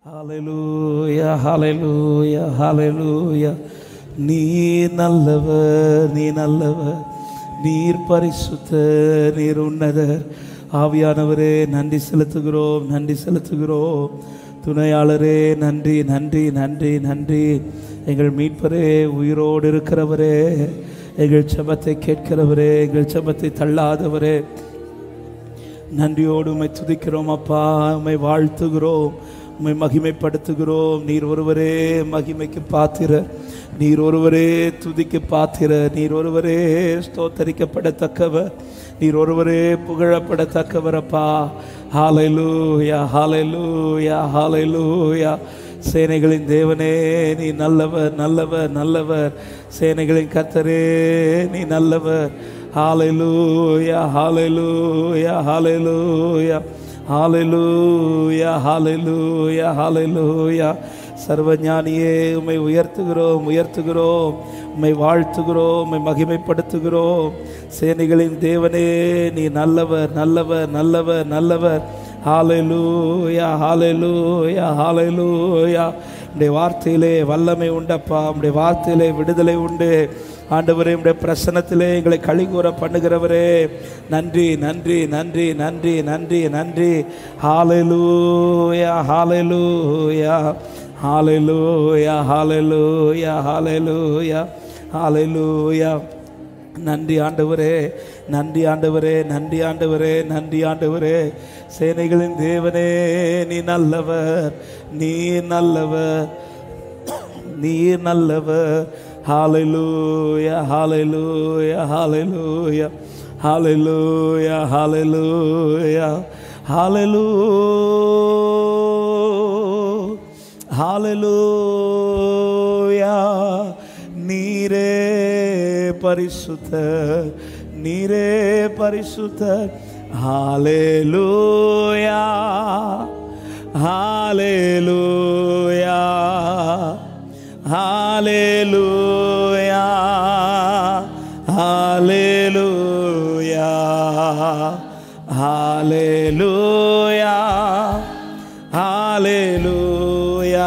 ஹalleluya ஹalleluya ஹalleluya நீ நல்லவர் நீ நல்லவர் நீர் பரிசுத்த நீர் உன்னதர் ஆவியானவரே நன்றி செலுத்துகிறோம் நன்றி செலுத்துகிறோம் துணையாளரே நன்றி நன்றி நன்றி நன்றி எங்கள் மீட்பரே உயிரோடு இருக்கிறவரே எங்கள் செபத்தை கேட்கிறவரே எங்கள் செபத்தை தள்ளாதவரே நன்றியோடு உம்மை துதிக்கிறோம் அப்பா உம்மை வாழ்த்துகிறோம் உம்மை மகிமைப்படுத்துகிறோம் நீர் ஒருவரே மகிமைக்கு பாத்திர நீர் ஒருவரே துதிக்கு பாத்திர நீர் ஒருவரே ஸ்தோத்தரிக்கப்படத்தக்கவர் நீர் ஒருவரே புகழப்படத்தக்கவர் அப்பா ஹாலைலூயா ஹாலைலூயா ஹாலைலூயா சேனைகளின் தேவனே நீ நல்லவர் நல்லவர் நல்லவர் சேனைகளின் கர்த்தரே நீ நல்லவர் ஹalleluya hallelujah hallelujah hallelujah hallelujah hallelujah சர்வஞானியே உம்மை உயர்த்துகிறோம் உயர்த்துகிறோம் உம்மை வாழ்த்துகிறோம் உம்மை மகிமைப்படுத்துகிறோம் சேனைகளின் தேவனே நீ நல்லவர் நல்லவர் நல்லவர் நல்லவர் ஹalleluya hallelujah hallelujah உடைய வார்த்தையிலே வல்லமை உண்டப்பா உடைய வார்த்தையிலே விடுதலை உண்டு ஆண்டவரே உடைய பிரசனத்திலே எங்களை கழிகூற பண்ணுகிறவரே நன்றி நன்றி நன்றி நன்றி நன்றி நன்றி ஹalleluya hallelujah hallelujah hallelujah hallelujah hallelujah நன்றி ஆண்டவரே நன்றி ஆண்டவரே நன்றி ஆண்டவரே நன்றி ஆண்டவரே சேனைகளின் தேவனே நீ நல்லவர் நீ நல்லவர் நீ நல்லவர் ஹalleluya hallelujah hallelujah hallelujah hallelujah hallelujah hallelujah நீரே பரிசுத்த நீரே பரிசுத்த ஹalleluya ஹalleluya ஹalleluya ஹalleluya ஹalleluya ஹalleluya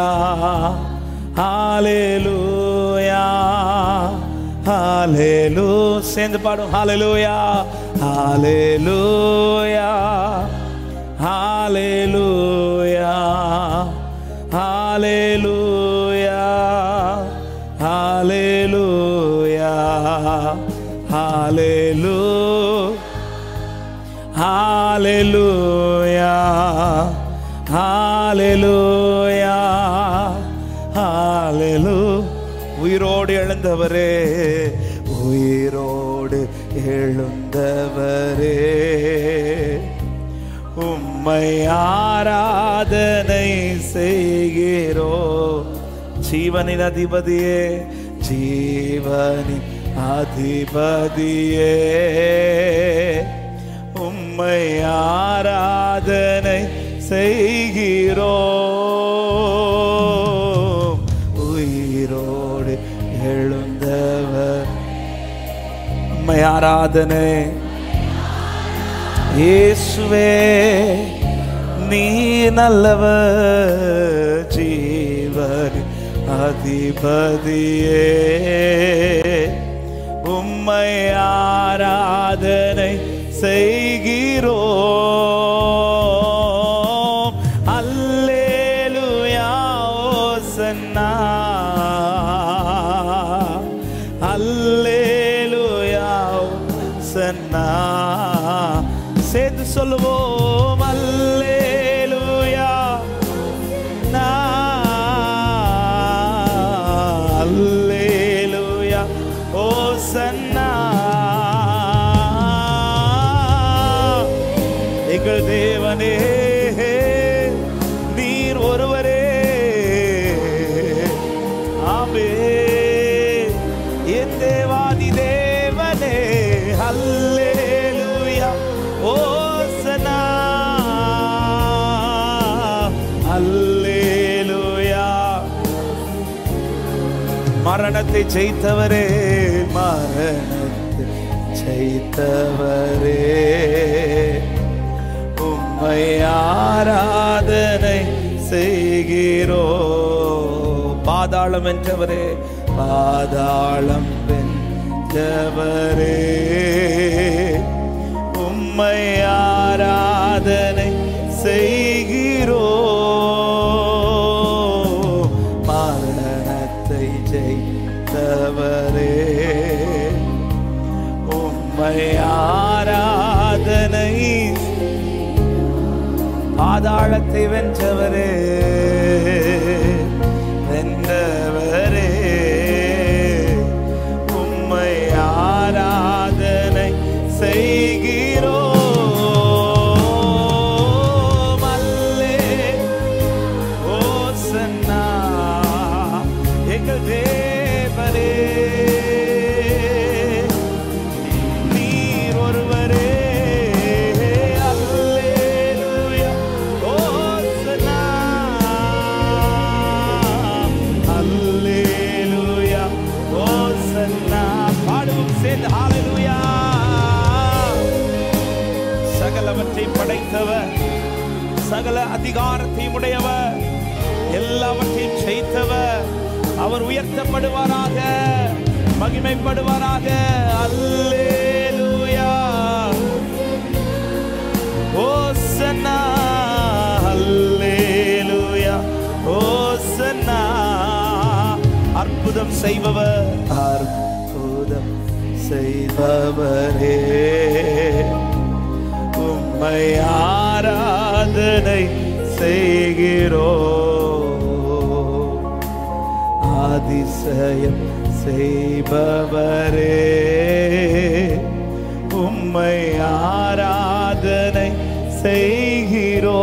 ஹalleluya ஹalleluya சேர்ந்து பாடும் ஹalleluya ஹalleluya ஹalleluya ஹalleluya ஹalleluya ஹalleluya ஹalleluya ஹalleluya ஹalleluya உயிரோடு எழுந்தவரே உயிரோடு எழுந்தவரே உம்மை ஆராதனை செய்கிறோ ஜீவனின் அதிபதியே ஜீவனின் அதிபதியே உம்மை ஆராதனை செய்கிறோம் உயிரோடு எழுந்தவர் உம்மை ஆராதனை இயேசுவே நீ நல்லவர் ஜீவன் அதிபதியே உம்மை ஆராதனை செய்கிறோம் அல்லேலூயா ஓசன்னா அல்லேலூயா ஓசன்னா சேர்ந்து சொல்லுவோம் அல்லேலூயா நா அல்லேலூயா ஓசன்னா எங்கள் தேவனே நீர் ஒருவரே ஆமே என் தேவாதி தேவனே அல்லேலூயா ஓசனா அல்லேலூயா மரணத்தை ஜெயித்தவரே மரணத்தை ஜெயித்தவரே உம்மை ஆராதனை செய் செய்கிறோ பாதாளம் என்றவரே பாதாளம் வென்றவரே உம்மை ஆராதனை செய்கிறோ மரணத்தை ஜெயித்தவரே உம்மை ஆராதனை பாதாளத்தை வென்றவரே வென்றவரே உம்மை ஆராதனை செய்கிறோ மல்லே ஓசன்னா எங்கள் தேவரே நீர் ஒருவரே அல்லேலூயா ஓசன்னா அல்லேலூயா ஓசன்னா பாடுவோம் சேர்ந்து ஹalleluya சகலவற்றை படைத்தவர் சகல அதிகாரத்தையும் உடையவர் எல்லாவற்றையும் செய்தவர் அவர் உயர்த்தப்படுவாராக மகிமைப்படுவாராக அல்லேலூயா ஓசன்னா அல்லேலூயா ஓசன்னா அற்புதம் செய்பவர் அற்புதம் செய்பவரே உம்மை ஆராதனை செய்கிறோ அதிசயம் செய்பவரே உம்மை ஆராதனை செய்கிறோ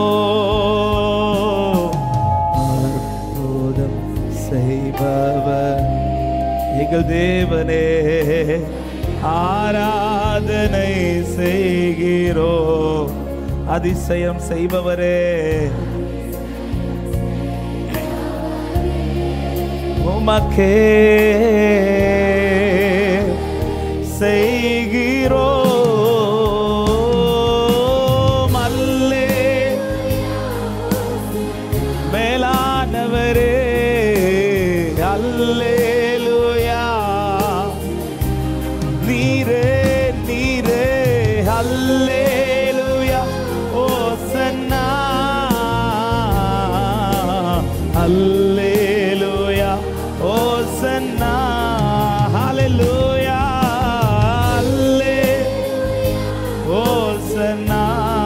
அற்புதம் செய்பவர் எங்கள் தேவனே ஆராதனை செய்கிறோ அதிசயம் செய்பவரே உமக்கே செய்கிறோ மல்லே மேலானவரே அல்லேலூயா நீரே நீரே அல்லேலூயா ஓசன்னா அல்லேலூயா ஓசன்னா ஹalleluya அல்லே ஓசன்னா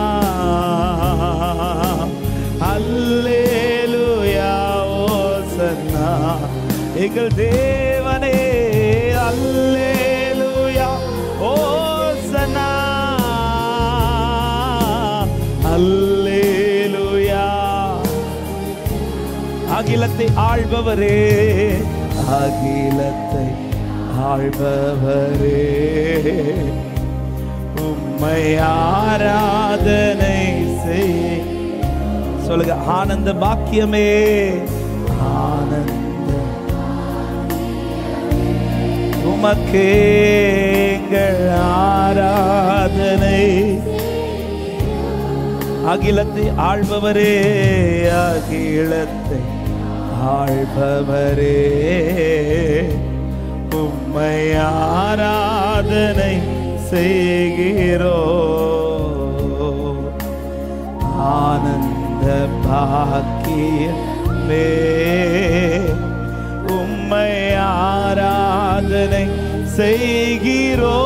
அல்லேலூயா ஓசன்னா எங்கள் தேவனே அல்லேலூயா ஓசன்னா அல்லேலூயா அகிலத்தை ஆள்பவரே அகிலத்தை ஆள்பவரே உம்மை ஆராதனை செய் சொல்லுங்க ஆனந்த பாக்கியமே ஆனந்த உமக்கே எங்கள் ஆராதனை அகிலத்தை ஆள்பவரே அகிலத்தை ஆள்பவரே உம்மை ஆராதனை செய்கிறோ ஆனந்த பாக்கியமே உம்மை ஆராதனை செய்கிறோ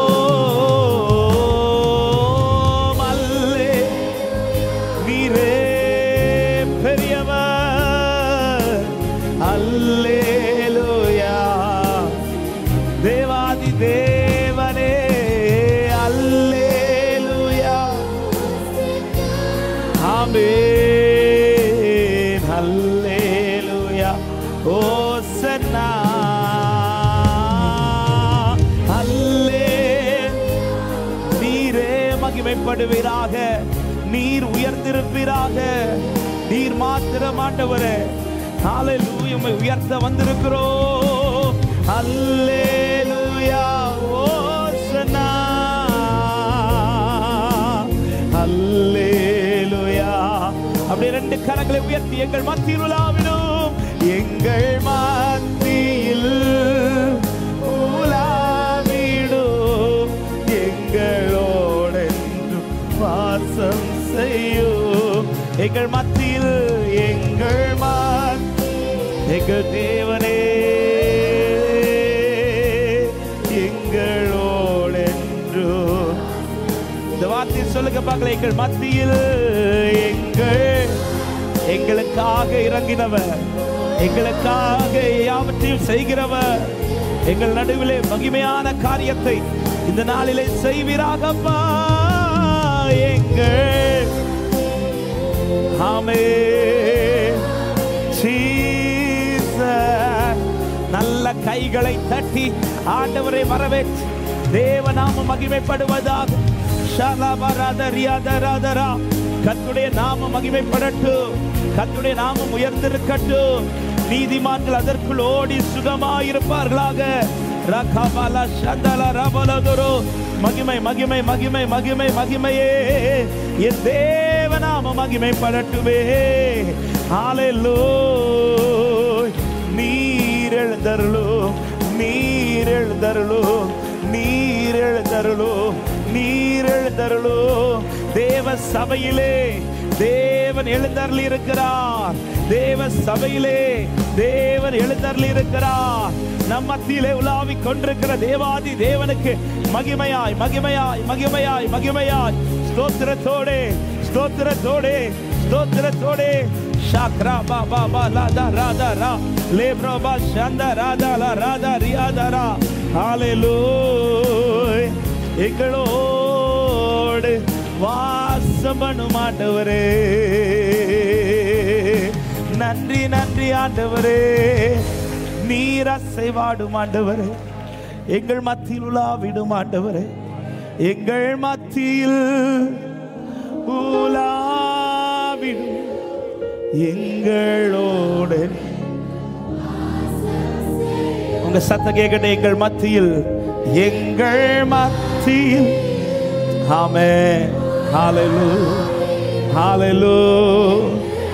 மல்லே நீரே பெரியவர் அல்லேலூயா தேவாதி தேவனே அல்லேலூயா ஆமென் அல்லேலூயா ஓசன்னா அல்லே நீரே மகிமைப்படுவீராக நீர் உயர்ந்திருப்பீராக நீர் மாத்திரம் ஆண்டவரே ஹalleluya உம்மை உயர்த்த வந்திருக்கிறோம் அல்லேலூயா ஓசனா அல்லேலூயா அப்படியே இரண்டு கரங்களை உயர்த்தி எங்கள் மத்தியில் உலாவிடும் எங்கள் மத்தியில் உலாவிடும் எங்களோடு என்றும் வாசம் செய்யும் எங்கள் மத்தியில் எங்கள் மத்தியில் எங்கள் தேவனே எங்களோடு என்றும் இந்த வார்த்தையை சொல்லுங்க பார்க்கல எங்கள் மத்தியில் எங்கள் எங்களுக்காக இறங்கினவர் எங்களுக்காக யாவற்றையும் செய்கிறவர் எங்கள் நடுவிலே மகிமையான காரியத்தை இந்த நாளிலே செய்வீராகப்பா எங்கள் ஆமே ஜீசஸ். நல்ல கைகளை தட்டி ஆண்டவரை வரவேற்று தேவநாமம் மகிமைப்படுவதாக ஷலபரதரியாதரதரா. கர்த்தருடைய நாமம் மகிமைப்படட்டும் கர்த்தருடைய நாமம் உயர்ந்திருக்கட்டும் நீதிமான்கள் அதற்குள் ஓடி சுகமாயிருப்பார்களாக ரகபல சந்தல ரபலதுரு. மகிமை மகிமை மகிமை மகிமை மகிமையே என் தேவநாம மகிமைப்படட்டுமே ஹalleluya நீர் எழுந்தருளோ நீர் எழுந்தருளோ நீர் எழுந்தருளோ நீர் எழுந்தருளோ தேவ சபையிலே தேவன் எழுந்தருளி இருக்கிறார் தேவ சபையிலே தேவன் எழுந்தருளி இருக்கிறார் நம் மத்தியிலே உலாவிக் கொண்டிருக்கிற தேவாதி தேவனுக்கு மகிமையாய் மகிமையாய் மகிமையாய் மகிமையாய் ஸ்தோத்திரத்தோடே ஸ்தோத்திரத்தோடே ஸ்தோத்திரத்தோடே ஷாக்ரா பா பா பா லா தா ரா தா ரா லேப்ரோ பா ஷந்தா ரா தா லா ரா தா ரியா தா ரா ஹalleluya எங்களோடு வாசம் பண்ணும் ஆண்டவரே நன்றி நன்றி ஆண்டவரே நீர் அசைவாடும் ஆண்டவரே எங்கள் மத்தியில் உலாவிடும் ஆண்டவரே எங்கள் மத்தியில் உலாவிடும் எங்களோடு உங்க சத்த கேட்கட்டும் எங்கள் மத்தியில் எங்கள் மத்தியில் ஆமே ஹalleluya ஹalleluya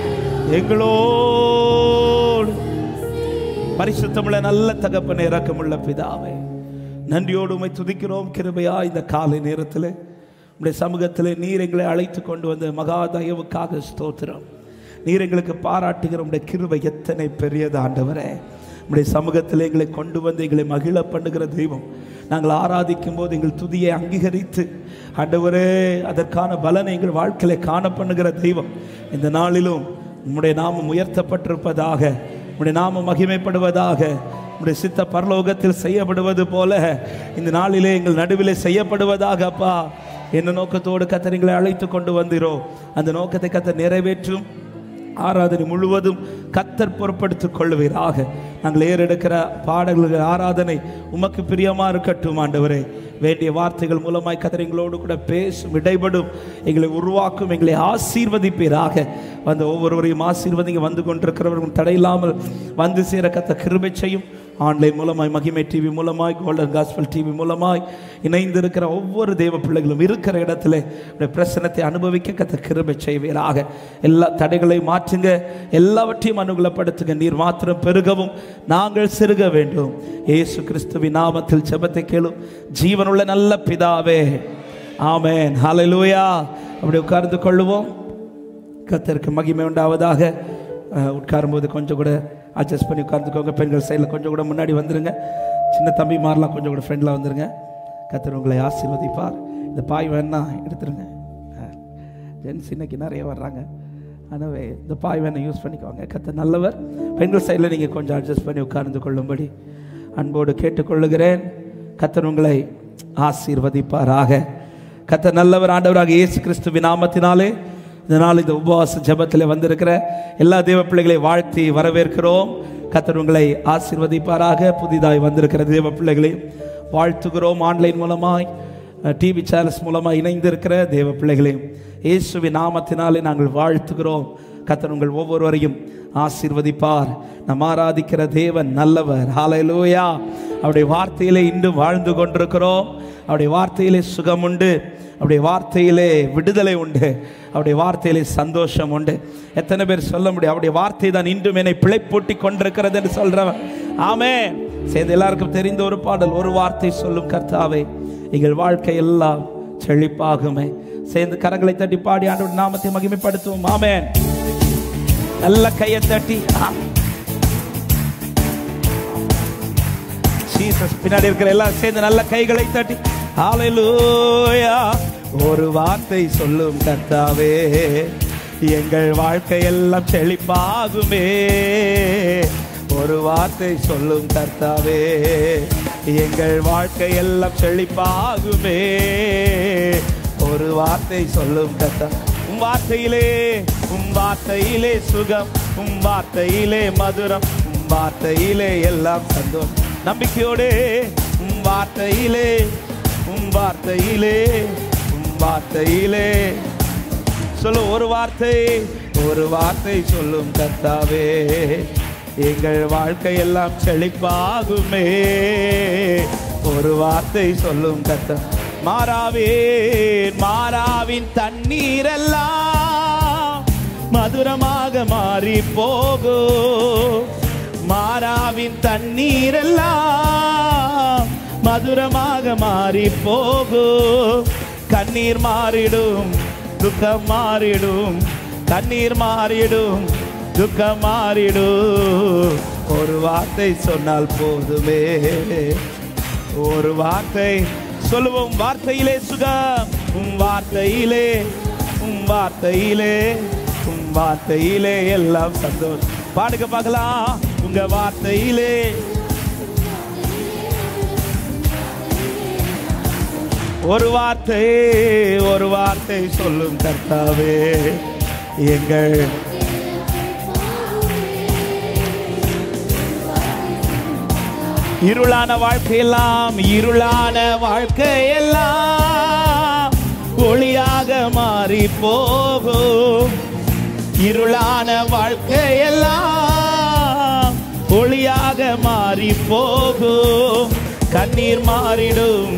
எங்களோடு பரிசுத்தமுள்ள நல்ல தகப்பனை இறக்கமுள்ள பிதாவே நன்றியோடு உமை துதிக்கிறோம் கிருபையா இந்த காலை நேரத்தில் உடைய சமூகத்தில் நீர் எங்களை அழைத்து கொண்டு வந்த மகா தயவுக்காக ஸ்தோத்திரம் நீர் எங்களுக்கு பாராட்டுகிற உடைய கிருபை எத்தனை பெரியது ஆண்டவரே உடைய சமூகத்தில் எங்களை கொண்டு வந்து எங்களை மகிழ பண்ணுகிற தெய்வம் நாங்கள் ஆராதிக்கும் போது எங்கள் துதியை அங்கீகரித்து ஆண்டவரே அதற்கான பலனை எங்கள் வாழ்க்கையில காண பண்ணுகிற தெய்வம் இந்த நாளிலும் உம்முடைய நாமம் உயர்த்தப்பட்டிருப்பதாக உம்முடைய நாமம் மகிமைப்படுவதாக உம்முடைய சித்த பரலோகத்தில் செய்யப்படுவது போல இந்த நாளிலே எங்கள் நடுவிலே செய்யப்படுவதாக அப்பா என்ன நோக்கத்தோடு கத்தர் எங்களை அழைத்து கொண்டு வந்தீரோ அந்த நோக்கத்தை கத்தர் நிறைவேற்றும் ஆராதனை முழுவதும் கத்தர் பொறுப்படுத்திக் கொள்வீராக நாங்கள் ஏறெடுக்கிற பாடல்கள் ஆராதனை உமக்கு பிரியமா இருக்கட்டும் ஆண்டவரே வேண்டிய வார்த்தைகள் மூலமாய் கத்தர் எங்களோடு கூட பேசும் இடைபடும் எங்களை உருவாக்கும் எங்களை ஆசீர்வதிப்பீராக வந்த ஒவ்வொருவரையும் ஆசீர்வதிங்க வந்து கொண்டிருக்கிறவர்கள் தடையில்லாமல் வந்து சேர கத்த கிருபை செய்யும் ஆன்லைன் மூலமாய் மகிமை டிவி மூலமாய் கோல்டன் காஸ்பல் டிவி மூலமாய் இணைந்திருக்கிற ஒவ்வொரு தெய்வ பிள்ளைகளும் இருக்கிற இடத்துல உடைய பிரசனத்தை அனுபவிக்க கத்த கிருபை செய்வீராக எல்லா தடைகளையும் மாற்றுங்க எல்லாவற்றையும் அனுகூலப்படுத்துங்க நீர் மாத்திரம் பெருகவும் நாங்கள் சிறுக வேண்டும் இயேசு கிறிஸ்துவின் நாமத்தில் ஜெபத்தை கேளும் ஜீவனுள்ள நல்ல பிதாவே ஆமென் ஹalleluya அப்படி உட்கார்ந்து கொள்ளுவோம் கத்தருக்கு மகிமை உண்டாவதாக அஹ், உட்காரும்போது கொஞ்சம் கூட அட்ஜஸ்ட் பண்ணி உட்கார்ந்துக்கோங்க பெண்கள் சைடில் கொஞ்சம் கூட முன்னாடி வந்துருங்க சின்ன தம்பி மாறலாம் கொஞ்சம் கூட ஃப்ரெண்டில் வந்துருங்க கத்தர் உங்களை ஆசீர்வதிப்பார் இந்த பாய் வேணா எடுத்துருங்க ஜென்ஸ் இன்னைக்கு நிறைய வர்றாங்க எனவே இந்த பாய் வேணா யூஸ் பண்ணிக்கோங்க கத்தர் நல்லவர் பெண்கள் சைடில் நீங்கள் கொஞ்சம் அட்ஜஸ்ட் பண்ணி உட்கார்ந்து கொள்ளும்படி அன்போடு கேட்டுக்கொள்ளுகிறேன் கத்தர் உங்களை ஆசீர்வதிப்பாராக கத்தர் நல்லவர் ஆண்டவராக இயேசு கிறிஸ்துவின் நாமத்தினாலே இந்த நாள் இந்த உபவாச ஜெபத்தில் வந்திருக்கிற எல்லா தேவ பிள்ளைகளை வாழ்த்தி வரவேற்கிறோம் கத்தர் உங்களை ஆசீர்வதிப்பாராக புதிதாய் வந்திருக்கிற தேவ பிள்ளைகளை வாழ்த்துகிறோம் ஆன்லைன் மூலமாய் டிவி சேனல்ஸ் மூலமாக இணைந்திருக்கிற தேவ பிள்ளைகளையும் இயேசுவின் நாமத்தினாலே நாங்கள் வாழ்த்துகிறோம் கத்தர் உங்கள் ஒவ்வொருவரையும் ஆசீர்வதிப்பார் நம் ஆராதிக்கிற தேவன் நல்லவர் ஹalleluya அவருடைய வார்த்தையிலே இன்றும் வாழ்ந்து கொண்டிருக்கிறோம் அவருடைய வார்த்தையிலே சுகம் உண்டு அவருடைய வார்த்தையிலே விடுதலை உண்டு அவருடைய வார்த்தையிலே சந்தோஷம் உண்டு எத்தனை பேர் சொல்ல முடியும் அவருடைய வார்த்தை தான் இன்றும் என்னை பிழைப்பூட்டி கொண்டிருக்கிறது என்று சொல்றவன் ஆமே சேர்ந்து எல்லாருக்கும் தெரிந்த ஒரு பாடல் ஒரு வார்த்தை சொல்லும் கர்த்தாவே எங்கள் வாழ்க்கை எல்லாம் செழிப்பாகுமே சேர்ந்து கரங்களை தட்டி பாடி ஆண்டோட நாமத்தை மகிமைப்படுத்துவோம் ஆமென் நல்ல கையை தட்டி ஆ. ஜீசஸ் பின்னாடி இருக்கிற எல்லாம் சேர்ந்து நல்ல கைகளை தட்டி ஹalleluya ஒரு வார்த்தை சொல்லும் கர்த்தாவே எங்கள் வாழ்க்கை எல்லாம் செழிப்பாகுமே ஒரு வார்த்தை சொல்லும் கர்த்தாவே எங்கள் வாழ்க்கை எல்லாம் செழிப்பாகுமே ஒரு வார்த்தை சொல்லும் கர்த்தா உம் வார்த்தையிலே உம் வார்த்தையிலே சுகம் உம் வார்த்தையிலே மதுரம் உம் வார்த்தையிலே எல்லாம் சந்தோஷம் நம்பிக்கையோடு உம் வார்த்தையிலே உம் வார்த்தையிலே உம் வார்த்தையிலே சொல்லு ஒரு வார்த்தை ஒரு வார்த்தை சொல்லும் கர்த்தாவே எங்கள் வாழ்க்கை எல்லாம் செழிப்பாகுமே ஒரு வார்த்தை சொல்லும் கர்த்தா மாறாவேன் மாறாவின் தண்ணீரெல்லாம் மதுரமாக மாறி போகும் மாறாவின் தண்ணீரெல்லாம் மதுரமாக மாறி போகும் கண்ணீர் மாறிடும் துக்கம் மாறிடும் கண்ணீர் மாறிடும் துக்கம் மாறிடும் ஒரு வார்த்தை சொன்னால் போதுமே ஒரு வார்த்தை சொல்லுவோம் வார்த்தையிலே சுகம் உம் வார்த்தையிலே உம் வார்த்தையிலே உம் வார்த்தையிலே எல்லாம் சந்தோஷம் பாடுங்க பார்க்கலாம் உங்க வார்த்தையிலே ஒரு வார்த்தை ஒரு வார்த்தை சொல்லும் கர்த்தாவே எங்கள் இருளான வாழ்க்கையெல்லாம் இருளான வாழ்க்கையெல்லாம் ஒளியாக மாறி போகும் இருளான வாழ்க்கையெல்லாம் ஒளியாக மாறி போகும் கண்ணீர் மாறிடும்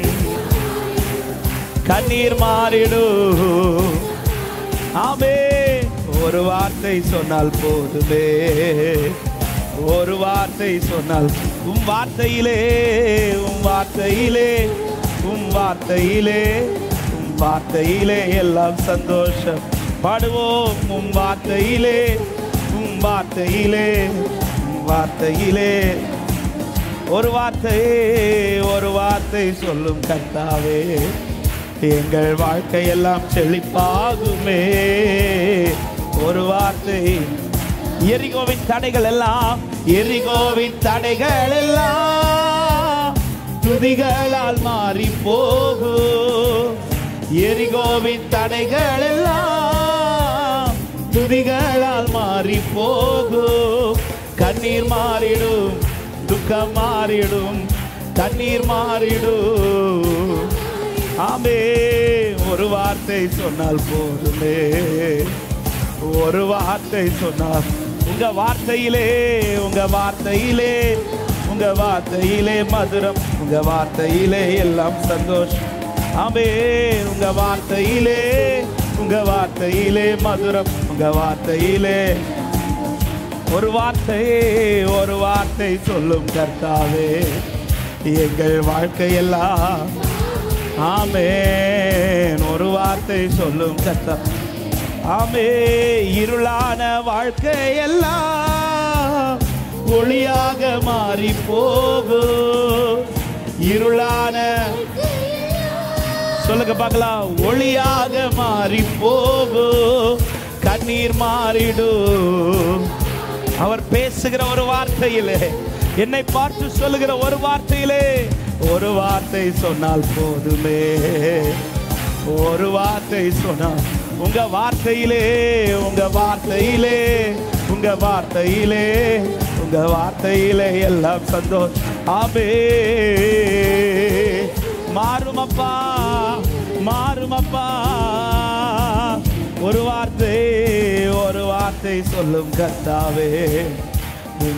கண்ணீர் மாறிடும் ஆமே ஒரு வார்த்தை சொன்னால் போதுமே ஒரு வார்த்தை சொன்னால் உம் வார்த்தையிலே உம் வார்த்தையிலே உம் வார்த்தையிலே உம் வார்த்தையிலே எல்லாம் சந்தோஷம் பாடுவோம் உம் வார்த்தையிலே உம் வார்த்தையிலே உம் வார்த்தையிலே ஒரு வார்த்தை ஒரு வார்த்தை சொல்லும் கர்த்தாவே எங்கள் வாழ்க்கையெல்லாம் செழிப்பாகுமே ஒரு வார்த்தை எரிகோவின் தடைகள் எல்லாம் எரிகோவின் தடைகள் எல்லாம் துதிகளால் மாறி போகும் எரிகோவின் தடைகள் எல்லாம் துதிகளால் மாறி போகும் கண்ணீர் மாறிடும் துக்கம் மாறிடும் தண்ணீர் மாறிடும் ஆமே ஒரு வார்த்தை சொன்னால் போதுமே ஒரு வார்த்தை சொன்னால் உங்க வார்த்தையிலே உங்க வார்த்தையிலே உங்க வார்த்தையிலே மதுரம் உங்க வார்த்தையிலே எல்லாம் சந்தோஷம் ஆமே உங்க வார்த்தையிலே உங்க வார்த்தையிலே மதுரம் உங்க வார்த்தையிலே ஒரு வார்த்தை ஒரு வார்த்தை சொல்லும் கர்த்தாவே எங்கள் வாழ்க்கையெல்லாம் ஆமேன் ஒரு வார்த்தை சொல்லும் கர்த்தா ஆமே இருளான வாழ்க்கையெல்லாம் ஒளியாக மாறி போகும் இருளான சொல்லுங்க பார்க்கலாம் ஒளியாக மாறி போகும் கண்ணீர் மாறிடும் அவர் பேசுகிற ஒரு வார்த்தையிலே என்னை பார்த்து சொல்லுகிற ஒரு வார்த்தையிலே ஒரு வார்த்தை சொன்னால் போதுமே ஒரு வார்த்தை சொன்னால் உங்க வார்த்தையிலே உங்க வார்த்தையிலே உங்க வார்த்தையிலே உங்க வார்த்தையிலே எல்லாம் சந்தோஷம் ஆமே மாறுமப்பா மாறுமப்பா ஒரு வார்த்தை ஒரு வார்த்தை சொல்லும் கர்த்தாவே உன்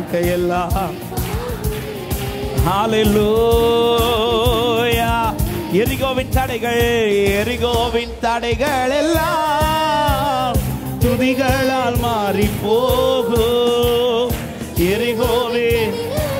வாழ்க்கையெல்லாம் ஹalleluya எரிகோவின் தடைகள் எரிகோவின் தடைகள் எல்லாம் துதிகளால் மாறி போகும் எரிகோவின்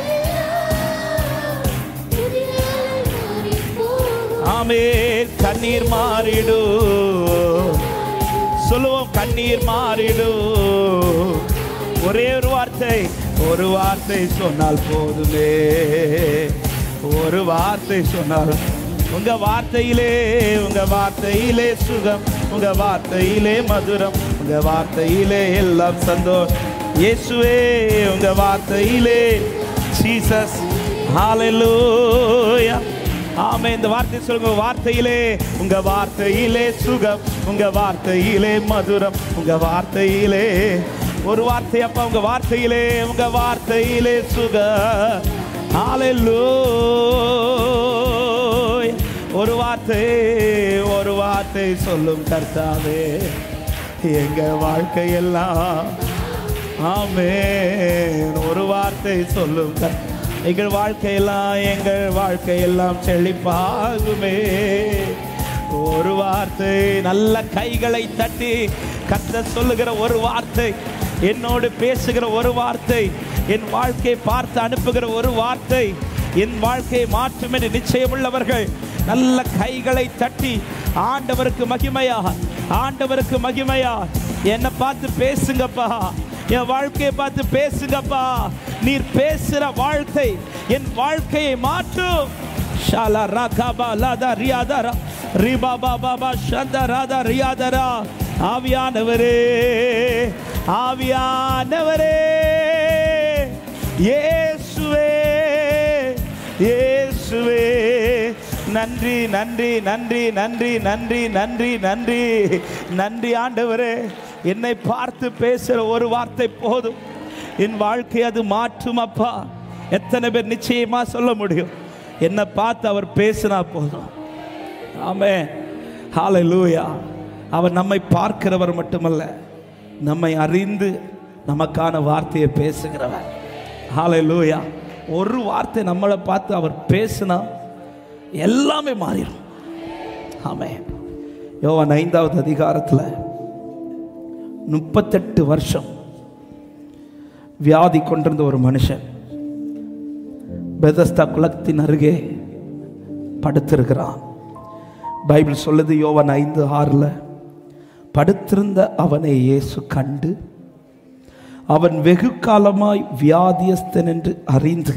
ஆமே கண்ணீர் மாறிடு சொல்லுவோம் கண்ணீர் மாறிடு ஒரே ஒரு வார்த்தை ஒரு வார்த்தை சொன்னால் போதுமே ஒரு வார்த்தை சொன்னால் உங்க வார்த்தையிலே உங்க வார்த்தையிலே சுகம் உங்க வார்த்தையிலே மதுரம் உங்க வார்த்தையிலே எல்லாம் சந்தோஷம் இயேசுவே உங்க வார்த்தையிலே ஜீசஸ் ஹalleluya ஆமே இந்த வார்த்தை சொல்லுங்க வார்த்தையிலே உங்க வார்த்தையிலே சுகம் உங்க வார்த்தையிலே மதுரம் உங்க வார்த்தையிலே ஒரு வார்த்தை அப்பா உங்க வார்த்தையிலே உங்க வார்த்தையிலே சுகம் ஹalleluya ஒரு வார்த்தை ஒரு வார்த்தை சொல்லும் கர்த்தாவே எங்க வாழ்க்கையெல்லாம் ஆமென் ஒரு வார்த்தை சொல்லும் கர்த்தா எங்கள் வாழ்க்கையெல்லாம் எங்கள் வாழ்க்கையெல்லாம் செழிப்பாகுமே ஒரு வார்த்தை நல்ல கைகளை தட்டி கத்த சொல்லுகிற ஒரு வார்த்தை என்னோடு பேசுகிற ஒரு வார்த்தை என் வாழ்க்கையை பார்த்து அனுப்புகிற ஒரு வார்த்தை என் வாழ்க்கையை மாற்றும் என்று நிச்சயமுள்ளவர்கள் நல்ல கைகளை தட்டி ஆண்டவருக்கு மகிமையா ஆண்டவருக்கு மகிமையா என்னை பார்த்து பேசுங்கப்பா என் வாழ்க்கையை பார்த்து பேசுங்கப்பா நீர் பேசுற வாழ்க்கை என் வாழ்க்கையை மாற்றும் ஷாலா ராகாபா லாதா ரியாதரா ரிபா பாபா ஷந்த ராதா ரியாதரா ஆவியானவரே ஆவியானவரே இயேசுவே இயேசுவே நன்றி நன்றி நன்றி நன்றி நன்றி நன்றி நன்றி நன்றி ஆண்டவரே என்னை பார்த்து பேசுகிற ஒரு வார்த்தை போதும் என் வாழ்க்கை அது மாற்றும் அப்பா எத்தனை பேர் நிச்சயமா சொல்ல முடியும் என்னை பார்த்து அவர் பேசினா போதும் ஆமே ஹalleluya அவர் நம்மை பார்க்கிறவர் மட்டுமல்ல நம்மை அறிந்து நமக்கான வார்த்தையை பேசுகிறவர் ஹalleluya ஒரு வார்த்தை நம்மளை பார்த்து அவர் பேசினா எல்லாமே மாறிடும் ஆமே யோவான் ஐந்தாவது அதிகாரத்தில் முப்பத்தெட்டு வருஷம் வியாதி கொண்டிருந்த ஒரு மனுஷன் பெதஸ்தா குளத்தின் அருகே படுத்திருக்கிறான் பைபிள் சொல்லுது யோவான் ஐந்து ஆறில் படுத்திருந்த அவனை இயேசு கண்டு அவன் வெகு காலமாய் வியாதியஸ்தன் என்று அறிந்து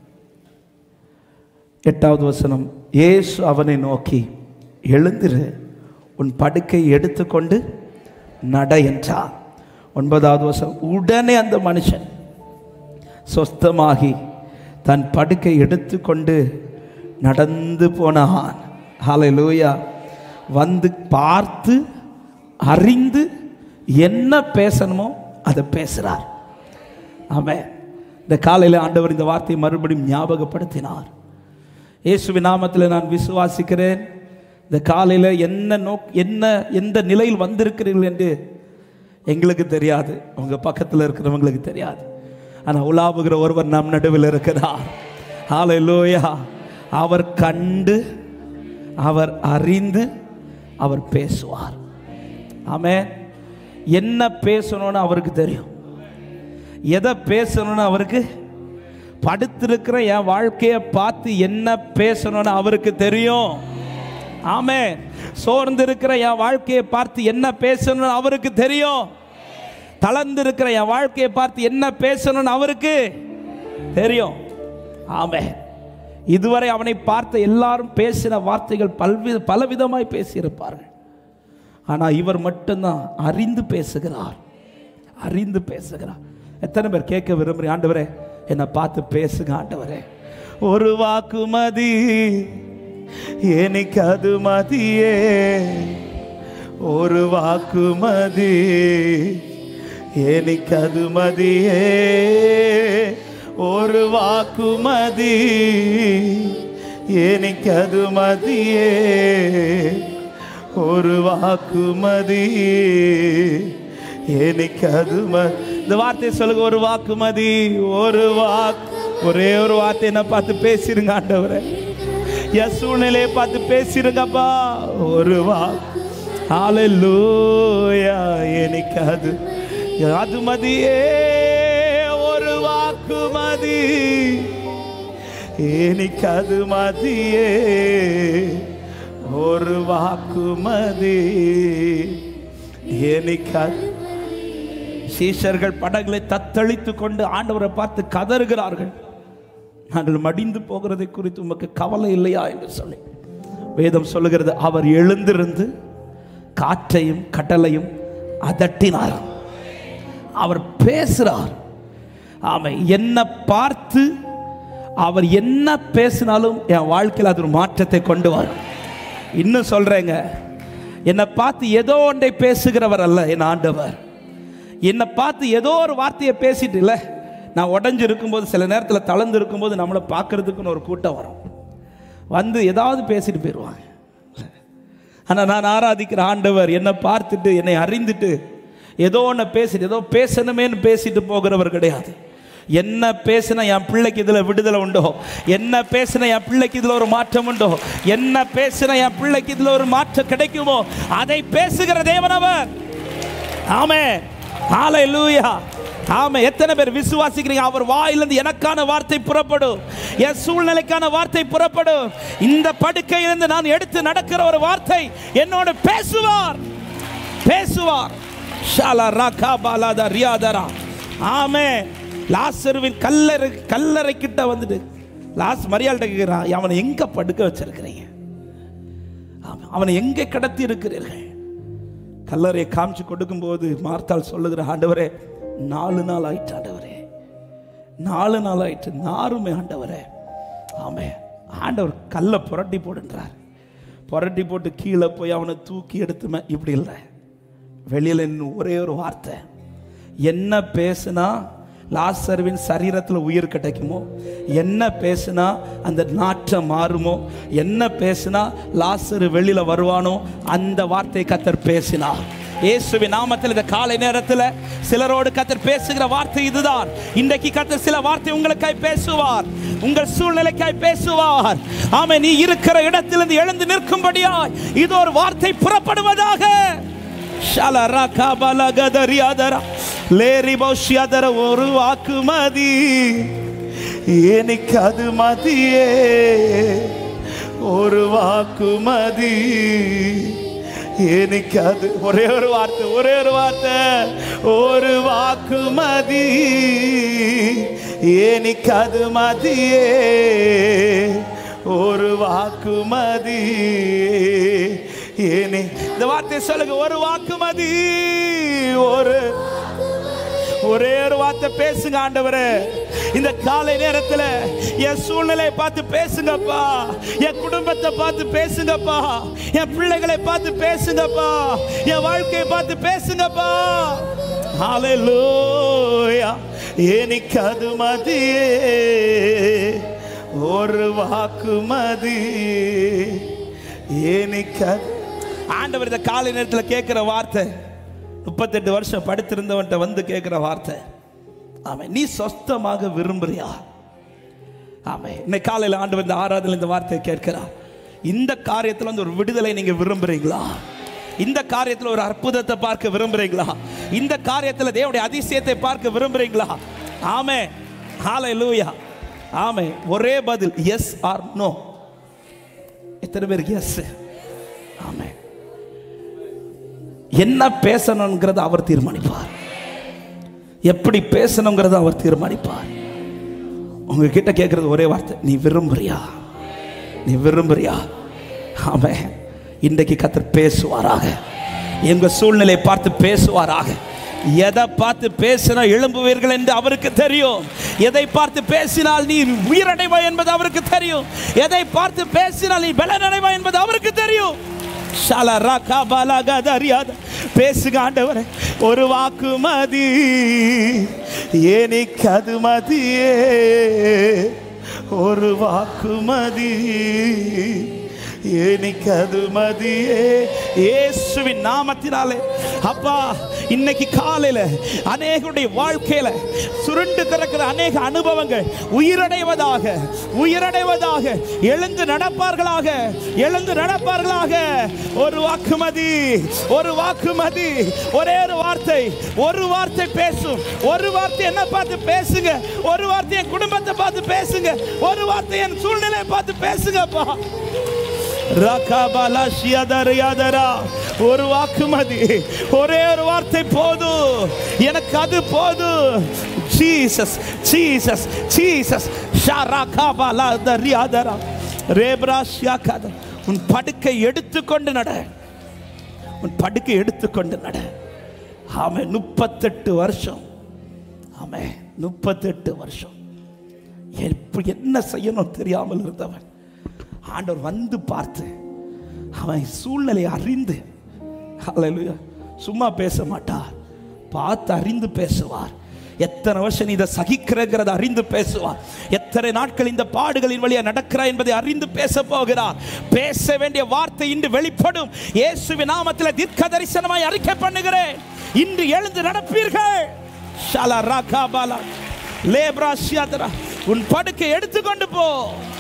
எட்டாவது வசனம் இயேசு அவனை நோக்கி எழுந்திரு உன் படுக்கை எடுத்துக்கொண்டு நட என்றார் ஒன்பதாவது வசனம் உடனே அந்த மனுஷன் சொஸ்தமாகி தன் படுக்கை எடுத்துக்கொண்டு நடந்து போனான் ஹalleluya வந்து பார்த்து அறிந்து என்ன பேசணுமோ அதை பேசுகிறார் ஆமென் இந்த காலையில் ஆண்டவர் இந்த வார்த்தையை மறுபடியும் ஞாபகப்படுத்தினார் இயேசுவின் நாமத்தில் நான் விசுவாசிக்கிறேன் இந்த காலையில் என்ன நோக் என்ன எந்த நிலையில் வந்திருக்கிறீர்கள் என்று எங்களுக்கு தெரியாது உங்கள் பக்கத்தில் இருக்கிறவங்களுக்கு தெரியாது ஆனால் உலாவுகிற ஒருவர் நம் நடுவில் இருக்கிறார் ஹalleluya அவர் கண்டு அவர் அறிந்து அவர் பேசுவார் ஆமென் என்ன பேசணும்னு அவருக்கு தெரியும் எதை பேசணும்னு அவருக்கு படுத்திருக்கிற என் வாழ்க்கையை பார்த்து என்ன பேசணும்னு அவருக்கு தெரியும் ஆமே சோர்ந்து இருக்கிற என் வாழ்க்கையை பார்த்து என்ன பேசணும்னு அவருக்கு தெரியும் தளர்ந்து இருக்கிற என் வாழ்க்கையை பார்த்து என்ன பேசணும்னு அவருக்கு தெரியும் ஆமே இதுவரை அவனை பார்த்த எல்லாரும் பேசின வார்த்தைகள் பல்வித பலவிதமாய் பேசியிருப்பார்கள் ஆனால் இவர் மட்டும்தான் அறிந்து பேசுகிறார் அறிந்து பேசுகிறார் எத்தனை பேர் கேட்க விரும்புகிறேன் ஆண்டவரே என்னை பார்த்து பேசுங்க ஆண்டவரே ஒரு வாக்கு மதி எனக்கு அது மதியே ஒரு வாக்கு மதி எனக்கு அது மதியே ஒரு வாக்கு மதி எனக்கு அது மதியே ஒரு வாக்கு மதி எனக்கு அது ம- இந்த வார்த்தை சொல்லுங்க ஒரு வாக்கு மதி ஒரு வாக்கு ஒரே ஒரு வார்த்தை என்ன பார்த்து பேசிருங்க ஆண்டவரே என் சூழ்நிலையை பார்த்து பேசிருங்கப்பா ஒரு வா ஹalleluya எனக்கு அது அது மதியே ஒரு வாக்கு மதி எனக்கு அது மதியே ஒரு வாக்கு மதி எனக்கு அது சீஷர்கள் படகுகளை தத்தளித்து கொண்டு ஆண்டவரை பார்த்து கதறுகிறார்கள் நாங்கள் மடிந்து போகிறதை குறித்து உமக்கு கவலை இல்லையா என்று சொல்லி வேதம் சொல்லுகிறது அவர் எழுந்திருந்து காற்றையும் கடலையும் அதட்டினார் அவர் பேசுறார் ஆமை என்ன பார்த்து அவர் என்ன பேசினாலும் என் வாழ்க்கையில் அது ஒரு மாற்றத்தை கொண்டு வரும் இன்னும் சொல்றேங்க என்னை பார்த்து ஏதோ ஒன்றை பேசுகிறவர் அல்ல என் ஆண்டவர் என்னை பார்த்து ஏதோ ஒரு வார்த்தையை பேசிட்டு இல்லை நான் உடஞ்சு இருக்கும்போது சில நேரத்தில் தளர்ந்து இருக்கும்போது நம்மளை பார்க்கறதுக்குன்னு ஒரு கூட்டம் வரும் வந்து ஏதாவது பேசிட்டு போயிடுவாங்க ஆனால் நான் ஆராதிக்கிற ஆண்டவர் என்னை பார்த்துட்டு என்னை அறிந்துட்டு ஏதோ ஒன்று பேசிட்டு ஏதோ பேசணுமேன்னு பேசிட்டு போகிறவர் கிடையாது என்ன பேசினா என் பிள்ளைக்கு இதில் விடுதலை உண்டோ என்ன பேசினா என் பிள்ளைக்கு இதில் ஒரு மாற்றம் உண்டோ என்ன பேசினா என் பிள்ளைக்கு இதில் ஒரு மாற்றம் கிடைக்குமோ அதை பேசுகிற தேவனவர் ஆமே ஹalleluya ஆமே எத்தனை பேர் விசுவாசிக்கிறீங்க அவர் வாயிலிருந்து எனக்கான வார்த்தை புறப்படும் என் சூழ்நிலைக்கான வார்த்தை புறப்படும் இந்த படுக்கையிலிருந்து நான் எடுத்து நடக்கிற ஒரு வார்த்தை என்னோட பேசுவார் பேசுவார் ஷாலா ராகா பாலாதா ரியாதரா ஆமே லாசருவின் கல்லறை கல்லறை கிட்ட வந்துட்டு லாஸ் மரியாதை கேட்கிறான் அவனை எங்க படுக்க வச்சிருக்கிறீங்க ஆமா, அவனை எங்கே கடத்தி இருக்கிறீர்கள் கல்லறையை காமிச்சு கொடுக்கும்போது மார்த்தாள் சொல்லுகிற ஆண்டவரே நாலு நாள் ஆயிட்டு ஆண்டவரே நாலு நாள் ஆயிட்டு நாருமே ஆண்டவரே ஆமே ஆண்டவர் கல்லை புரட்டி போடுன்றார் புரட்டி போட்டு கீழே போய் அவனை தூக்கி எடுத்துமே இப்படி இல்லை வெளியில் நின்னு ஒரே ஒரு வார்த்தை என்ன பேசுனா லாசருவின் சரீரத்தில் உயிர் கிடைக்குமோ என்ன பேசுனா அந்த நாற்றம் மாறுமோ என்ன பேசுனா லாசரு வெளியில வருவானோ அந்த வார்த்தை கத்தர் பேசினார் இயேசுவின் நாமத்தில் இந்த காலை நேரத்தில் சிலரோடு கத்தர் பேசுகிற வார்த்தை இதுதான் இன்றைக்கு கத்தர் சில வார்த்தை உங்களுக்காய் பேசுவார் உங்கள் சூழ்நிலைக்காய் பேசுவார் ஆமை நீ இருக்கிற இடத்திலிருந்து எழுந்து நிற்கும்படியாய் இது ஒரு வார்த்தை புறப்படுவதாக ஷலரா காபல கதரியாதரா லேரி பௌஷ்யாதர ஒரு வாக்கு மதி எனக்கு அது மதியே ஒரு வாக்கு மதி எனக்கு அது ஒரே ஒரு வார்த்தை ஒரே ஒரு வார்த்தை ஒரு வாக்கு மதி எனக்கு அது மதியே ஒரு வாக்கு மதி ஏனே இந்த வார்த்தை சொல்லுங்க ஒரு வாக்கு மதி ஒரு ஒரே ஒரு வார்த்தை பேசுங்க ஆண்டவரே இந்த காலை நேரத்துல என் சூழ்நிலையை பார்த்து பேசுங்கப்பா என் குடும்பத்தை பார்த்து பேசுங்கப்பா என் பிள்ளைகளை பார்த்து பேசுங்கப்பா என் வாழ்க்கையை பார்த்து பேசுங்கப்பா ஹalleluya எனக்கு அது மதியே ஒரு வாக்கு மதி எனக்கு அது- ஆண்டவர் இந்த காலை நேரத்தில் கேட்கிற வார்த்தை முப்பத்தெட்டு வருஷம் படித்திருந்தவன்ட்ட வந்து கேட்கிற வார்த்தை ஆமாம் நீ சொஸ்தமாக விரும்புறியா ஆமாம் இன்னைக்கு காலையில் ஆண்டவர் இந்த ஆராதனை இந்த வார்த்தையை கேட்கிறார் இந்த காரியத்தில் வந்து ஒரு விடுதலை நீங்க விரும்புறீங்களா இந்த காரியத்தில் ஒரு அற்புதத்தை பார்க்க விரும்புறீங்களா இந்த காரியத்தில் தேவனுடைய அதிசயத்தை பார்க்க விரும்புறீங்களா ஆமே ஹாலை லூயா ஆமே ஒரே பதில் எஸ் ஆர் நோ எத்தனை பேருக்கு எஸ் ஆமே என்ன பேசணுங்கிறத அவர் தீர்மானிப்பார் எப்படி பேசணுங்கிறத அவர் தீர்மானிப்பார் உங்ககிட்ட கேட்கறது ஒரே வார்த்தை நீ விரும்புறியா நீ விரும்புறியா ஆமே இன்றைக்கு கத்தர் பேசுவாராக எங்க சூழ்நிலையை பார்த்து பேசுவாராக எதை பார்த்து பேசினா எழும்புவீர்கள் என்று அவருக்கு தெரியும் எதை பார்த்து பேசினால் நீ உயிரடைவாய் என்பது அவருக்கு தெரியும் எதை பார்த்து பேசினால் நீ பலனடைவாய் என்பது அவருக்கு தெரியும் ஷாலா ராக்கா பாலா கதறியாத பேசுங்க ஆண்டவரே ஒரு வாக்கு மதி எனக்கு அது மதியே ஒரு வாக்கு மதி எனக்கு அது மதியே இயேசுவின் நாமத்தினாலே அப்பா இன்னைக்கு காலையில அநேகருடைய வாழ்க்கையில சுருண்டு கிடக்கிற அநேக அனுபவங்கள் உயிரடைவதாக உயிரடைவதாக எழுந்து நடப்பார்களாக எழுந்து நடப்பார்களாக ஒரு வாக்குமதி ஒரு வாக்குமதி ஒரே ஒரு வார்த்தை ஒரு வார்த்தை பேசும் ஒரு வார்த்தை என்ன பார்த்து பேசுங்க ஒரு வார்த்தை என் குடும்பத்தை பார்த்து பேசுங்க ஒரு வார்த்தை என் சூழ்நிலையை பார்த்து பேசுங்கப்பா ரகாபாலா ஷியாதர் யாதரா ஒரு வாக்குமதி ஒரே ஒரு வார்த்தை போதும் எனக்கு அது போதும் ஜீசஸ் ஜீசஸ் ஜீசஸ் ஷாராகாபாலா தரியாதரா ரேப்ரா ஷியாகாத உன் படுக்கை எடுத்துக்கொண்டு நட உன் படுக்கை எடுத்துக்கொண்டு நட ஆமே முப்பத்தெட்டு வருஷம் ஆமே முப்பத்தெட்டு வருஷம் எப்படி என்ன செய்யணும் தெரியாமல் இருந்தவன் ஆண்டவர் வந்து பார்த்து அவன் சூழ்நிலையை அறிந்து ஹalleluya சும்மா பேச மாட்டார் பார்த்து அறிந்து பேசுவார் எத்தனை வருஷம் நீ இதை சகிக்கிறங்கிறத அறிந்து பேசுவார் எத்தனை நாட்கள் இந்த பாடுகளின் வழியா நடக்கிறாய் என்பதை அறிந்து பேச போகிறார் பேச வேண்டிய வார்த்தை இன்று வெளிப்படும் இயேசுவின் நாமத்தில் தீர்க்க தரிசனமாய் அறிக்கை பண்ணுகிறேன் இன்று எழுந்து நடப்பீர்கள் ஷாலா ராகா பாலா லேப்ரா ஷியாதரா உன் படுக்கை எடுத்துக்கொண்டு போ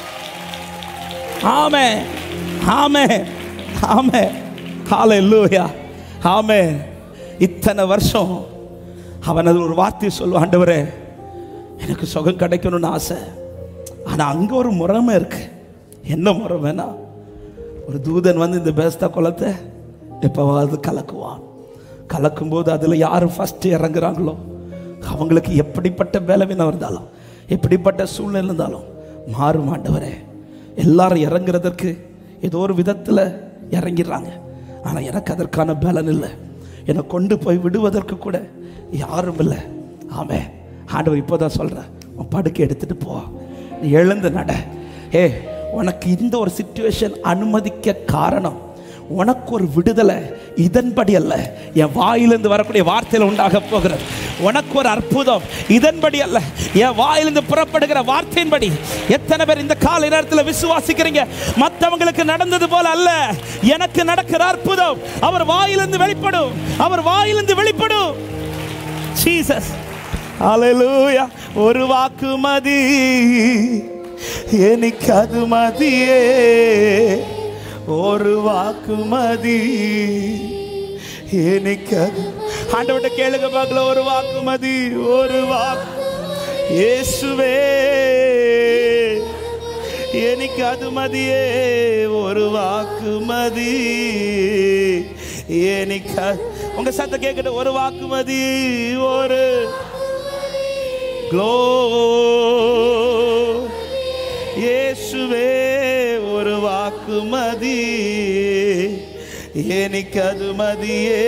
ஆமே ஆமே ஆமே ஹalleluya ஆமே இத்தனை வருஷம் அவன் அது ஒரு வார்த்தை சொல்லுவான் ஆண்டவரே எனக்கு சுகம் கிடைக்கணும்னு ஆசை ஆனா அங்க ஒரு முறைமை இருக்கு என்ன முறைமைனா ஒரு தூதன் வந்து இந்த பேஸ்தா குளத்தை எப்போவாவது கலக்குவான் கலக்கும்போது அதில் யார் ஃபர்ஸ்ட் இறங்குறாங்களோ அவங்களுக்கு எப்படிப்பட்ட பலவீனம் இருந்தாலும் எப்படிப்பட்ட சூழ்நிலை இருந்தாலும் மாறும் ஆண்டவரே எல்லாரும் இறங்குறதற்கு ஏதோ ஒரு விதத்தில் இறங்கிடுறாங்க ஆனால் எனக்கு அதற்கான பலன் இல்லை என்னை கொண்டு போய் விடுவதற்கு கூட யாரும் இல்லை ஆமே ஆண்டவர் இப்போ தான் சொல்கிறேன் உன் படுக்கை எடுத்துட்டு போ நீ எழுந்து நட ஏ உனக்கு இந்த ஒரு சுச்சுவேஷன் அனுமதிக்க காரணம் உனக்கு ஒரு விடுதலை இதன்படி அல்ல என் வாயிலிருந்து வரக்கூடிய வார்த்தையில் உண்டாக போகிறது உனக்கு ஒரு அற்புதம் இதன்படி அல்ல என் வாயிலிருந்து புறப்படுகிற வார்த்தையின்படி எத்தனை பேர் இந்த கால நேரத்தில் விசுவாசிக்கிறீங்க மற்றவங்களுக்கு நடந்தது போல அல்ல எனக்கு நடக்கிற அற்புதம் அவர் வாயிலிருந்து வெளிப்படும் அவர் வாயிலிருந்து வெளிப்படும் ஜீசஸ் ஹalleluya ஒரு வாக்கு மதி எனக்கு அது மதியே ஒரு வாக்கு மதி எனக்கு அது ஆண்டவட்ட கேளுங்க பார்க்கல ஒரு வாக்கு மதி ஒரு வாக்கு இயேசுவே எனக்கு அது மதியே ஒரு வாக்கு மதி எனக்கு அது- உங்க சத்த கேட்கட்ட ஒரு வாக்கு மதி ஒரு க்ளோ இயேசுவே ஒரு வாக்கு மதி எனக்கு அது மதியே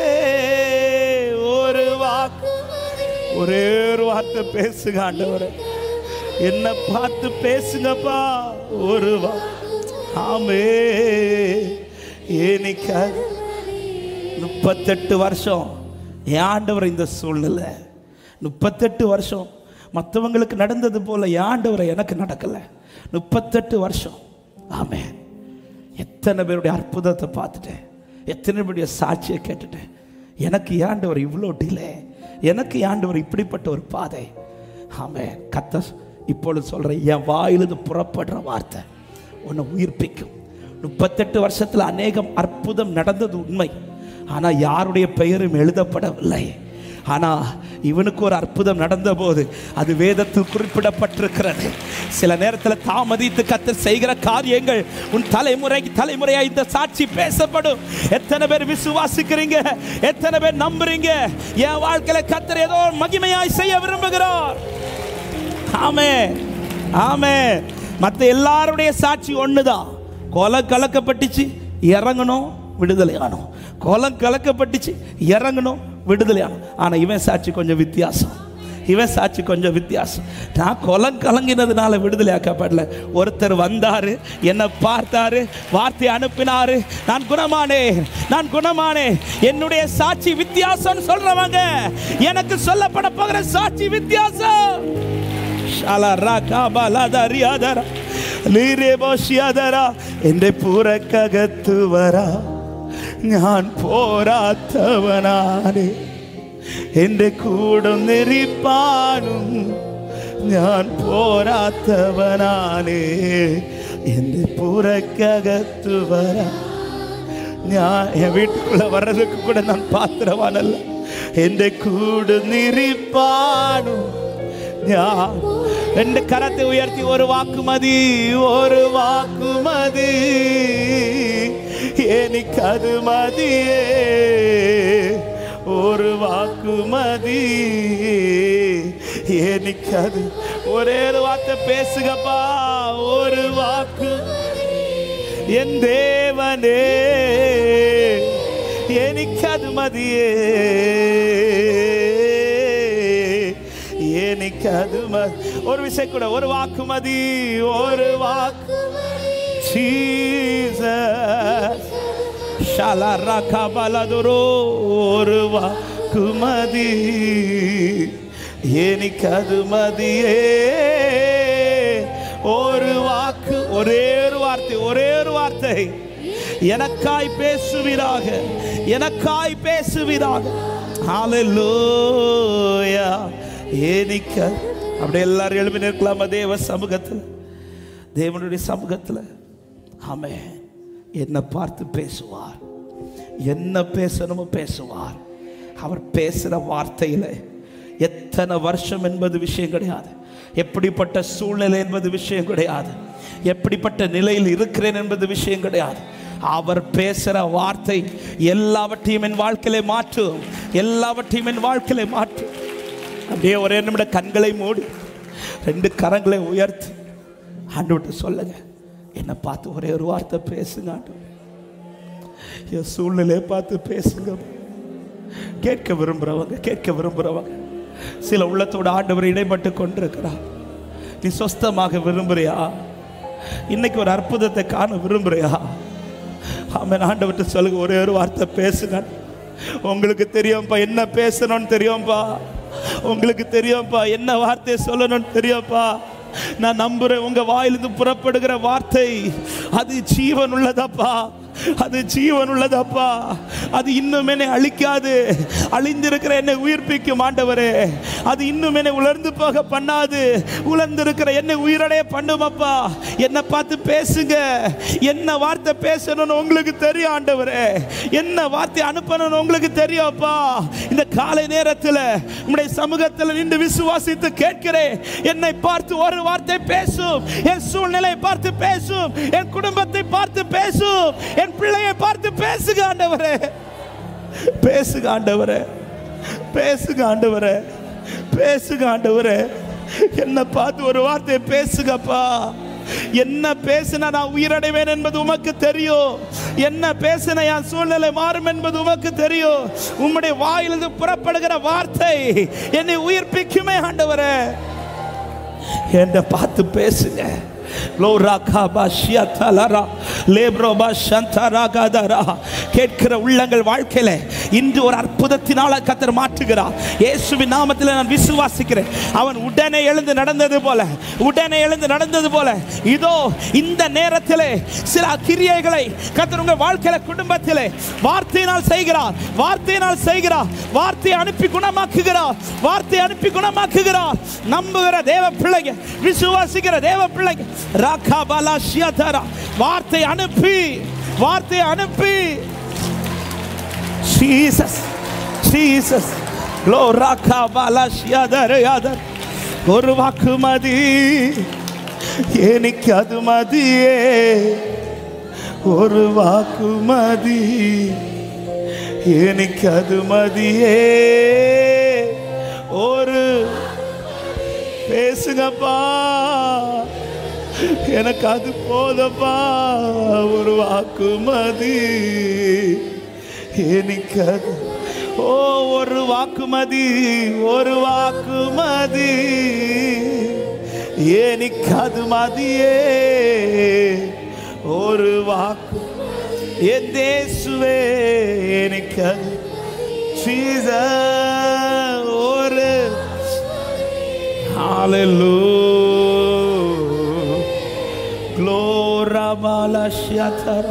ஒரு வாக்கு ஒரே ஒரு வார்த்தை பேசுங்க ஆண்டவரே என்ன பார்த்து பேசுங்கப்பா ஒரு வா ஆமே எனக்கு அது முப்பத்தெட்டு வருஷம் என் ஆண்டவர் இந்த சூழ்நிலை முப்பத்தெட்டு வருஷம் மற்றவங்களுக்கு நடந்தது போல என் ஆண்டவரை எனக்கு நடக்கலை முப்பத்தெட்டு வருஷம் ஆமே எத்தனை பேருடைய அற்புதத்தை பார்த்துட்டேன் எத்தனை பேருடைய சாட்சியை கேட்டுட்டேன் எனக்கு ஏன் ஆண்டவர் இவ்வளோ டிலே எனக்கு ஏன் ஆண்டவர் இப்படிப்பட்ட ஒரு பாதை ஆமே கத்த இப்பொழுது சொல்கிறேன் என் வாயிலிருந்து புறப்படுற வார்த்தை உன்னை உயிர்ப்பிக்கும் முப்பத்தெட்டு வருஷத்தில் அநேகம் அற்புதம் நடந்தது உண்மை ஆனால் யாருடைய பெயரும் எழுதப்படவில்லை ஆனால் இவனுக்கு ஒரு அற்புதம் நடந்தபோது அது வேதத்தில் குறிப்பிடப்பட்டிருக்கிறது சில நேரத்தில் தாமதித்து கத்தர் செய்கிற காரியங்கள் உன் தலைமுறை தலைமுறையா இந்த சாட்சி பேசப்படும் எத்தனை பேர் விசுவாசிக்கிறீங்க எத்தனை பேர் நம்புறீங்க என் வாழ்க்கையில கத்தர் ஏதோ ஒரு மகிமையாய் செய்ய விரும்புகிறார் ஆமே ஆமே மற்ற எல்லாருடைய சாட்சி ஒண்ணுதான் கொலை கலக்கப்பட்டுச்சு இறங்கணும் விடுதலை ஆனோம் கொலம் கலக்கப்பட்டுச்சு இறங்கணும் விடுதலை ஆனோம் ஆனா இவன் சாட்சி கொஞ்சம் வித்தியாசம் இவன் சாட்சி கொஞ்சம் வித்தியாசம் நான் கொலம் கலங்கினதுனால விடுதலை ஆக்கப்படல ஒருத்தர் வந்தாரு என்னை பார்த்தாரு வார்த்தை அனுப்பினாரு நான் குணமானே நான் குணமானே என்னுடைய சாட்சி வித்தியாசம்னு சொல்றவங்க எனக்கு சொல்லப்பட போகிற சாட்சி வித்தியாசம் ஷாலா ரா காபா லாதா ரியாதரா ലീരേബോഷിയാദര എൻ്റെ പുറക്കകത്ത് വരാ ഞാൻ പോരാത്തവനാണ് എൻ്റെ കൂടുന്നിരിപ്പാനും ഞാൻ പോരാത്തവനാണ് എൻ്റെ പുറക്കകത്ത് വരാ ഞാൻ എன் வீட்டுக்குள்ள வர்றதுக்கு கூட நான் பாத்திரவானல்ல എൻ്റെ കൂട് നിരിപ്പാനും ഞാൻ എൻ്റെ കരത്തെ ഉയർത്തി ഒരു വാക്ക് മതി ഒരു വാക്ക് മതി എനിക്കത് മതിയേ ഒരു വാക്ക് മതി എനിക്കത് ഒരേ ഒരു വാക്ക് പേസുകപ്പാ ഒരു വാക്ക് എൻ ദേവനേ എനിക്കത് മതിയേ എനിക്കത് മതി ഒരു വിഷയം കൂടെ ഒരു വാക്ക് മതി ഒരു വാക്ക് Jesus ഷലറകബലതുരോ ഒരു വാക്ക് മതി എനിക്കത് മതിയേ ஒரு வாக்கு ஒரே ஒரு வார்த்தை ஒரே ஒரு வார்த்தை எனக்காய் பேசுவீராக எனக்காய் பேசுவீராக ஹalleluya ஏனிக்க அப்படி எல்லாரும் எழுப்பி நிற்கலாமா தேவ சமூகத்தில் தேவனுடைய சமூகத்தில் ஆமே என்னை பார்த்து பேசுவார் என்ன பேசணுமோ பேசுவார் அவர் பேசுகிற வார்த்தையில் எத்தனை வருஷம் என்பது விஷயம் கிடையாது எப்படிப்பட்ட சூழ்நிலை என்பது விஷயம் கிடையாது எப்படிப்பட்ட நிலையில் இருக்கிறேன் என்பது விஷயம் கிடையாது அவர் பேசுகிற வார்த்தை எல்லாவற்றையும் என் வாழ்க்கையில மாற்றும் எல்லாவற்றையும் என் வாழ்க்கையில மாற்றும் அப்படியே ஒரே நிமிட கண்களை மூடி ரெண்டு கரங்களை உயர்த்தி ஆண்டு சொல்லுங்க என்னை பார்த்து ஒரே ஒரு வார்த்தை பேசுங்க ஆண்டு என் சூழ்நிலையை பார்த்து பேசுங்க கேட்க விரும்புகிறவங்க கேட்க விரும்புகிறவங்க சில உள்ளத்தோட ஆண்டவர் இடைப்பட்டு கொண்டிருக்கிறார் நீ சொஸ்தமாக விரும்புறியா இன்னைக்கு ஒரு அற்புதத்தை காண விரும்புறியா ஆமென் ஆண்டவர்கிட்ட சொல்லுங்க ஒரே ஒரு வார்த்தை பேசுங்க உங்களுக்கு தெரியும்ப்பா என்ன பேசணும்னு தெரியும்ப்பா உங்களுக்கு தெரியும்ப்பா என்ன வார்த்தையை சொல்லணும்னு தெரியும்ப்பா நான் நம்புறேன் உங்க வாயிலிருந்து புறப்படுகிற வார்த்தை அது ஜீவன் உள்ளதாப்பா அது ஜீவன் உள்ளதப்பா அது இன்னும் என்னை அழிக்காது அழிந்திருக்கிற என்னை உயிர்ப்பிக்கும் ஆண்டவரே அது இன்னும் என்னை உலர்ந்து போக பண்ணாது உலர்ந்திருக்கிற என்னை உயிரடைய பண்ணுமப்பா என்னை பார்த்து பேசுங்க என்ன வார்த்தை பேசணும்னு உங்களுக்கு தெரியும் ஆண்டவரே என்ன வார்த்தை அனுப்பணும்னு உங்களுக்கு தெரியும்ப்பா இந்த காலை நேரத்தில் உங்களுடைய சமூகத்தில் நின்று விசுவாசித்து கேட்கிறேன் என்னை பார்த்து ஒரு வார்த்தை பேசும் என் சூழ்நிலை பார்த்து பேசும் என் குடும்பத்தை பார்த்து பேசும் என் பிள்ளையை பார்த்து பேசுக ஆண்டவரே பேசுக ஆண்டவரே பேசுக ஆண்டவரே பேசுக ஆண்டவரே என்ன பார்த்து ஒரு வார்த்தையை பேசுகப்பா என்ன பேசினா நான் உயிரடைவேன் என்பது உமக்கு தெரியும் என்ன பேசின என் சூழ்நிலை மாறும் என்பது உமக்கு தெரியும் உம்முடைய வாயிலிருந்து புறப்படுகிற வார்த்தை என்னை உயிர்ப்பிக்குமே ஆண்டவரே என்ன பார்த்து பேசுங்க கேட்கிற உள்ளங்கள் வாழ்க்கையில இன்று ஒரு அற்புதத்தினால கத்தர் மாற்றுகிறார் இயேசுவின் நாமத்தில் நான் விசுவாசிக்கிறேன் அவன் உடனே எழுந்து நடந்தது போல உடனே எழுந்து நடந்தது போல இதோ இந்த நேரத்திலே சில கிரியைகளை கத்தர் உங்க வாழ்க்கையில குடும்பத்திலே வார்த்தையினால் செய்கிறார் வார்த்தையினால் செய்கிறார் வார்த்தையை அனுப்பி குணமாக்குகிறார் வார்த்தையை அனுப்பி குணமாக்குகிறார் நம்புகிற தேவ பிள்ளைங்க விசுவாசிக்கிற தேவ பிள்ளைங்க ராகா பாலா ஷியாதாரா வார்த்தை அனுப்பி வார்த்தை அனுப்பி ஜீசஸ் ஜீசஸ் லோ ராகா பாலா ஷியாதர் யாதர் ஒரு வாக்கு மதி எனக்கு அது மதியே ஒரு வாக்கு மதி எனக்கு அது மதியே ஒரு பேசுங்கப்பா எனக்கு அது போதப்பா ஒரு வாக்கு மதி எனக்கு அது ஓ ஒரு வாக்கு மதி ஒரு வாக்கு மதி எனக்கு அது மதியே ஒரு வாக்கு என் தேசுவே எனக்கு அது சீச ஒரு Hallelujah. Gloramala shatara.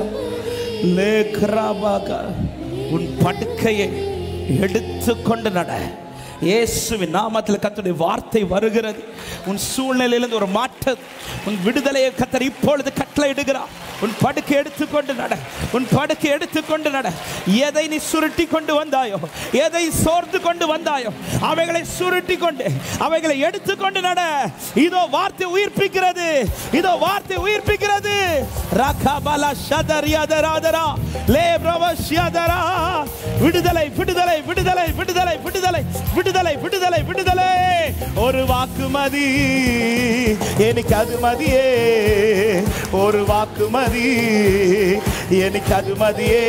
Lekrabaga. உன் படுக்கையை எடுத்துக்கொண்டு நட இயேசுவின் நாமத்தில் கர்த்தருடைய வார்த்தை வருகிறது உன் சூழ்நிலையிலிருந்து ஒரு மாற்றம் உன் விடுதலையை கத்தர் இப்பொழுது கட்டளை இடுகிறார் உன் படுக்கை எடுத்துக்கொண்டு நட உன் படுக்கை எடுத்துக்கொண்டு நட எதை நீ சுருட்டி கொண்டு வந்தாயோ எதை சோர்ந்து கொண்டு வந்தாயோ அவைகளை சுருட்டி கொண்டு அவைகளை எடுத்துக்கொண்டு நட இதோ வார்த்தை உயிர்ப்பிக்கிறது இதோ வார்த்தை உயிர்ப்பிக்கிறது ரகபல ஷதரியாதராதரா லே பிரவஷ்யதரா விடுதலை விடுதலை விடுதலை விடுதலை விடுதலை விடுதலை விடுதலை விடுதலை ஒரு வாக்கு மதி எனக்கு அது மதியே ஒரு வாக்கு மதி எனக்கு அது மதியே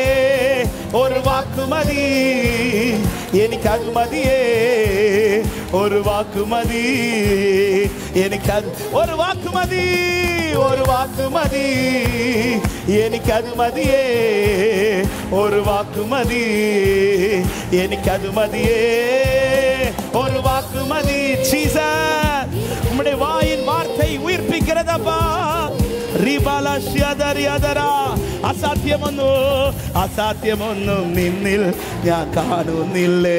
ஒரு வாக்கு மதி எனக்கு அது மதியே ஒரு வாக்கு மதி எனக்கு அது ஒரு வாக்கு மதி ஒரு வாக்கு மதி எனக்கு அது மதியே ஒரு வாக்கு மதி எனக்கு அது மதியே ஒரு வாக்கு மதி சீசர் உம்முடைய வாயின் வார்த்தை உயிர்ப்பிக்கிறதப்பா റിബാലശ്യതരിയതരാ. അസാധ്യമൊന്നു അസാധ്യമൊന്നും നിന്നിൽ ഞാൻ കാണുന്നില്ലേ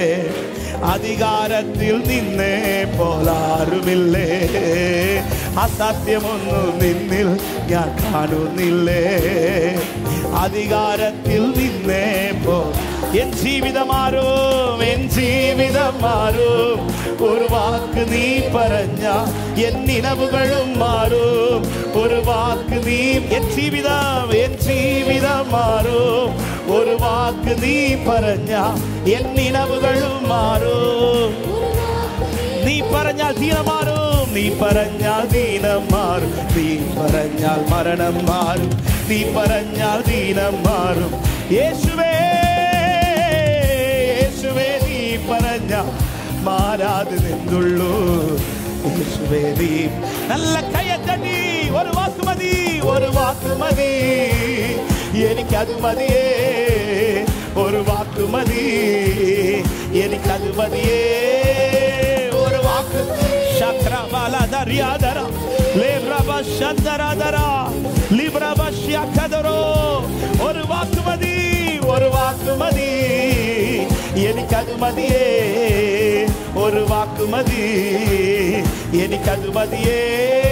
അധികാരത്തിൽ നിന്നെ പോലാരുമില്ലേ അസാധ്യമൊന്നും നിന്നിൽ ഞാൻ കാണുന്നില്ലേ അധികാരത്തിൽ നിന്നെ പോ എൻ ജീവിതം മാറും എൻ ജീവിതം മാറും ഒരു വാക്ക് നീ പറഞ്ഞ എൻ നിലവുകളും മാറും ഒരു വാക്ക് നീ എൻ ജീവിതം എൻ ജീവിതം മാറും ഒരു വാക്ക് നീ പറഞ്ഞ എൻ നിലവുകളും മാറും നീ പറഞ്ഞാൽ ദീനം മാറും നീ പറഞ്ഞാൽ ദീനം മാറും നീ പറഞ്ഞാൽ മരണം മാറും നീ പറഞ്ഞാൽ ദീനം മാറും യേശുവേ യേശുവേ നീ പറഞ്ഞ മാറാതെ നിന്നുള്ളൂ യേശുവേ നീ നല്ല കയ്യത്തടി ഒരു വാക്ക് മതി ഒരു വാക്ക് മതി എനിക്കത് മതിയേ ഒരു വാക്ക് മതി എനിക്കത് മതിയേ ഒരു വാക്ക് ശക്രബലധര്യാധര ലേബ്രബശന്തരധര ലിബ്രബശ്യക്കതരോ ഒരു വാക്ക് മതി ഒരു വാക്ക് മതി എനിക്കത് മതിയേ ഒരു വാക്ക് മതി എനിക്കത് മതിയേ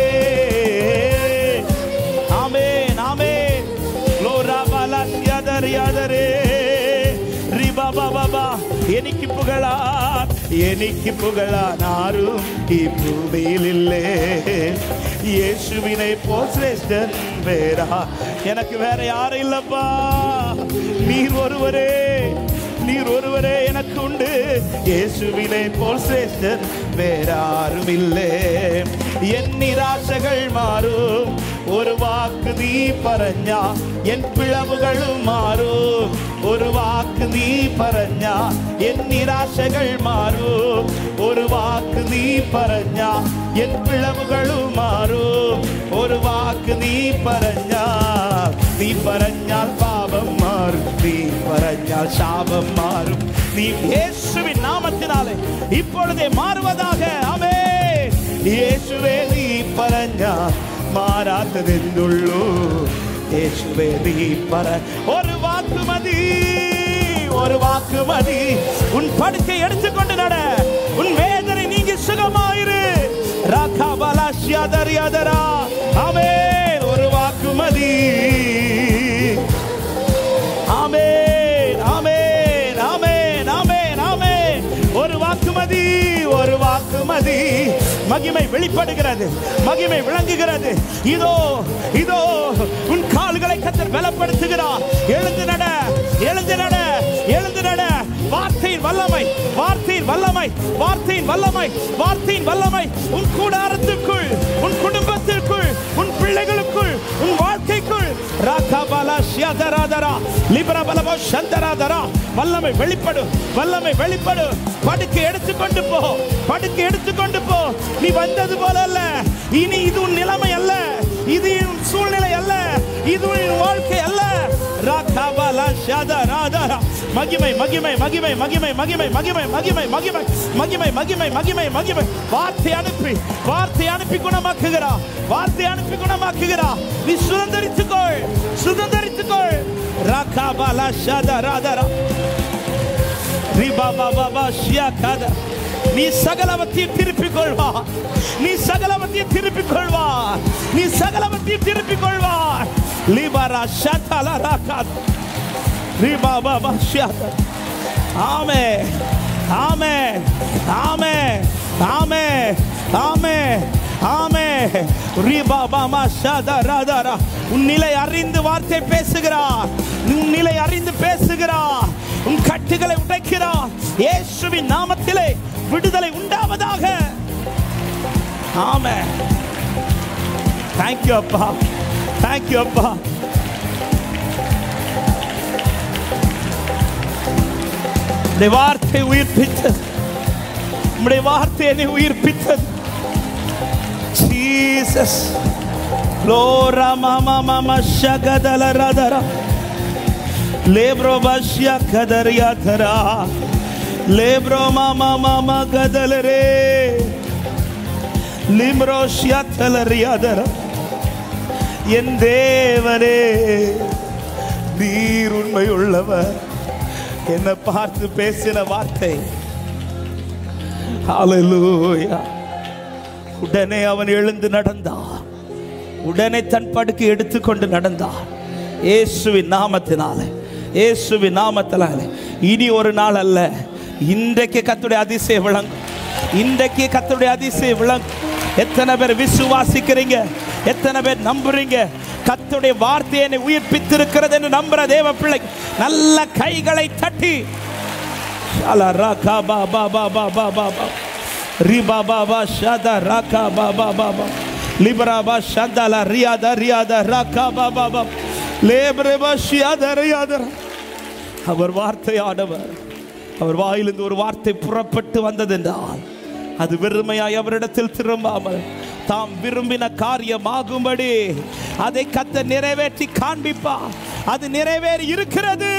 ആമേൻ ആമേൻ ഗ്ലോറാബലസ്യധര്യാധരേ റിബബബബ എനിക്ക് പുകളാൻ എനിക്ക് പുകളാൻ ആരും ഈ ഭൂമിയിലില്ലേ യേശുവിനെ പോ ശ്രേഷ്ഠൻ വേറാ எனக்கு வேற யாரும் இல்லப்பா நீர் ஒருவரே நீர் ஒருவரே எனக்கு உண்டு இயேசுவினை போல் சிரேஷ்டன் வேறாரும் இல்லை என் நிராசைகள் மாறும் ஒரு வாக்கு நீ പറഞ്ഞ എൻ പിഴവുകളും മാറും ഒരു വാക്ക് നീ പറഞ്ഞ എൻ നിരാശകൾ മാറും ഒരു വാക്ക് നീ പറഞ്ഞ എൻ പിഴവുകളും മാറും ഒരു വാക്ക് നീ പറഞ്ഞ നീ പറഞ്ഞാൽ പാപം മാറും നീ പറഞ്ഞാൽ ശാപം മാറും നീ യേശുവിൻ നാമത്തിനാലെ ഇപ്പോഴത്തെ മാറുവதாக അമേ യേശുവേ നീ പറഞ്ഞ മാറാത്തതെന്തുള്ളൂ യേശുവേ നീ പറ ഒരു വാക്ക് മതി ஒரு வாக்கு மதி உன் படுக்கை எடுத்துக்கொண்டு நட உன் வேதனை நீங்கி சுகமாயிரு ராகா பலாஷ்யாதரியாதரா ஆமே ஒரு வாக்கு மதி ஆமென் ஆமென் ஆமென் ஆமென் ஆமென் ஒரு வாக்குமதி ஒரு வாக்குமதி மகிமை வெளிப்படுகிறது மகிமை விளங்குகிறது இதோ இதோ உன் கால்களை கத்தர் பலப்படுத்துகிறார் எழுந்து நட எழுந்து நட எழுந்து நட வார்த்தையின் வல்லமை வார்த்தையின் வல்லமை வார்த்தையின் வல்லமை வார்த்தையின் வல்லமை உன் கூடாரத்திற்குள் உன் குடும்பத்திற்குள் உன் பிள்ளைகளுக்குள் உன் வாழ்க்கைக்குள் ராகாபாலா ஷியதராதரா லிபரபலபோ சந்தராதரா வல்லமை வெளிப்படு வல்லமை வெளிப்படு படுக்கை எடுத்துக்கொண்டு போ படுக்கை எடுத்துக்கொண்டு போ நீ வந்தது போல அல்ல இனி இது உன் நிலைமை அல்ல இது உன் சூழ்நிலை அல்ல இது உன் வாழ்க்கை அல்ல ராகாபாலா ஷதராதரா மகிமை மகிமை மகிமை மகிமை மகிமை மகிமை மகிமை மகிமை மகிமை மகிமை மகிமை மகிமை வார்த்தை அனுப்பி வார்த்தை அனுப்பி குணமாக்குகிறா வார்த்தை அனுப்பி குணமாக்குகிறா நீ சுதந்திரித்துக்கொள் சுதந்திரித்துக்கொள் ராகாபாலா ஷாதா ராதரா ரிபாபாபாபா ஷியாகாதா நீ சகலவற்றையும் திருப்பிக் கொள்வா நீ சகலவற்றையும் திருப்பிக் கொள்வா நீ சகலவற்றையும் திருப்பிக் கொள்வா லிபாரா ஷாதாலா ராகாத் ரிபாபாபா ஷியாதா ஆமே ஆமே ஆமே ஆமே ஆமே ஆமே ரிபாபாமா ஷாதா ராதாரா உன் நிலை அறிந்து வார்த்தை பேசுகிறார் உன் நிலை அறிந்து பேசுகிறார் உன் கட்டுகளை உடைக்கிறார் இயேசுவின் நாமத்திலே விடுதலை உண்டாவதாக ஆமே தேங்க்யூ அப்பா தேங்க்யூ அப்பா உடைய வார்த்தை உயிர்ப்பித்தது உடைய வார்த்தை என்னை உயிர்ப்பித்தது ஜீசஸ் லோரா மாமா மாமா ஷகதல ரதரா லேப்ரோ பஷ்யா கதரியா தரா லேப்ரோ மாமா மாமா கதல ரே லிம்ரோ ஷியா தலரியா தரா என் தேவனே நீர் உண்மையுள்ளவர் என்னை பார்த்து பேசின வார்த்தை ஹalleluya உடனே அவன் எழுந்து நடந்தான் உடனே தன் படுக்கை எடுத்துக்கொண்டு நடந்தான் இயேசுவின் நாமத்தினாலே இயேசுவின் நாமத்தினாலே இனி ஒரு நாள் அல்ல இன்றைக்கு கத்துடைய அதிசயம் விளங்கும் இன்றைக்கு கத்துடைய அதிசயம் விளங்கும் எத்தனை பேர் விசுவாசிக்கிறீங்க எத்தனை பேர் நம்புறீங்க கத்துடைய வார்த்தையை என்னை உயிர்ப்பித்திருக்கிறது என்று நம்புற தேவ பிள்ளை நல்ல கைகளை தட்டி ஷாலா ராகா பா பா பா பா பா பா பா ரிபா பா பா ஷாதா ராகா பா பா பா பா லிபரா பா ஷாதாலா ரியாதா ரியாதா ராகா பா பா பா லேபரே பா ஷியாதா ரியாதா அவர் வார்த்தையானவர் அவர் வாயிலிருந்து ஒரு வார்த்தை புறப்பட்டு வந்ததென்றால் அது வெறுமையாய் அவரிடத்தில் திரும்பாமல் தாம் விரும்பின காரியமாகும்படி அதை கத்த நிறைவேற்றி காண்பிப்பா அது நிறைவேறி இருக்கிறது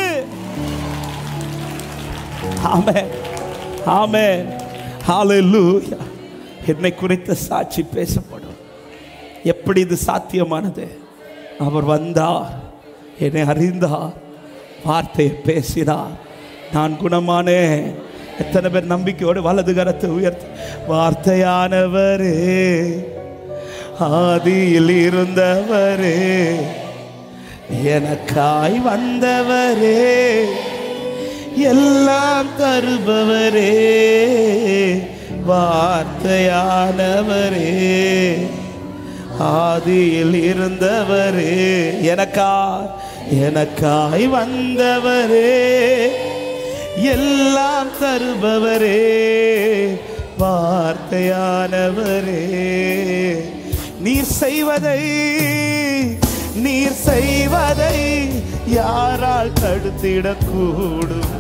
ஆமென் ஆமென் ஹalleluya என்னை குறித்த சாட்சி பேசப்படும் எப்படி இது சாத்தியமானது அவர் வந்தார் என்னை அறிந்தார் வார்த்தையை பேசினார் நான் குணமானே எத்தனை பேர் நம்பிக்கையோடு வலது கரத்தை உயர்த்தி வார்த்தையானவரே ஆதியில் இருந்தவரே எனக்காய் வந்தவரே எல்லாம் தருபவரே வார்த்தையானவரே ஆதியில் இருந்தவரே எனக்கா எனக்காய் வந்தவரே எல்லாம் தருபவரே வார்த்தையானவரே நீர் செய்வதை நீர் செய்வதை யாரால் தடுத்திடக்கூடும்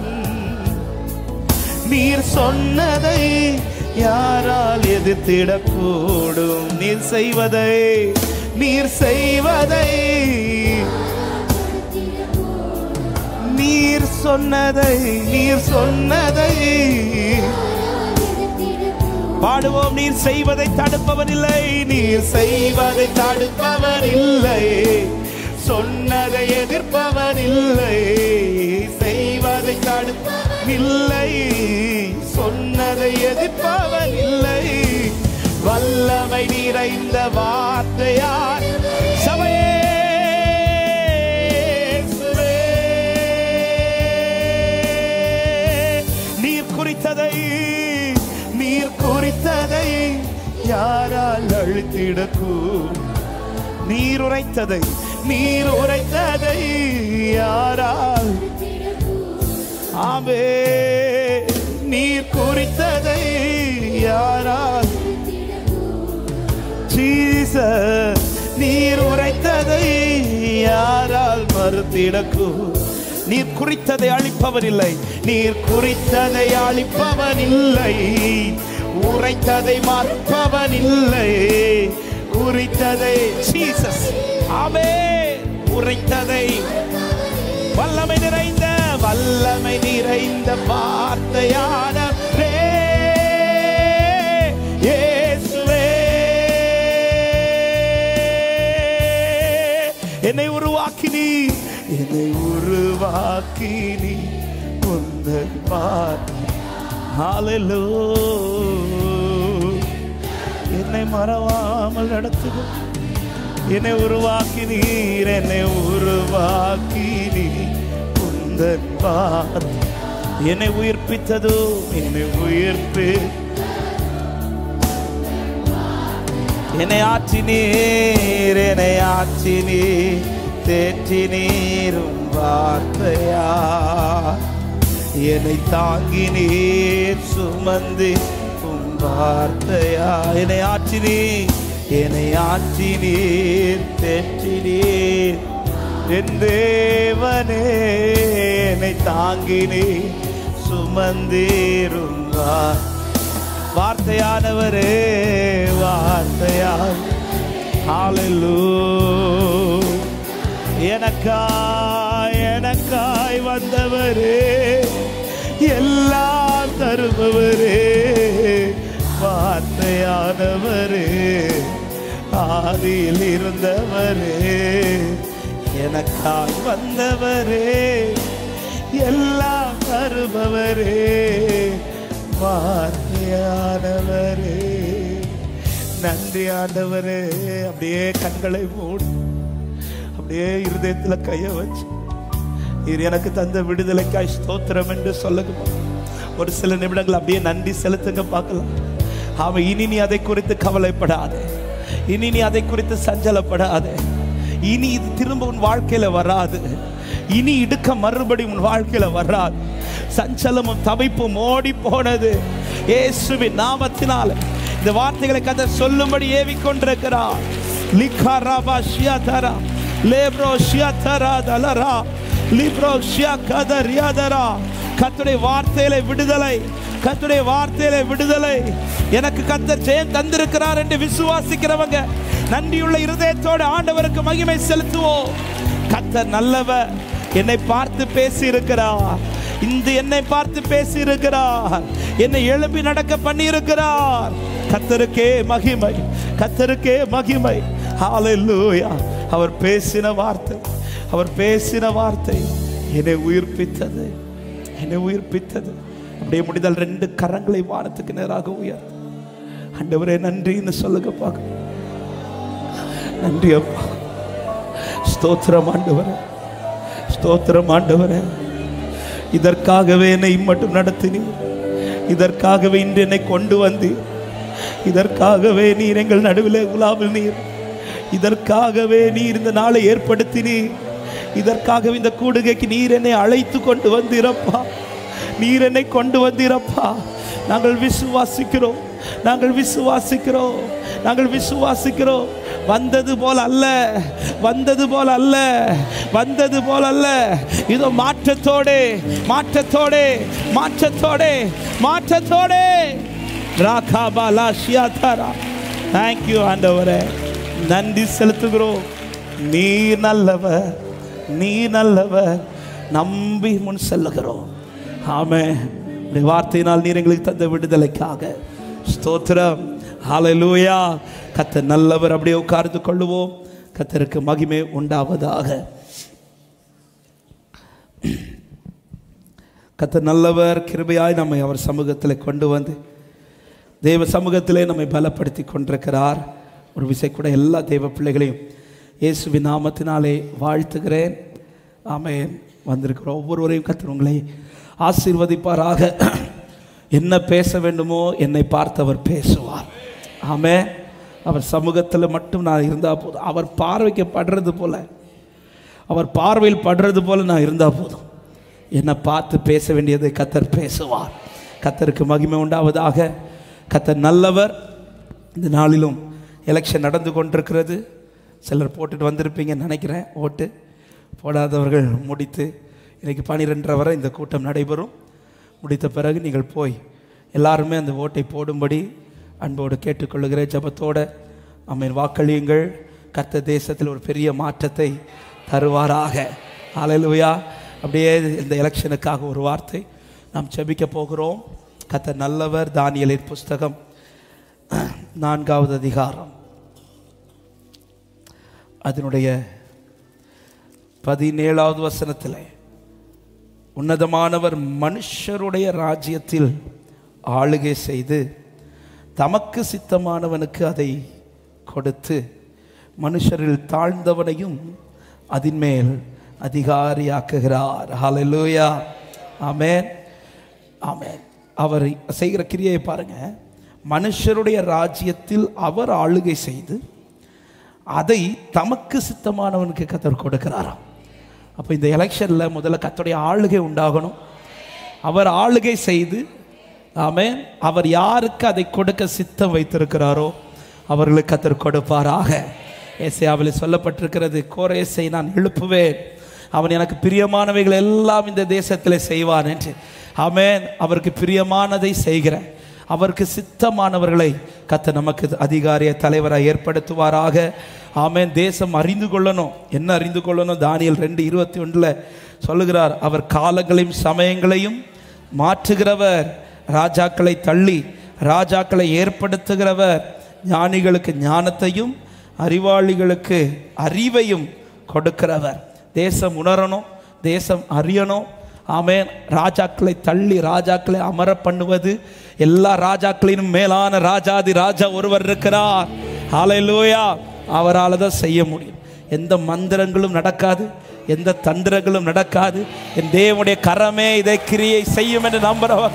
நீர் சொன்னதை யாரால் எதிர்த்திடக்கூடும் நீர் செய்வதை நீர் செய்வதை நீர் சொன்னதை நீர் சொன்னதை பாடுவோம் நீர் செய்வதை தடுப்பவர் இல்லை நீர் செய்வதை தடுப்பவர் இல்லை சொன்னதை எதிர்ப்பவர் இல்லை செய்வதை தடுப்பவர் இல்லை சொன்னதை எதிர்ப்பவர் இல்லை வல்லமை நிறைந்த வார்த்தையார் சபையே இயேசுவே. நீர் குறித்ததை நீர் குறித்ததை யாரால் அழுத்திடக்கூடும் நீர் உரைத்ததை நீர் உரைத்ததை யாரால் ஆமே நீர் குறித்ததை யாரால் ஜீசஸ் நீர் உரைத்ததை யாரால் மறுத்திடக்கூ நீர் குறித்ததை அழிப்பவர் இல்லை நீர் குறித்ததை அழிப்பவன் இல்லை உரைத்ததை மறுப்பவன் இல்லை குறித்ததை ஜீசஸ் ஆமே உரைத்ததை வல்லமை நிறைந்த வல்லமை நிறைந்த வார்த்தையானவரே இயேசுவே என்னை உருவாக்கினி என்னை உருவாக்கினி உந்தன் வார்த்தை Hallelujah. என்னை மறவாமல் நடத்துக என்னை உருவாக்கி நீர் என்னை உருவாக்கி நீர் உந்தன் வார்த்தை என்னை உயிர்ப்பித்ததோ என்னை உயிர்ப்பு என்னை ஆற்றி நீர் என்னை ஆற்றி நீர் தேற்றி நீரும் வார்த்தையா என்னை தாங்கி நீர் சுமந்து உம் வார்த்தையா என்னை ஆற்றி நீர் என்னை ஆற்றி நீர் தேற்றி நீர் என் தேவனே என்னை தாங்கி நீர் சுமந்தீரும் வார் வார்த்தையானவரே வார்த்தையா ஹalleluya எனக்காய் எனக்காய் வந்தவரே எல்லாம் தருபவரே வார்த்தையானவரே ஆதியில் இருந்தவரே எனக்காய் வந்தவரே எல்லாம் தருபவரே வார்த்தையானவரே நன்றி ஆண்டவரே அப்படியே கண்களை மூடு அப்படியே இருதயத்துல கைய வச்சு நீர் எனக்கு தந்த விடுதலைக்காய் ஸ்தோத்திரம் என்று சொல்லுங்க ஒரு சில நிமிடங்கள் அப்படியே நன்றி செலுத்துங்க பார்க்கலாம் அவன் இனி நீ அதை குறித்து கவலைப்படாதே இனி நீ அதை குறித்து சஞ்சலப்படாதே இனி இது திரும்ப உன் வாழ்க்கையில வராது இனி இடுக்க மறுபடி உன் வாழ்க்கையில வராது சஞ்சலமும் தவிப்பும் ஓடி போனது இயேசுவின் நாமத்தினால இந்த வார்த்தைகளை கதை சொல்லும்படி ஏவிக்கொண்டிருக்கிறார் லிகாராபா ஷியாதரா லேப்ரோ ஷியாதரா தலரா லிப்ரோ ஷியா கதர் யாதரா கத்துடைய வார்த்தையில விடுதலை கத்துடைய வார்த்தையில விடுதலை எனக்கு கத்தர் ஜெயம் தந்திருக்கிறார் என்று விசுவாசிக்கிறவங்க நன்றியுள்ள இருதயத்தோடு ஆண்டவருக்கு மகிமை செலுத்துவோம் கத்தர் நல்லவர் என்னை பார்த்து பேசி இருக்கிறார் இந்த என்னை பார்த்து பேசி இருக்கிறார் என்னை எழுப்பி நடக்க பண்ணி இருக்கிறார் கத்தருக்கே மகிமை கத்தருக்கே மகிமை ஹalleluya அவர் பேசின வார்த்தை அவர் பேசின வார்த்தை என்னை உயிர்ப்பித்தது என்னை உயிர்ப்பித்தது அப்படியே முடிந்தால் ரெண்டு கரங்களை வானத்துக்கு நேராக உயர் ஆண்டவரே நன்றின்னு சொல்லுங்க பார்க்க நன்றி அப்பா ஸ்தோத்திரம் ஆண்டவரே ஸ்தோத்திரம் ஆண்டவரே இதற்காகவே என்னை மட்டும் நடத்தினீர் இதற்காகவே இன்று என்னை கொண்டு வந்தீர் இதற்காகவே நீர் எங்கள் நடுவில் உலாவில் நீர் இதற்காகவே நீர் இந்த நாளை ஏற்படுத்தினீர் இதற்காகவே இந்த கூடுகைக்கு நீர் என்னை அழைத்து கொண்டு வந்தீரப்பா நீர் என்னை கொண்டு வந்தீரப்பா நாங்கள் விசுவாசிக்கிறோம் நாங்கள் விசுவாசிக்கிறோம் நாங்கள் விசுவாசிக்கிறோம் வந்தது போல அல்ல வந்தது போல அல்ல வந்தது போல அல்ல இதோ மாற்றத்தோடே மாற்றத்தோடே மாற்றத்தோடே மாற்றத்தோடே ராகாபாலா ஷியாதாரா தேங்க்யூ ஆண்டவரே நன்றி செலுத்துகிறோம் நீ நல்லவர் நீ நல்லவர் நம்பி முன் செல்லுகிறோம் ஆமே உடைய வார்த்தையினால் நீர் எங்களுக்கு தந்த விடுதலைக்காக ஸ்தோத்திரம் ஹalleluya கத்த நல்லவர் அப்படியே உட்கார்ந்து கொள்ளுவோம் கத்தருக்கு மகிமை உண்டாவதாக கத்த நல்லவர் கிருபையாய் நம்மை அவர் சமூகத்தில் கொண்டு வந்து தேவ சமூகத்திலே நம்மை பலப்படுத்தி கொண்டிருக்கிறார் ஒரு விசை கூட எல்லா தேவ பிள்ளைகளையும் இயேசுவின் நாமத்தினாலே வாழ்த்துகிறேன் ஆமென் வந்திருக்கிற ஒவ்வொருவரையும் கத்தர் உங்களை ஆசீர்வதிப்பாராக என்ன பேச வேண்டுமோ என்னை பார்த்து அவர் பேசுவார் ஆமே அவர் சமூகத்தில் மட்டும் நான் இருந்தால் போதும் அவர் பார்வைக்கு படுறது போல அவர் பார்வையில் படுறது போல நான் இருந்தால் போதும் என்னை பார்த்து பேச வேண்டியதை கத்தர் பேசுவார் கத்தருக்கு மகிமை உண்டாவதாக கத்தர் நல்லவர் இந்த நாளிலும் எலெக்ஷன் நடந்து கொண்டிருக்கிறது சிலர் போட்டுட்டு வந்திருப்பீங்கன்னு நினைக்கிறேன் ஓட்டு போடாதவர்கள் முடித்து இன்னைக்கு பன்னிரெண்டரை வரை இந்த கூட்டம் நடைபெறும் முடித்த பிறகு நீங்கள் போய் எல்லாருமே அந்த ஓட்டை போடும்படி அன்போடு கேட்டுக்கொள்ளுகிற ஜபத்தோட அம்மன் வாக்களியுங்கள் கர்த்த தேசத்தில் ஒரு பெரிய மாற்றத்தை தருவாராக ஹalleluya அப்படியே இந்த எலெக்ஷனுக்காக ஒரு வார்த்தை நாம் செபிக்க போகிறோம் கத்த நல்லவர் தானியலின் புஸ்தகம் நான்காவது அதிகாரம் அதனுடைய பதினேழாவது வசனத்தில் உன்னதமானவர் மனுஷருடைய ராஜ்யத்தில் ஆளுகை செய்து தமக்கு சித்தமானவனுக்கு அதை கொடுத்து மனுஷரில் தாழ்ந்தவனையும் அதின்மேல் அதிகாரியாக்குகிறார் ஹalleluya ஆமென் ஆமென் அவர் செய்கிற கிரியை பாருங்க மனுஷருடைய ராஜ்யத்தில் அவர் ஆளுகை செய்து அதை தமக்கு சித்தமானவனுக்கு கத்தர் கொடுக்கிறாராம் அப்போ இந்த எலெக்ஷனில் முதல்ல கத்தருடைய ஆளுகை உண்டாகணும் அவர் ஆளுகை செய்து ஆமென் அவர் யாருக்கு அதை கொடுக்க சித்தம் வைத்திருக்கிறாரோ அவர்களுக்கு கத்தர் கொடுப்பாராக ஏசையாவில் சொல்லப்பட்டிருக்கிறது கோரேசை நான் எழுப்புவேன் அவன் எனக்கு பிரியமானவைகள் எல்லாம் இந்த தேசத்தில் செய்வான் என்று ஆமென் அவருக்கு பிரியமானதை செய்கிற அவருக்கு சித்தமானவர்களை கத்த நமக்கு அதிகாரிய தலைவராக ஏற்படுத்துவாராக ஆமென் தேசம் அறிந்து கொள்ளணும் என்ன அறிந்து கொள்ளணும் தானியல் ரெண்டு இருபத்தி ஒன்றில் சொல்லுகிறார் அவர் காலங்களையும் சமயங்களையும் மாற்றுகிறவர் ராஜாக்களை தள்ளி ராஜாக்களை ஏற்படுத்துகிறவர் ஞானிகளுக்கு ஞானத்தையும் அறிவாளிகளுக்கு அறிவையும் கொடுக்கிறவர் தேசம் உணரணும் தேசம் அறியணும் ஆமென் ராஜாக்களை தள்ளி ராஜாக்களை அமர பண்ணுவது எல்லா ராஜாக்களிலும் மேலான ராஜாதி ராஜா ஒருவர் இருக்கிறார் ஹalleluya அவரால் தான் செய்ய முடியும் எந்த மந்திரங்களும் நடக்காது எந்த தந்திரங்களும் நடக்காது என் தேவனுடைய கரமே இதை கிரியை செய்யும் என்று நம்புறவர்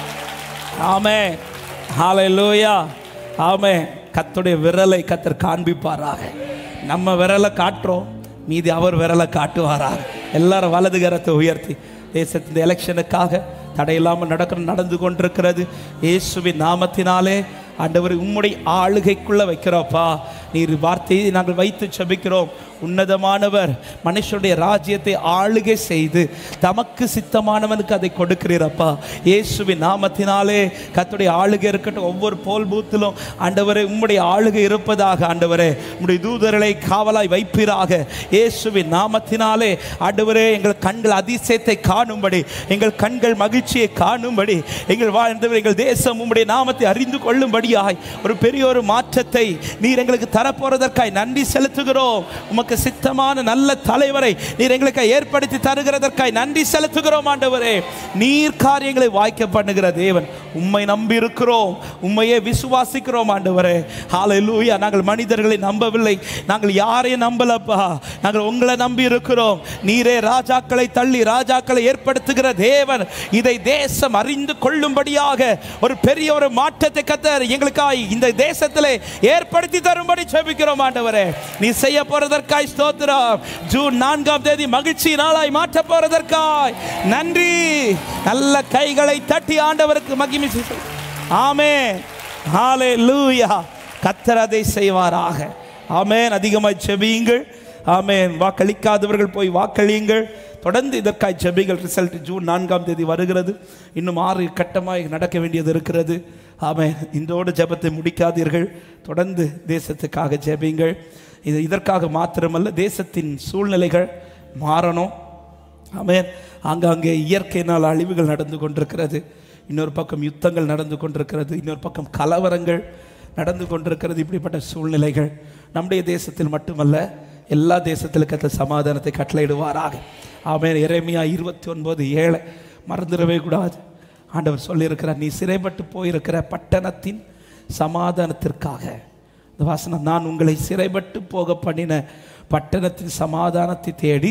ஆமே ஹalleluya ஆமே கத்துடைய விரலை கத்தர் காண்பிப்பாராக நம்ம விரலை காட்டுறோம் மீதி அவர் விரலை காட்டுவாராக எல்லாரும் வலது கரத்தை உயர்த்தி தேசத்தின் எலெக்ஷனுக்காக தடையில்லாமல் நடக்க நடந்து கொண்டிருக்கிறது இயேசுவின் நாமத்தினாலே ஆண்டவர் உம்முடைய ஆளுகைக்குள்ள வைக்கிறோப்பா நீர் வார்த்தையை நாங்கள் வைத்து செபிக்கிறோம் உன்னதமானவர் மனுஷனுடைய ராஜ்யத்தை ஆளுகை செய்து தமக்கு சித்தமானவனுக்கு அதை கொடுக்கிறீரப்பா இயேசுவின் நாமத்தினாலே கத்துடைய ஆளுகை இருக்கட்டும் ஒவ்வொரு போல் பூத்திலும் ஆண்டவரே உம்முடைய ஆளுகை இருப்பதாக ஆண்டவரே உம்முடைய தூதர்களை காவலாய் வைப்பீராக இயேசுவின் நாமத்தினாலே ஆண்டவரே எங்கள் கண்கள் அதிசயத்தை காணும்படி எங்கள் கண்கள் மகிழ்ச்சியை காணும்படி எங்கள் வாழ்ந்தவர் எங்கள் தேசம் உம்முடைய நாமத்தை அறிந்து கொள்ளும்படியாய் ஒரு பெரிய ஒரு மாற்றத்தை நீர் எங்களுக்கு தரப்போறதற்காய் நன்றி செலுத்துகிறோம் உமக்கு சித்தமான நல்ல தலைவரை நீர் எங்களுக்கு ஏற்படுத்தி தருகிறதற்காய் நன்றி செலுத்துகிறோம் ஆண்டவரே நீர் காரியங்களை வாய்க்க பண்ணுகிற தேவன் உம்மை நம்பி இருக்கிறோம் உம்மையே விசுவாசிக்கிறோம் ஆண்டவரே ஹalleluya நாங்கள் மனிதர்களை நம்பவில்லை நாங்கள் யாரையும் நம்பலப்பா நாங்கள் உங்களை நம்பி இருக்கிறோம் நீரே ராஜாக்களை தள்ளி ராஜாக்களை ஏற்படுத்துகிற தேவன் இதை தேசம் அறிந்து கொள்ளும்படியாக ஒரு பெரிய ஒரு மாற்றத்தை கத்தர் எங்களுக்காய் இந்த தேசத்திலே ஏற்படுத்தி தரும்படி செபிக்கிறோம் ஆண்டவரே நீ செய்ய போறதற்காய் ஸ்தோத்திரம் ஜூன் நான்காம் தேதி மகிழ்ச்சி நாளாய் மாற்ற போறதற்காய் நன்றி நல்ல கைகளை தட்டி ஆண்டவருக்கு மகிமை செலுத்து. ஆமென் ஹalleluya கத்தர் அதை செய்வாராக ஆமென் அதிகமாய் செபியுங்கள் ஆமென் வாக்களிக்காதவர்கள் போய் வாக்களியுங்கள் தொடர்ந்து இதற்காய் ஜெபிகள் ரிசல்ட் ஜூன் நான்காம் தேதி வருகிறது இன்னும் ஆறு கட்டமாய் நடக்க வேண்டியது இருக்கிறது ஆமென் இன்றோடு ஜெபத்தை முடிக்காதீர்கள் தொடர்ந்து தேசத்துக்காக ஜெபிங்கள் இது இதற்காக மாத்திரமல்ல தேசத்தின் சூழ்நிலைகள் மாறணும் ஆமென் ஆங்காங்கே இயற்கையினால் அழிவுகள் நடந்து கொண்டிருக்கிறது இன்னொரு பக்கம் யுத்தங்கள் நடந்து கொண்டிருக்கிறது இன்னொரு பக்கம் கலவரங்கள் நடந்து கொண்டிருக்கிறது இப்படிப்பட்ட சூழ்நிலைகள் நம்முடைய தேசத்தில் மட்டுமல்ல எல்லா தேசத்திலும் கத்த சமாதானத்தை கட்டளையிடுவாராக ஆமென் எரேமியா இருபத்தி ஒன்பது ஏழை மறந்துடவே கூடாது ஆண்டவர் சொல்லியிருக்கிறார் நீ சிறைப்பட்டு போயிருக்கிற பட்டணத்தின் சமாதானத்திற்காக இந்த வாசனம் நான் உங்களை சிறைப்பட்டு போக பண்ணின பட்டணத்தின் சமாதானத்தை தேடி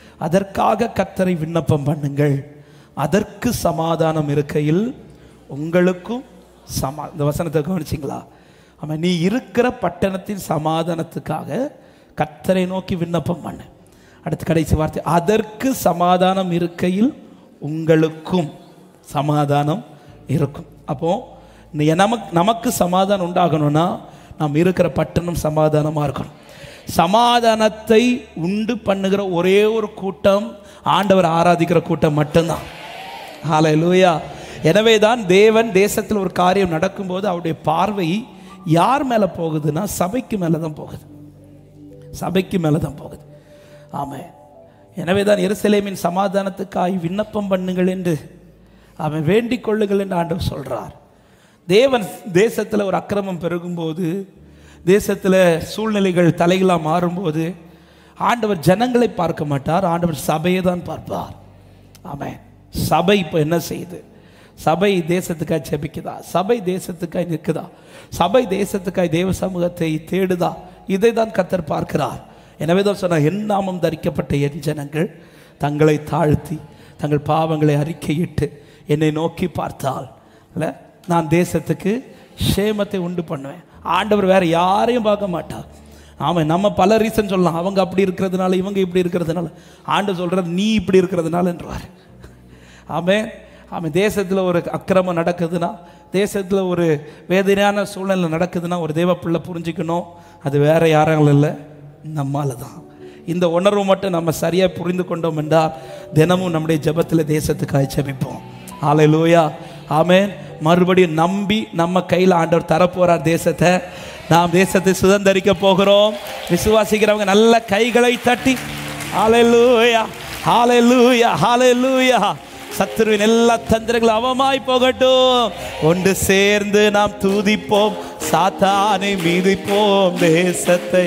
அதற்காக கத்தரை விண்ணப்பம் பண்ணுங்கள் அதற்கு சமாதானம் இருக்கையில் உங்களுக்கும் சமா இந்த வசனத்தை கவனிச்சிங்களா ஆமாம் நீ இருக்கிற பட்டணத்தின் சமாதானத்துக்காக கத்தரை நோக்கி விண்ணப்பம் பண்ணு அடுத்த கடைசி வார்த்தை அதற்கு சமாதானம் இருக்கையில் உங்களுக்கும் சமாதானம் இருக்கும் அப்போ நீ நமக்கு நமக்கு சமாதானம் உண்டாகணும்னா நாம் இருக்கிற பட்டணம் சமாதானமாக இருக்கணும் சமாதானத்தை உண்டு பண்ணுகிற ஒரே ஒரு கூட்டம் ஆண்டவர் ஆராதிக்கிற கூட்டம் மட்டும்தான் ஹalleluya எனவே தான் தேவன் தேசத்தில் ஒரு காரியம் நடக்கும்போது அவருடைய பார்வை யார் மேலே போகுதுன்னா சபைக்கு மேலே தான் போகுது சபைக்கு மேலே தான் போகுது ஆமாம் எனவே தான் எருசலேமின் சமாதானத்துக்காய் விண்ணப்பம் பண்ணுங்கள் என்று அவன் வேண்டிக் கொள்ளுங்கள் என்று ஆண்டவர் சொல்றார் தேவன் தேசத்தில் ஒரு அக்கிரமம் பெருகும்போது தேசத்தில் சூழ்நிலைகள் தலைகளாக மாறும்போது ஆண்டவர் ஜனங்களை பார்க்க மாட்டார் ஆண்டவர் சபையை தான் பார்ப்பார் ஆமென் சபை இப்போ என்ன செய்யுது சபை தேசத்துக்காய் ஜெபிக்குதா சபை தேசத்துக்காய் நிற்குதா சபை தேசத்துக்காய் தேவ சமூகத்தை தேடுதா இதை தான் கத்தர் பார்க்கிறார் எனவே தான் சொன்னார் என் நாமம் தரிக்கப்பட்ட என் ஜனங்கள் தங்களை தாழ்த்தி தங்கள் பாவங்களை அறிக்கையிட்டு என்னை நோக்கி பார்த்தால் இல்ல, நான் தேசத்துக்கு ஷேமத்தை உண்டு பண்ணுவேன் ஆண்டவர் வேற யாரையும் பார்க்க மாட்டார் ஆமாம் நம்ம பல ரீசன் சொல்லலாம் அவங்க அப்படி இருக்கிறதுனால இவங்க இப்படி இருக்கிறதுனால ஆண்டு சொல்கிறார் நீ இப்படி இருக்கிறதுனாலன்றார் ஆமென் ஆமாம் தேசத்தில் ஒரு அக்கிரமம் நடக்குதுன்னா தேசத்தில் ஒரு வேதனையான சூழ்நிலை நடக்குதுன்னா ஒரு தேவ பிள்ளை புரிஞ்சுக்கணும் அது வேற யாரும் இல்லை நம்மால தான் இந்த உணர்வு மட்டும் நம்ம சரியாக புரிந்து கொண்டோம் என்றால் தினமும் நம்முடைய ஜெபத்தில் தேசத்துக்காக ஜெபிப்போம் ஆலையிலூயா ஆமென் மறுபடியும் நம்பி நம்ம கையில் ஆண்டவர் தரப்போறார் தேசத்தை நாம் தேசத்தை சுதந்தரிக்க போகிறோம் விசுவாசிக்கிறவங்க நல்ல கைகளை தட்டி ஹalleluya ஹalleluya ஹalleluya சத்துருவின் எல்லா தந்திரங்களும் அவமாய் போகட்டும் ஒன்று சேர்ந்து நாம் தூதிப்போம் சாத்தானை மீதிப்போம் தேசத்தை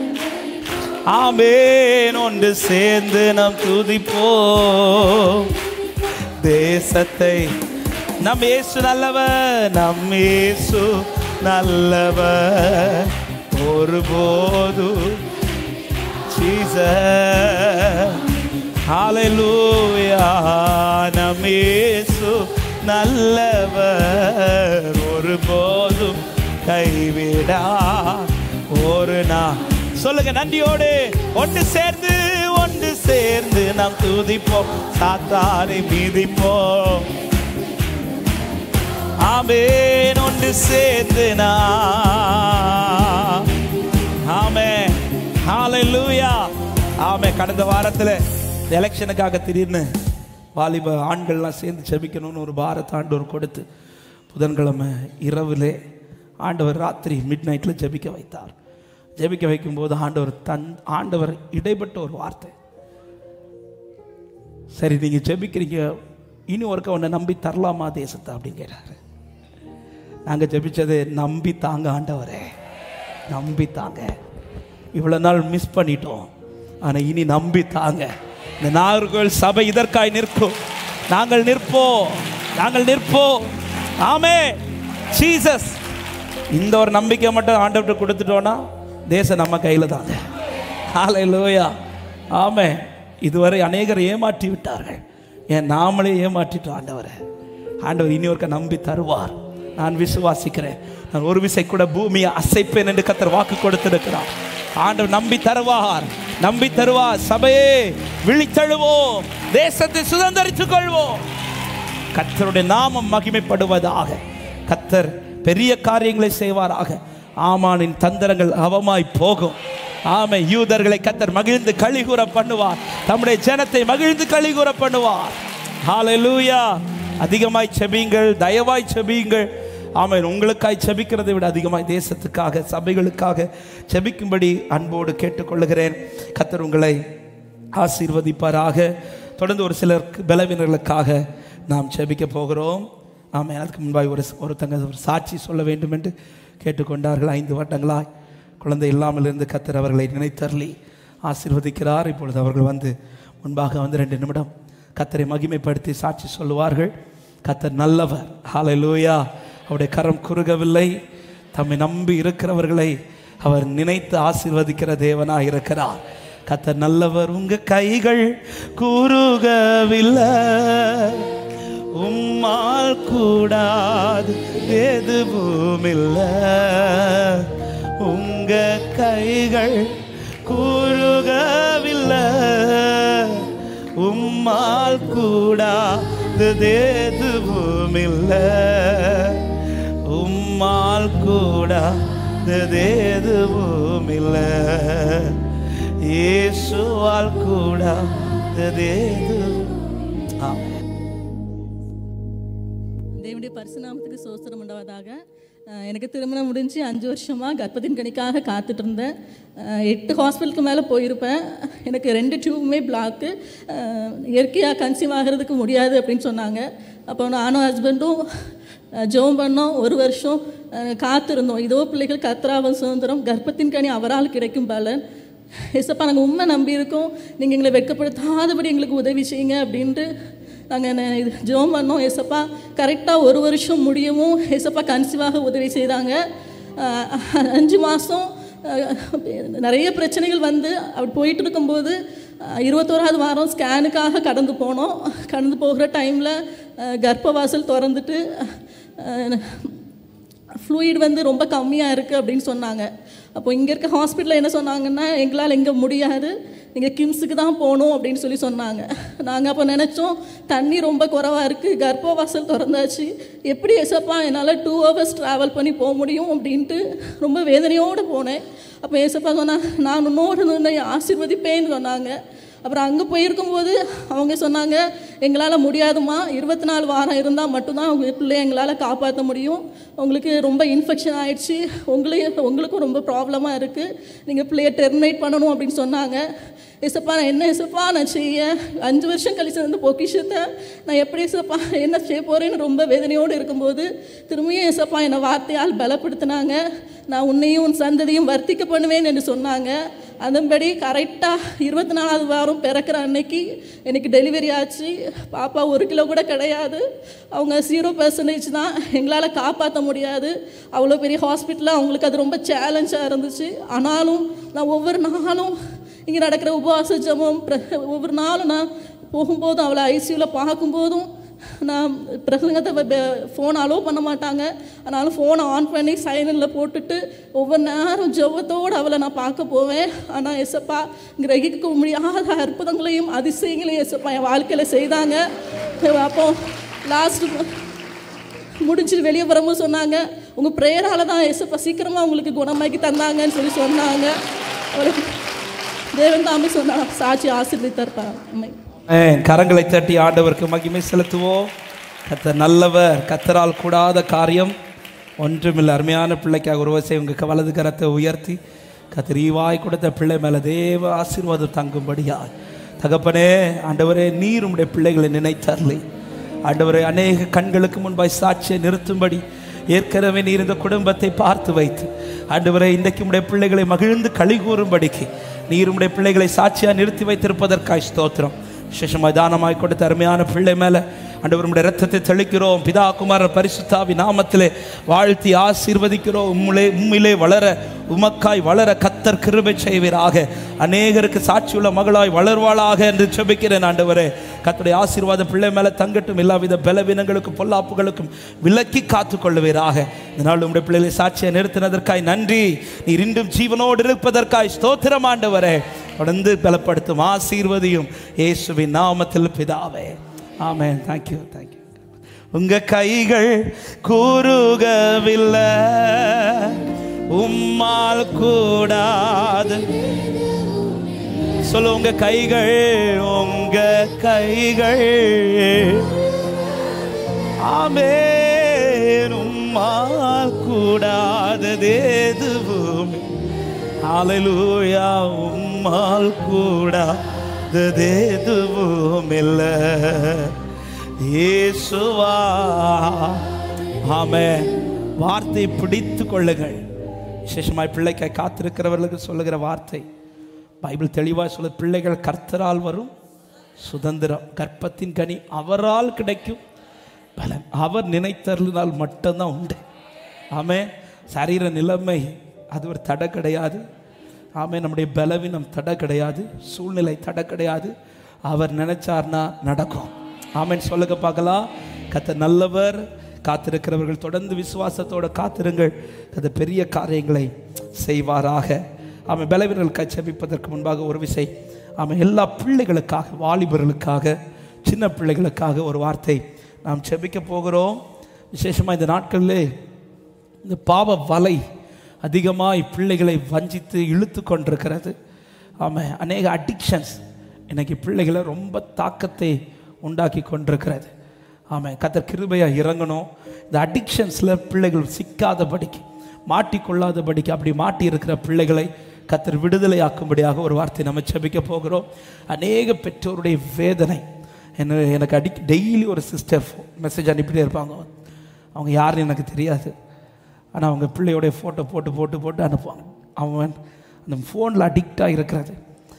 ஆமேன் ஒன்று சேர்ந்து நாம் துதிப்போம் தேசத்தை நம் இயேசு நல்லவர் நம் இயேசு நல்லவர் ஒருபோது Jesus ஹalleluya நம் இயேசு நல்லவர் ஒருபோதும் கைவிடா ஒரு நாள் சொல்லுங்க நன்றியோடு ஒன்று சேர்ந்து ஒன்று சேர்ந்து நாம் துதிப்போம் சாத்தாரை மீதிப்போம் ஆமேன் ஒன்று சேர்ந்து நான் ஆமே ஹalleluya ஆமே கடந்த வாரத்தில் எலெக்ஷனுக்காக திடீர்னு வாலிப ஆண்கள்லாம் சேர்ந்து ஜெபிக்கணும்னு ஒரு பாரத் ஆண்டவர் கொடுத்து புதன்கிழமை இரவிலே ஆண்டவர் ராத்திரி மிட் நைட்டில் ஜெபிக்க வைத்தார் ஜெபிக்க வைக்கும்போது ஆண்டவர் தன் ஆண்டவர் இடைப்பட்ட ஒரு வார்த்தை சரி நீங்கள் ஜெபிக்கிறீங்க இனி ஒருக்க உன்னை நம்பி தரலாமா தேசத்தை அப்படிங்கிறாரு நாங்கள் ஜெபிச்சது நம்பி தாங்க ஆண்டவரே நம்பி தாங்க இவ்வளோ நாள் மிஸ் பண்ணிட்டோம் ஆனால் இனி நம்பி தாங்க இந்த நாகர்கோவில் சபை இதற்காய் நிற்கும் நாங்கள் நிற்போம் நாங்கள் நிற்போம் ஆமே ஜீசஸ் இந்த ஒரு நம்பிக்கை மட்டும் ஆண்டவர்கிட்ட கொடுத்துட்டோன்னா தேசம் நம்ம கையில் தாங்க ஹalleluya ஆமே இதுவரை அநேகர் ஏமாற்றி விட்டார்கள் ஏன் நாமளே ஏமாற்றிட்டோம் ஆண்டவரை ஆண்டவர் இனி ஒருக்க நம்பி தருவார் நான் விசுவாசிக்கிறேன் நான் ஒரு விசை கூட பூமியை அசைப்பேன் என்று கத்தர் வாக்கு கொடுத்திருக்கிறார் ஆண்டவர் நம்பி தருவார் நம்பி தருவார் சபையே விழித்தழுவோம் தேசத்தை சுதந்திரித்துக் கொள்வோம் கத்தருடைய நாமம் மகிமைப்படுவதாக கத்தர் பெரிய காரியங்களை செய்வாராக ஆமானின் தந்திரங்கள் அவமாய் போகும் ஆமை யூதர்களை கத்தர் மகிழ்ந்து கழிகூற பண்ணுவார் தம்முடைய ஜனத்தை மகிழ்ந்து கழிகூற பண்ணுவார் ஹalleluya அதிகமாய் செபியுங்கள் தயவாய் செபியுங்கள் ஆமென் உங்களுக்காய் செபிக்கிறதை விட அதிகமாய் தேசத்துக்காக சபைகளுக்காக செபிக்கும்படி அன்போடு கேட்டுக்கொள்ளுகிறேன் கத்தர் உங்களை ஆசீர்வதிப்பாராக தொடர்ந்து ஒரு சிலருக்கு பலவீனர்களுக்காக நாம் செபிக்க போகிறோம் ஆமாம் அதுக்கு முன்பாக ஒரு ஒருத்தங்க ஒரு சாட்சி சொல்ல வேண்டும் என்று கேட்டுக்கொண்டார்கள் ஐந்து வருடங்களாய் குழந்தை இல்லாமல் இருந்து கத்தர் அவர்களை நினைத்தருளி ஆசீர்வதிக்கிறார் இப்பொழுது அவர்கள் வந்து முன்பாக வந்து ரெண்டு நிமிடம் கத்தரை மகிமைப்படுத்தி சாட்சி சொல்லுவார்கள் கத்தர் நல்லவர் ஹalleluya அவருடைய கரம் குறுகவில்லை தம்மை நம்பி இருக்கிறவர்களை அவர் நினைத்து ஆசீர்வதிக்கிற தேவனாக இருக்கிறார் கத்தர் நல்லவர் உங்க கைகள் கூறுகவில்லை உம்மால் கூடாது எதுவும் இல்லை உங்க கைகள் கூறுகவில்லை உம்மால் கூடாது எதுவும் இல்லை உம்மால் கூடாது எதுவும் இல்லை இயேசுவால் கூடாது எதுவும் ஆமென். தேவனுடைய பரிசுநாமத்துக்கு சோஸ்திரம் உண்டாவதாக அஹ் எனக்கு திருமணம் முடிஞ்சு அஞ்சு வருஷமாக கர்ப்பத்தின் கணிக்காக காத்துட்டு இருந்தேன் அஹ் எட்டு ஹாஸ்பிட்டலுக்கு மேலே போயிருப்பேன் எனக்கு ரெண்டு டியூபுமே பிளாக்கு இயற்கையாக கன்சீவ் ஆகிறதுக்கு முடியாது அப்படின்னு சொன்னாங்க அப்போ நானும் ஹஸ்பண்டும் ஜெபம் பண்ணோம் ஒரு வருஷம் அஹ் காத்திருந்தோம் இதோ பிள்ளைகள் கத்ராவன் சுதந்திரம் கர்ப்பத்தின் கனி அவரால் கிடைக்கும் பலன் ஏசப்பா நாங்கள் உண்மை நம்பி இருக்கோம் நீங்கள் எங்களை வெட்கப்படுத்தாதபடி எங்களுக்கு உதவி செய்யுங்க அப்படின்ட்டு நாங்கள் இது ஜெபம் பண்ணோம் ஏசப்பா கரெக்டாக ஒரு வருஷம் முடியவும் ஏசப்பா கன்சீவாக உதவி செய்தாங்க அஹ் அஞ்சு மாதம் நிறைய பிரச்சனைகள் வந்து அப்படி போயிட்டு இருக்கும்போது அஹ் இருபத்தோராவது வாரம் ஸ்கேனுக்காக கடந்து போனோம் கடந்து போகிற டைமில் கர்ப்பவாசல் திறந்துட்டு ஃப்ளூயிட் வந்து ரொம்ப கம்மியாக இருக்குது அப்படின்னு சொன்னாங்க அப்போ இங்கே இருக்க ஹாஸ்பிட்டலில் என்ன சொன்னாங்கன்னா எங்களால் இங்கே முடியாது நீங்கள் கிம்ஸுக்கு தான் போகணும் அப்படின்னு சொல்லி சொன்னாங்க நாங்கள் அப்போ நினச்சோம் தண்ணி ரொம்ப குறவாக இருக்குது கர்ப்பவாசல் திறந்தாச்சு எப்படி ஏசப்பா என்னால் டூ ஹவர்ஸ் ட்ராவல் பண்ணி போக முடியும் அப்படின்ட்டு ரொம்ப வேதனையோடு போனேன் அப்போ ஏசப்பா சொன்னா நான் உன்னோடு உன்னை ஆசீர்வதிப்பேன்னு சொன்னாங்க அப்புறம் அங்கே போயிருக்கும்போது அவங்க சொன்னாங்க எங்களால் முடியாதுமா இருபத்தி நாலு வாரம் இருந்தால் மட்டும்தான் உங்கள் பிள்ளைய எங்களால் காப்பாற்ற முடியும் உங்களுக்கு ரொம்ப இன்ஃபெக்ஷன் ஆயிடுச்சு உங்களையும் உங்களுக்கும் ரொம்ப ப்ராப்ளமாக இருக்குது நீங்கள் பிள்ளைய டெர்மினேட் பண்ணணும் அப்படின்னு சொன்னாங்க ஏசப்பா நான் என்ன ஏசப்பா நான் செய்ய அஞ்சு வருஷம் கழிச்சு வந்து பொக்கிஷத்தை நான் எப்படி ஏசப்பா என்ன செய்ய போகிறேன்னு ரொம்ப வேதனையோடு இருக்கும்போது திரும்பியும் ஏசப்பா என்னை வார்த்தையால் பலப்படுத்தினாங்க நான் உன்னையும் உன் சந்ததியும் வர்த்திக்க பண்ணுவேன் என்று சொன்னாங்க அதன்படி கரெக்டாக இருபத்தி நாலாவது வாரம் பிறக்கிற அன்னைக்கு எனக்கு டெலிவரி ஆச்சு பாப்பா ஒரு கிலோ கூட கிடையாது அவங்க ஜீரோ பர்சன்டேஜ் தான் எங்களால் காப்பாற்ற முடியாது அவ்வளோ பெரிய ஹாஸ்பிட்டலில் அவங்களுக்கு அது ரொம்ப சேலஞ்சாக இருந்துச்சு ஆனாலும் நான் ஒவ்வொரு நாளும் இங்கே நடக்கிற உபவாச ஜபம் பிர- ஒவ்வொரு நாளும் நான் போகும்போதும் அவளை ஐசியூவில் பார்க்கும்போதும் நான் பிரசங்கத்தை ஃபோன் அலோவ் பண்ண மாட்டாங்க ஆனாலும் ஃபோனை ஆன் பண்ணி சைலண்டில் போட்டுட்டு ஒவ்வொரு நேரம் ஜெபத்தோடு அவளை நான் பார்க்க போவேன் ஆனால் எசப்பா கிரகிக்க முடியாத அற்புதங்களையும் அதிசயங்களையும் எசப்பா என் வாழ்க்கையில் செய்தாங்க அப்போ லாஸ்ட் முடிச்சுட்டு வெளியே வரும்போது சொன்னாங்க உங்கள் ப்ரேயரால் தான் எசப்பா சீக்கிரமாக உங்களுக்கு குணமாக்கி தந்தாங்கன்னு சொல்லி சொன்னாங்க அவளுக்கு தேவன் தாமே சொன்னாங்க சாட்சி ஆசீர்வதித்தார் பா அம்மை ஆமென். கரங்களை தட்டி ஆண்டவருக்கு மகிமை செலுத்துவோம் கத்தர் நல்லவர் கத்தரால் கூடாத காரியம் ஒன்றுமில்லை அருமையான பிள்ளைக்காக ஒரு வசை உங்கள் வலது கரத்தை உயர்த்தி கத்தர் ஈவாய் கொடுத்த பிள்ளை மேலே தேவ ஆசீர்வாதம் தங்கும்படியாய் தகப்பனே ஆண்டவரே நீர் உம்முடைய பிள்ளைகளை நினைத்தரலை ஆண்டவரே அநேக கண்களுக்கு முன்பாய் சாட்சியை நிறுத்தும்படி ஏற்கனவே நீர் இந்த குடும்பத்தை பார்த்து வைத்து ஆண்டவரே இன்றைக்கு உடைய பிள்ளைகளை மகிழ்ந்து களி கூறும்படிக்கு நீர் உடைய பிள்ளைகளை சாட்சியாக நிறுத்தி வைத்திருப்பதற்காய் ஸ்தோத்திரம் விசேஷமாய் தானமாய் கொடுத்த அருமையான பிள்ளை மேலே ஆண்டவர் உம்முடைய ரத்தத்தை தெளிக்கிறோம் பிதா குமார பரிசுத்தாவி நாமத்திலே வாழ்த்தி ஆசீர்வதிக்கிறோம் உம்மிலே உம்மிலே வளர உமக்காய் வளர கத்தர் கிருபை செய்வீராக அநேகருக்கு சாட்சியுள்ள மகளாய் வளர்வாளாக என்று செபிக்கிறேன் ஆண்டவரே கத்தருடைய ஆசீர்வாதம் பிள்ளை மேலே தங்கட்டும் எல்லாவித பலவீனங்களுக்கும் பொல்லாப்புகளுக்கும் விலக்கி காத்து கொள்ளுவீராக இதனால் உம்முடைய பிள்ளைகளை சாட்சியை நிறுத்தினதற்காய் நன்றி நீர் இன்றும் ஜீவனோடு இருப்பதற்காய் ஸ்தோத்திரம் ஆண்டவரே தொடர்ந்து பலப்படுத்தும் ஆசீர்வதியும் இயேசுவின் நாமத்தில் பிதாவே ஆமென் தேங்க்யூ தேங்க்யூ உங்க கைகள் கூறுகவில்லை உம்மால் கூடாது சொல்லு உங்க கைகள் உங்க கைகள் ஆமென் உம்மால் கூடாதது எதுவும் ஹalleluya உம்மால் கூடாதது எதுவும் இல்லை இயேசுவா ஆமென் வார்த்தை பிடித்து கொள்ளுங்கள் விசேஷமாய் பிள்ளைக்காய் காத்திருக்கிறவர்களுக்கு சொல்லுகிற வார்த்தை பைபிள் தெளிவாக சொல்ல பிள்ளைகள் கர்த்தரால் வரும் சுதந்திரம் கர்ப்பத்தின் கனி அவரால் கிடைக்கும் பலன் அவர் நினைத்தருளினால் மட்டும்தான் உண்டு ஆமே சரீர நிலைமை அது ஒரு தடை கிடையாது ஆமே நம்முடைய பலவீனம் தடை கிடையாது சூழ்நிலை தடை கிடையாது அவர் நினைச்சார்னா நடக்கும் ஆமென் சொல்லுங்க பார்க்கலாம் கத்த நல்லவர் காத்திருக்கிறவர்கள் தொடர்ந்து விசுவாசத்தோட காத்திருங்கள் கத்த பெரிய காரியங்களை செய்வாராக ஆமாம் பலவீனர்களுக்காக செபிப்பதற்கு முன்பாக ஒரு விசை ஆமாம் எல்லா பிள்ளைகளுக்காக வாலிபர்களுக்காக சின்ன பிள்ளைகளுக்காக ஒரு வார்த்தை நாம் செபிக்க போகிறோம் விசேஷமாக இந்த நாட்களிலே இந்த பாவ வலை அதிகமாய் பிள்ளைகளை வஞ்சித்து இழுத்து கொண்டிருக்கிறது ஆமாம் அநேக அடிக்ஷன்ஸ் இன்னைக்கு பிள்ளைகளை ரொம்ப தாக்கத்தை உண்டாக்கி கொண்டிருக்கிறது ஆமாம் கத்தர் கிருபையா இறங்கணும் இந்த அடிக்ஷன்ஸில் பிள்ளைகள் சிக்காதபடிக்கு மாட்டிக்கொள்ளாதபடிக்கு அப்படி மாட்டி இருக்கிற பிள்ளைகளை கத்தர் விடுதலையாக்கும்படியாக ஒரு வார்த்தை நம்ம செபிக்க போகிறோம் அநேக பெற்றோருடைய வேதனை என்ன எனக்கு அடி டெய்லி ஒரு சிஸ்டர் மெசேஜ் அனுப்பிட்டே இருப்பாங்க அவங்க யாருன்னு எனக்கு தெரியாது ஆனால் அவங்க பிள்ளையோடைய ஃபோட்டோ போட்டு போட்டு போட்டு அனுப்புவாங்க அவன் அந்த ஃபோனில் அடிக்டாக இருக்கிறது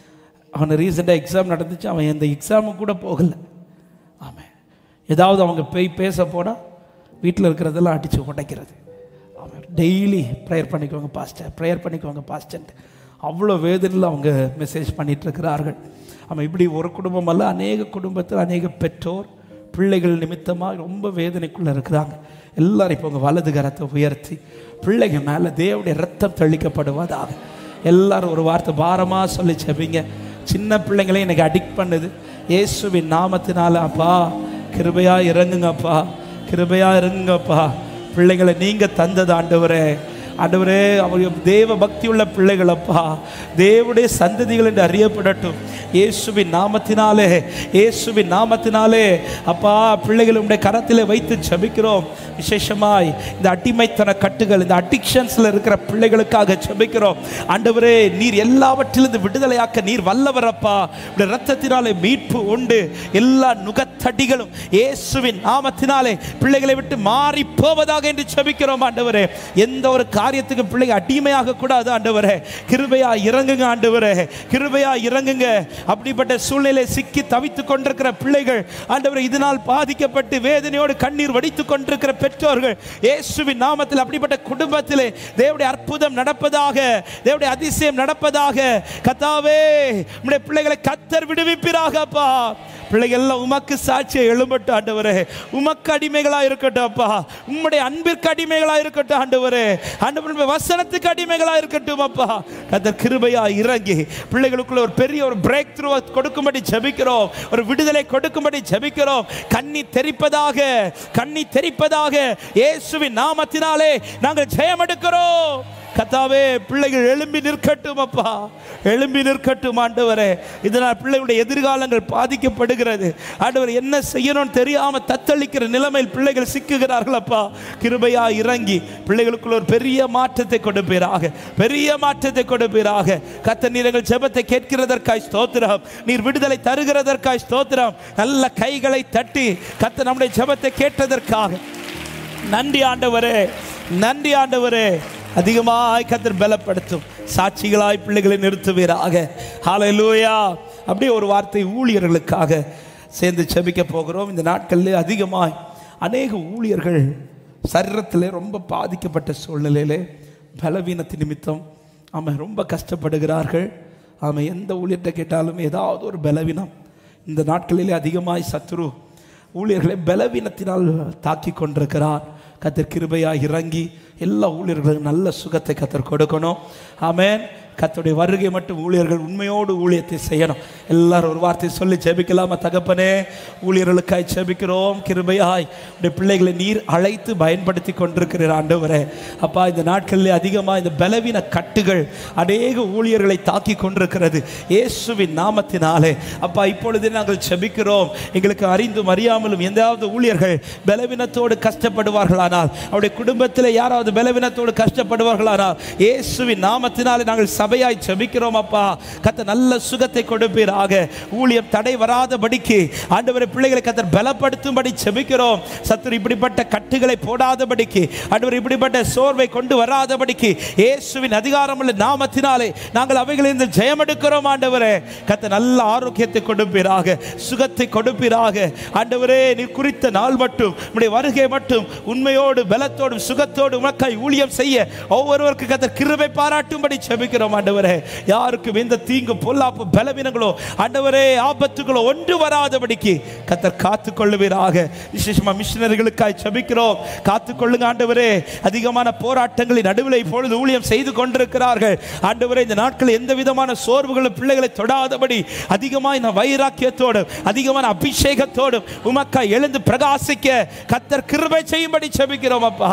அவனை ரீசெண்டாக எக்ஸாம் நடந்துச்சு அவன் எந்த எக்ஸாமுக்கு கூட போகலை ஆமாம் ஏதாவது அவங்க போய் பேச போனால் வீட்டில் இருக்கிறதெல்லாம் அடித்து உடைக்கிறது அவன் டெய்லி ப்ரேயர் பண்ணிக்குவாங்க பாஸ்டர் ப்ரேயர் பண்ணிக்குவாங்க பாஸ்டர் அவ்வளோ வேதனையில் அவங்க மெசேஜ் பண்ணிட்டு இருக்கிறார்கள் அவன் இப்படி ஒரு குடும்பம் அல்ல அநேக குடும்பத்தில் அநேக பெற்றோர் பிள்ளைகள் நிமித்தமாக ரொம்ப வேதனைக்குள்ளே இருக்கிறாங்க எல்லாரும் இப்போ உங்கள் வலது கரத்தை உயர்த்தி பிள்ளைங்க மேலே தேவனுடைய ரத்தம் தெளிக்கப்படுவதாக எல்லாரும் ஒரு வார்த்தை பாரமாக சொல்லி செபிங்க சின்ன பிள்ளைங்களே எனக்கு அடிக்ட் பண்ணுது இயேசுவின் நாமத்தினால அப்பா கிருபையா இறங்குங்கப்பா கிருபையா இறங்குங்கப்பா பிள்ளைகளை நீங்க தந்தது ஆண்டவரே ஆண்டவரே அவங்க தேவ பக்தி உள்ள பிள்ளைகளப்பா தேவனுடைய சந்ததிகள் என்று அறியப்படட்டும் இயேசுவின் நாமத்தினாலே இயேசுவின் நாமத்தினாலே அப்பா பிள்ளைகள் உடைய கரத்தில் வைத்து ஜெபிக்கிறோம் விசேஷமாய் இந்த அடிமைத்தன கட்டுகள் இந்த அடிக்ஷன்ஸ்ல இருக்கிற பிள்ளைகளுக்காக ஜெபிக்கிறோம் ஆண்டவரே நீர் எல்லாவற்றிலிருந்து விடுதலையாக்க நீர் வல்லவரப்பா உடைய ரத்தத்தினாலே மீட்பு உண்டு எல்லா நுகத்தடிகளும் இயேசுவின் நாமத்தினாலே பிள்ளைகளை விட்டு மாறி போவதாக என்று ஜெபிக்கிறோம் ஆண்டவரே எந்த ஒரு காரியத்துக்கு பிள்ளைங்க அடிமையாக கூடாது ஆண்டவரே கிருபையா இறங்குங்க ஆண்டவரே கிருபையா இறங்குங்க அப்படிப்பட்ட சூழ்நிலை சிக்கி தவித்துக் கொண்டிருக்கிற பிள்ளைகள் ஆண்டவரே இதனால் பாதிக்கப்பட்டு வேதனையோடு கண்ணீர் வடித்துக் கொண்டிருக்கிற பெற்றோர்கள் இயேசுவின் நாமத்தில் அப்படிப்பட்ட குடும்பத்திலே தேவனுடைய அற்புதம் நடப்பதாக தேவனுடைய அதிசயம் நடப்பதாக கத்தாவே உம்முடைய பிள்ளைகளை கத்தர் விடுவிப்பீராக அப்பா பிள்ளைகள் எல்லாம் உமக்கு சாட்சியை எழும்பட்டு ஆண்டவரே உமக்கு அடிமைகளா இருக்கட்டும் அப்பா உம்முடைய அன்பிற்கு அடிமைகளா இருக்கட்டும் ஆண்டவரே ஆண்டவருடைய வசனத்துக்கு அடிமைகளா இருக்கட்டும் அப்பா கத்தர் கிருபையா இறங்கி பிள்ளைகளுக்குள்ள ஒரு பெரிய ஒரு பிரேக் த்ரூ கொடுக்கும்படி ஜெபிக்கிறோம் ஒரு விடுதலை கொடுக்கும்படி ஜெபிக்கிறோம் கண்ணி தெரிப்பதாக கண்ணி தெரிப்பதாக இயேசுவின் நாமத்தினாலே நாங்கள் ஜெயம் எடுக்கிறோம் கத்தாவே பிள்ளைகள் எழும்பி நிற்கட்டும் அப்பா எழும்பி நிற்கட்டும் ஆண்டவரே இதனால் பிள்ளைகளுடைய எதிர்காலங்கள் பாதிக்கப்படுகிறது ஆண்டவர் என்ன செய்யணும்னு தெரியாம தத்தளிக்கிற நிலைமையில் பிள்ளைகள் சிக்குகிறார்கள் அப்பா கிருபையா இறங்கி பிள்ளைகளுக்குள்ள ஒரு பெரிய மாற்றத்தை கொடுப்பீராக பெரிய மாற்றத்தை கொடுப்பீராக கத்த நீர் எங்கள் ஜெபத்தை கேட்கிறதற்காய் ஸ்தோத்திரம் நீர் விடுதலை தருகிறதற்காய் ஸ்தோத்திரம் நல்ல கைகளை தட்டி கத்த நம்முடைய ஜெபத்தை கேட்டதற்காக நன்றி ஆண்டவரே நன்றி ஆண்டவரே அதிகமாய் கத்தர் பலப்படுத்தும் சாட்சிகளாய் பிள்ளைகளை நிறுத்துவீராக ஹalleluya அப்படியே ஒரு வார்த்தை ஊழியர்களுக்காக சேர்ந்து செபிக்க போகிறோம் இந்த நாட்களில் அதிகமாய் அநேக ஊழியர்கள் சரீரத்திலே ரொம்ப பாதிக்கப்பட்ட சூழ்நிலையிலே பலவீனத்தின் நிமித்தம் ஆமாம் ரொம்ப கஷ்டப்படுகிறார்கள் ஆமாம் எந்த ஊழியர்கிட்ட கேட்டாலும் ஏதாவது ஒரு பலவீனம் இந்த நாட்களிலே அதிகமாய் சத்துரு ஊழியர்களை பலவீனத்தினால் தாக்கி கொண்டிருக்கிறார் கத்தர் கிருபையாக இறங்கி எல்லா ஊழியர்களுக்கும் நல்ல சுகத்தை கத்தர் கொடுக்கணும் ஆமென் கத்தருடைய வருகை மட்டும் ஊழியர்கள் உண்மையோடு ஊழியத்தை செய்யணும் எல்லாரும் ஒரு வார்த்தை சொல்லி ஜெபிக்கலாமா தகப்பனே ஊழியர்களுக்காய் ஜெபிக்கிறோம் கிருபையாய் உடைய பிள்ளைகளை நீர் அழைத்து பயன்படுத்தி கொண்டிருக்கிறீர் ஆண்டவரே அப்பா இந்த நாட்களில் அதிகமாக இந்த பலவீன கட்டுகள் அநேக ஊழியர்களை தாக்கி கொண்டிருக்கிறது இயேசுவின் நாமத்தினாலே அப்பா இப்பொழுதே நாங்கள் ஜெபிக்கிறோம் எங்களுக்கு அறிந்தும் அறியாமலும் எந்தாவது ஊழியர்கள் பலவீனத்தோடு கஷ்டப்படுவார்களானால் அவருடைய குடும்பத்தில் யாராவது பலவீனத்தோடு கஷ்டப்படுவார்களானால் இயேசுவின் நாமத்தினாலே நாங்கள் சபையாய் ஜெபிக்கிறோம் அப்பா கத்த நல்ல சுகத்தை கொடுப்பீராக ஊழியம் தடை வராதபடிக்கு ஆண்டவரை பிள்ளைகளை கத்தர் பலப்படுத்தும்படி ஜெபிக்கிறோம் சத்துரு இப்படிப்பட்ட கட்டுகளை போடாதபடிக்கு ஆண்டவர் இப்படிப்பட்ட சோர்வை கொண்டு வராதபடிக்கு இயேசுவின் அதிகாரமுள்ள நாமத்தினாலே நாங்கள் அவைகளிலிருந்து ஜெயம் எடுக்கிறோம் ஆண்டவரே கத்த நல்ல ஆரோக்கியத்தை கொடுப்பீராக சுகத்தை கொடுப்பீராக ஆண்டவரே நீ குறித்த நாள் மட்டும் உடைய வருகை மட்டும் உண்மையோடு பலத்தோடும் சுகத்தோடு உமக்காய் ஊழியம் செய்ய ஒவ்வொருவருக்கு கத்தர் கிருபை பாராட்டும்படி ஜெபிக்கிறோம் ஆண்டவரே யாருக்கும் எந்த தீங்கு பொல்லாப்பு பலவீனங்களோ ஆண்டவரே ஆபத்துகளோ ஒன்று வராதபடிக்கு கத்தர் காத்து கொள்ளுவீராக விசேஷமா மிஷினரிகளுக்காய் ஜெபிக்கிறோம் காத்து கொள்ளுங்க ஆண்டவரே அதிகமான போராட்டங்களின் நடுவில் இப்பொழுது ஊழியம் செய்து கொண்டிருக்கிறார்கள் ஆண்டவரே இந்த நாட்களில் எந்த விதமான சோர்வுகளும் பிள்ளைகளை தொடாதபடி அதிகமாக இந்த வைராக்கியத்தோடும் அதிகமான அபிஷேகத்தோடும் உமக்கா எழுந்து பிரகாசிக்க கத்தர் கிருபை செய்யும்படி ஜெபிக்கிறோம் அப்பா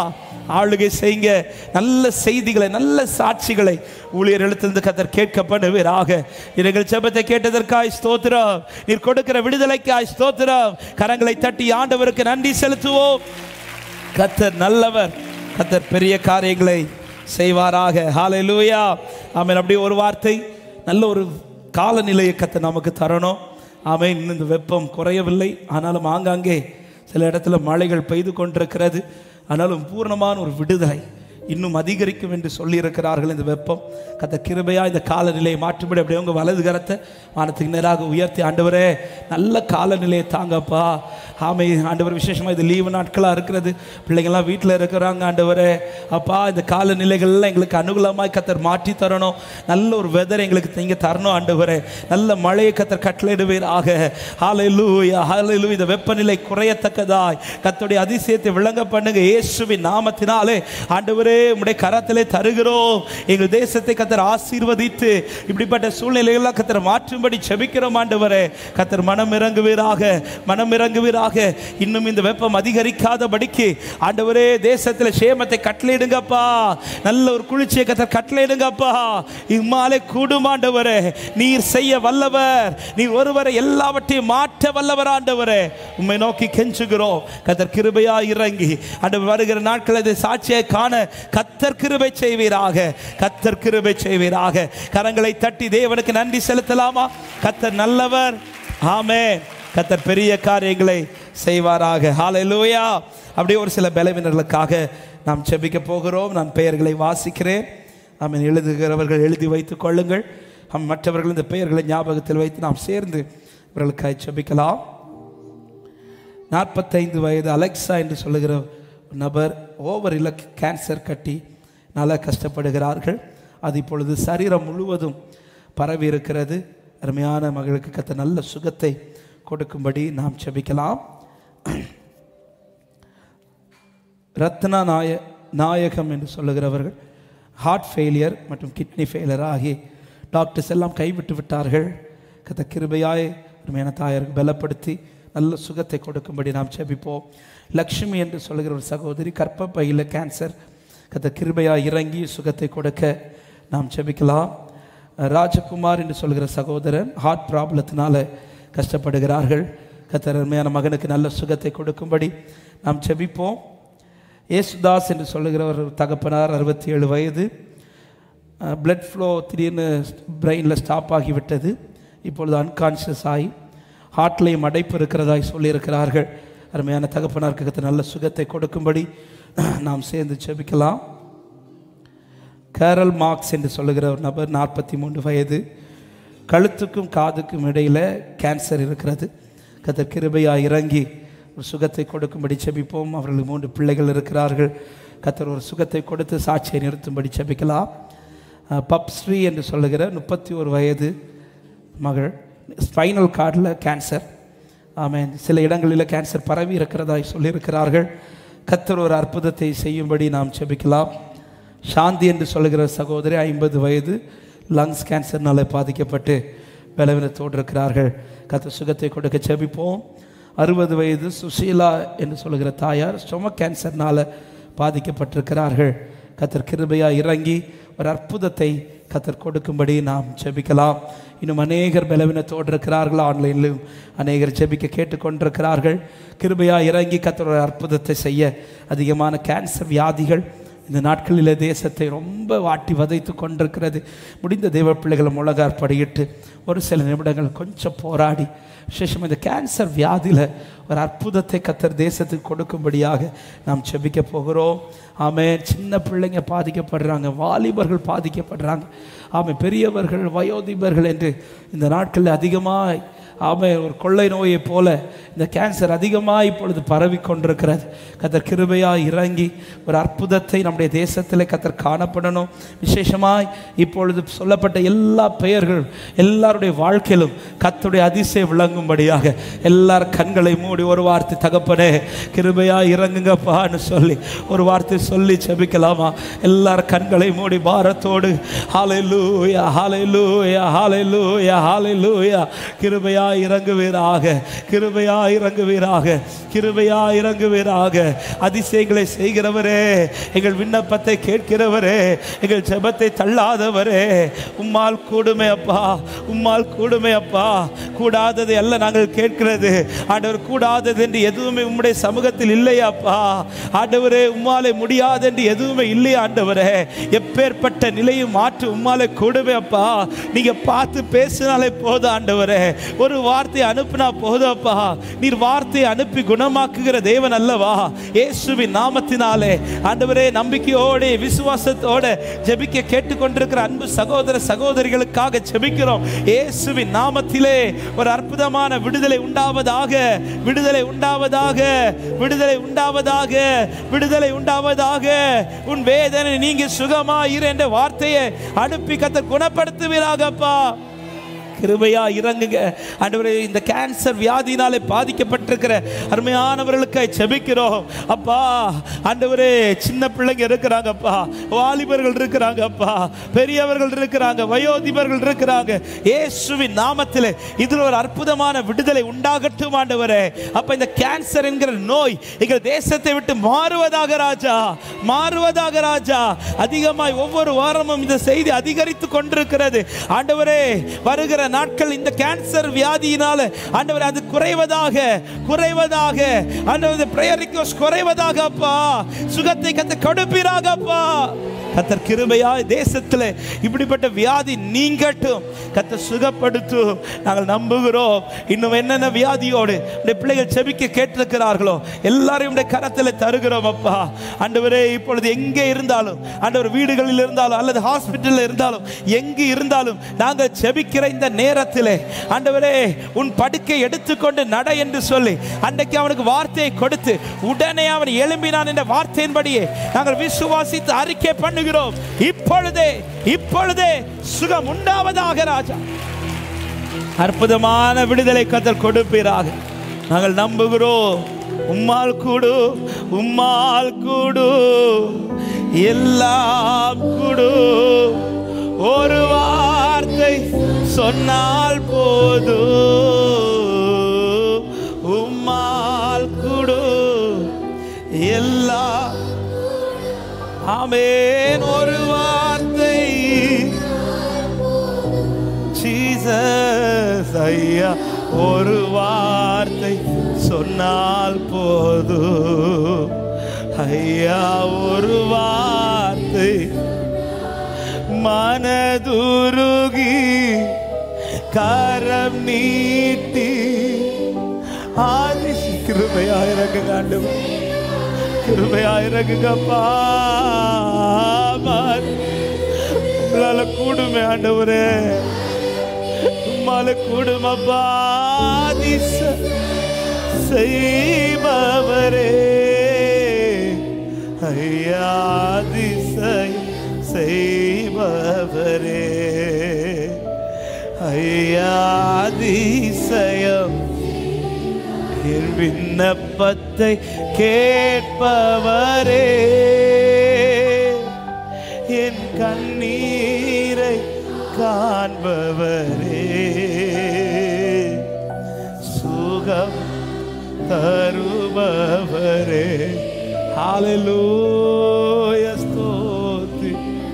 ஆளுகை செய்யுங்க நல்ல செய்திகளை நல்ல சாட்சிகளை ஊழியர் எழுத்திருந்து கத்தர் கேட்கப்படுவீராக எங்கள் ஜெபத்தை கேட்டதற்காய் ஸ்தோத்திரம் நீர் கொடுக்கிற விடுதலைக்காய் ஸ்தோத்திரம் கரங்களை தட்டி ஆண்டவருக்கு நன்றி செலுத்துவோம் கத்தர் நல்லவர் கத்தர் பெரிய காரியங்களை செய்வாராக ஹalleluya ஆமென் அப்படியே ஒரு வார்த்தை நல்ல ஒரு காலநிலையை கத்தர் நமக்கு தரணும் ஆமென் இன்னும் இந்த வெப்பம் குறையவில்லை ஆனாலும் ஆங்காங்கே சில இடத்துல மழைகள் பெய்து கொண்டிருக்கிறது ஆனாலும் பூர்ணமான ஒரு விடுதலை இன்னும் அதிகரிக்கும் என்று சொல்லியிருக்கிறார்கள் இந்த வெப்பம் கத்த கிருபையா இந்த காலநிலையை மாற்றும்படி அப்படியே உங்க வலது கரத்தை வானத்துக்கு நேராக உயர்த்தி ஆண்டவரே நல்ல காலநிலையை தாங்கப்பா ஆமை ஆண்டவர் விசேஷமாக இது லீவு நாட்களாக இருக்கிறது பிள்ளைங்கள்லாம் வீட்டில் இருக்கிறாங்க ஆண்டவரே அப்பா இந்த காலநிலைகள்லாம் எங்களுக்கு அனுகூலமாய் கத்தர் மாற்றி தரணும் நல்ல ஒரு வெதர் எங்களுக்கு நீங்கள் தரணும் ஆண்டவரே நல்ல மழையை கத்தர் கட்டளையிடுவீராக ஹalleluya ஹalleluya இந்த வெப்பநிலை குறையத்தக்கதாய் கத்தருடைய அதிசயத்தை விளங்க பண்ணுங்க இயேசுவின் நாமத்தினாலே ஆண்டவரே உம்முடைய கரத்திலே தருகிறோம் எங்கள் தேசத்தை கத்தர் ஆசீர்வதித்து இப்படிப்பட்ட சூழ்நிலைகள்லாம் கத்தர் மாற்றும்படி செபிக்கிறோம் ஆண்டவரே கத்தர் மனம் இறங்குவீராக மனம் இறங்குவீராக இன்னும் இந்த வெப்பம் அதிகரிக்காதபடிக்கு ஆண்டவரே தேசத்தில் சேமத்தை கட்டளையிடுங்கப்பா நல்ல ஒரு குளிர்ச்சியை கத்தர் கட்டளையிடுங்கப்பா இம்மாலே கூடும் ஆண்டவரே நீர் செய்ய வல்லவர் நீர் ஒருவரை எல்லாவற்றையும் மாற்ற வல்லவர் ஆண்டவரே உம்மை நோக்கி கெஞ்சுகிறோம் கத்தர் கிருபையா இறங்கி ஆண்டவர் வருகிற நாட்கள் அதை சாட்சியை காண கத்தர் கிருபை செய்வீராக கத்தர் கிருபை செய்வீராக கரங்களை தட்டி தேவனுக்கு நன்றி செலுத்தலாமா கத்தர் நல்லவர் ஆமே கத்தர் பெரிய காரியங்களை செய்வாராக ஹalleluya அப்படியே ஒரு சில பலவீனர்களுக்காக நாம் செபிக்க போகிறோம் நான் பெயர்களை வாசிக்கிறேன் ஆமென் எழுதுகிறவர்கள் எழுதி வைத்துக் கொள்ளுங்கள் ஆம், மற்றவர்கள் இந்த பெயர்களை ஞாபகத்தில் வைத்து நாம் சேர்ந்து இவர்களுக்காக செபிக்கலாம் நாற்பத்தைந்து வயது அலெக்சா என்று சொல்லுகிற ஒரு நபர் ஓவரில் கேன்சர் கட்டி நல்லா கஷ்டப்படுகிறார்கள் அது இப்பொழுது சரீரம் முழுவதும் பரவி இருக்கிறது அருமையான மகளுக்கு கத்த நல்ல சுகத்தை கொடுக்கும்படி நாம் செபிக்கலாம் ரத்னா நாய நாயகம் என்று சொல்லுகிறவர்கள் ஹார்ட் ஃபெயிலியர் மற்றும் கிட்னி ஃபெயிலியர் ஆகி டாக்டர்ஸ் எல்லாம் கைவிட்டு விட்டார்கள் கத்த கிருபையாய் அருமையான தாயருக்கு பலப்படுத்தி நல்ல சுகத்தை கொடுக்கும்படி நாம் செபிப்போம் லக்ஷ்மி என்று சொல்லுகிற ஒரு சகோதரி கர்ப்பப்பையில் கேன்சர் கத்த கிருபையாய் இறங்கி சுகத்தை கொடுக்க நாம் செபிக்கலாம் ராஜகுமார் என்று சொல்கிற சகோதரன் ஹார்ட் ப்ராப்ளத்தினால கஷ்டப்படுகிறார்கள் கத்தர் அருமையான மகனுக்கு நல்ல சுகத்தை கொடுக்கும்படி நாம் செபிப்போம் ஏசுதாஸ் என்று சொல்லுகிற ஒரு தகப்பனார் அறுபத்தி ஏழு வயது பிளட் ஃப்ளோ திடீர்னு பிரெயினில் ஸ்டாப் ஆகிவிட்டது இப்பொழுது அன்கான்ஷியஸ் ஆகி ஹார்ட்லேயும் அடைப்பு இருக்கிறதாய் சொல்லியிருக்கிறார்கள் அருமையான தகப்பனாருக்கு கத்த நல்ல சுகத்தை கொடுக்கும்படி நாம் சேர்ந்து செபிக்கலாம் கேரல் மார்க்ஸ் என்று சொல்லுகிற ஒரு நபர் நாற்பத்தி மூன்று வயது கழுத்துக்கும் காதுக்கும் இடையில் கேன்சர் இருக்கிறது கத்தர் கிருபையாக இறங்கி ஒரு சுகத்தை கொடுக்கும்படி செபிப்போம் அவர்களுக்கு மூன்று பிள்ளைகள் இருக்கிறார்கள் கத்தர் ஒரு சுகத்தை கொடுத்து சாட்சியை நிறுத்தும்படி செபிக்கலாம் அஹ், பப்ஸ்ரீ என்று சொல்லுகிற முப்பத்தி ஒரு வயது மகள் ஸ்பைனல் கார்டில் கேன்சர் ஆமென் சில இடங்களில் கேன்சர் பரவி இருக்கிறதாய் சொல்லியிருக்கிறார்கள் கத்தர் ஒரு அற்புதத்தை செய்யும்படி நாம் செபிக்கலாம் சாந்தி என்று சொல்லுகிற சகோதரி ஐம்பது வயது லங்ஸ் கேன்சர்னால பாதிக்கப்பட்டு பலவீனத்தோடு இருக்கிறார்கள் கத்த சுகத்தை கொடுக்க செபிப்போம் அறுபது வயது சுசீலா என்று சொல்லுகிற தாயார் ஸ்டொமக் கேன்சர்னால பாதிக்கப்பட்டிருக்கிறார்கள் கத்தர் கிருபையா இறங்கி ஒரு அற்புதத்தை கத்தர் கொடுக்கும்படி நாம் ஜெபிக்கலாம் இன்னும் அநேகர் பலவீனத்தோடு இருக்கிறார்கள் ஆன்லைனிலும் அநேகர் ஜெபிக்க கேட்டுக்கொண்டிருக்கிறார்கள் கிருபையா இறங்கி கத்தர் ஒரு அற்புதத்தை செய்ய அதிகமான கேன்சர் வியாதிகள் இந்த நாட்களில் தேசத்தை ரொம்ப வாட்டி வதைத்து கொண்டிருக்கிறது முடிந்த தெய்வ பிள்ளைகளை முழகாற்படியிட்டு ஒரு சில நிமிடங்கள் கொஞ்சம் போராடி விசேஷம் இந்த கேன்சர் வியாதியில் ஒரு அற்புதத்தை கத்தர் தேசத்துக்கு கொடுக்கும்படியாக நாம் செபிக்க போகிறோம் ஆமே சின்ன பிள்ளைங்க பாதிக்கப்படுறாங்க வாலிபர்கள் பாதிக்கப்படுறாங்க ஆமே பெரியவர்கள் வயோதிபர்கள் என்று இந்த நாட்களில் அதிகமாய் ஆமே ஒரு கொள்ளை நோயைப் போல இந்த கேன்சர் அதிகமாக இப்பொழுது பரவி கொண்டிருக்கிறது கத்தர் கிருபையாக இறங்கி ஒரு அற்புதத்தை நம்முடைய தேசத்தில் கத்தர் காணப்படணும் விசேஷமாய் இப்பொழுது சொல்லப்பட்ட எல்லா பெயர்கள் எல்லாருடைய வாழ்க்கையிலும் கத்துடைய அதிசயம் விளங்கும்படியாக எல்லார் கண்களை மூடி ஒரு வார்த்தை தகப்பனே கிருபையாக இறங்குங்கப்பான்னு சொல்லி ஒரு வார்த்தை சொல்லி செபிக்கலாமா எல்லார் கண்களை மூடி பாரத்தோடு ஹalleluya ஹalleluya ஹalleluya ஹalleluya கிருபையா இறங்குவீராக கிருபையா இறங்குவீராக கிருபையா இறங்குவீராக அதிசயங்களை செய்கிறவரே எங்கள் விண்ணப்பத்தை கேட்கிறவரே எங்கள் ஜெபத்தை தள்ளாதவரே உம்மால் கூடுமே அப்பா உம்மால் கூடுமே அப்பா கூடாதது அல்ல நாங்கள் கேட்கிறது ஆண்டவர் கூடாதது என்று எதுவுமே உம்முடைய சமூகத்தில் இல்லையா அப்பா ஆண்டவரே உம்மாலே முடியாது என்று எதுவுமே இல்லையா ஆண்டவரே எப்பேற்பட்ட நிலையும் மாற்று உம்மாலே கூடுமே அப்பா நீங்க பார்த்து பேசினாலே போதும் ஆண்டவரே ஒரு வார்த்தை அனுப்புனா போதும் அப்பா நீர் வார்த்தையை அனுப்பி குணமாக்குகிற தேவன் அல்லவா இயேசுவின் நாமத்தினாலே ஆண்டவரே நம்பிக்கையோட விசுவாசத்தோட ஜெபிக்க கேட்டுக்கொண்டிருக்கிற அன்பு சகோதர சகோதரிகளுக்காக ஜெபிக்கிறோம் இயேசுவின் நாமத்திலே ஒரு அற்புதமான விடுதலை உண்டாவதாக விடுதலை உண்டாவதாக விடுதலை உண்டாவதாக விடுதலை உண்டாவதாக உன் வேதனை நீங்க சுகமாயிரு என்ற வார்த்தையை அனுப்பி கத்த குணப்படுத்துவீராகப்பா கிருபையா இறங்குங்க ஆண்டவரே இந்த கேன்சர் வியாதியினாலே பாதிக்கப்பட்டிருக்கிற அருமையானவர்களுக்காய் செபிக்கிறோம் அப்பா ஆண்டவரே சின்ன பிள்ளைங்க இருக்கிறாங்கப்பா வாலிபர்கள் இருக்கிறாங்கப்பா பெரியவர்கள் இருக்கிறாங்க வயோதிபர்கள் இருக்கிறாங்க இயேசுவின் நாமத்தில் இதில் ஒரு அற்புதமான விடுதலை உண்டாகட்டும் ஆண்டவரே அப்ப இந்த கேன்சர் என்கிற நோய் எங்கள் தேசத்தை விட்டு மாறுவதாக ராஜா மாறுவதாக ராஜா அதிகமாய் ஒவ்வொரு வாரமும் இந்த செய்தி அதிகரித்து கொண்டிருக்கிறது ஆண்டவரே வருகிற நாட்கள் இந்த கேன்சர் வியாதியினால ஆண்டவர் அது குறைவதாக குறைவதாக ஆண்டவர் பிரேயர் ரிக்வஸ்ட் குறைவதாக அப்பா சுகத்தை கத்த கொடுப்பீராக அப்பா கத்தர் கிருபையாய் தேசத்தில் இப்படிப்பட்ட வியாதி நீங்கட்டும் கத்த சுகப்படுத்தும் நாங்கள் நம்புகிறோம் இன்னும் என்னென்ன வியாதியோடு இந்த பிள்ளைகள் செபிக்க கேட்டிருக்கிறார்களோ எல்லாரையும் உடைய கரத்தில் தருகிறோம் அப்பா ஆண்டவரே இப்பொழுது எங்கே இருந்தாலும் ஆண்டவர் வீடுகளில் இருந்தாலும் அல்லது ஹாஸ்பிட்டலில் இருந்தாலும் எங்கு இருந்தாலும் நாங்கள் செபிக்கிற இந்த நேரத்தில் ஆண்டவரே உன் படுக்கை எடுத்துக்கொண்டு நட என்று சொல்லி அன்றைக்கு அவனுக்கு வார்த்தையை கொடுத்து உடனே அவன் எழும்பினான் என்ற வார்த்தையின்படியே நாங்கள் விசுவாசித்து அறிக்கை பண்ணுகிறோம் இப்பொழுதே இப்பொழுதே சுகம் உண்டாவதாக ராஜா அற்புதமான விடுதலை கத்தல் கொடுப்பீராக நாங்கள் நம்புகிறோம் உம்மால் கூடு உம்மால் கூடு எல்லாம் கூடு ஒரு வார்த்தை சொன்னால் போதும் உம்மால் கூடு எல்லாம் ஆமேன் ஒரு வார்த்தை ஜீசஸ் ஐயா ஒரு வார்த்தை சொன்னால் போதும் ஐயா ஒரு வார்த்தை மனதுருகி கரம் நீட்டி ஆதி கிருபையாயிரங்க ஆண்டவர் கிருபையாயிரங்கப்பா உங்களால கூடுமே ஆண்டவரே உம்மால கூடுமப்பா அதிச செய்பவரே ஐயா அதிசை செய்பவரே ஐயா அதிசயம் என் விண்ணப்பத்தை கேட்பவரே என் கண்ணீரை காண்பவரே சுகம் தருபவரே ஹalleluya ஸ்தோத்திரி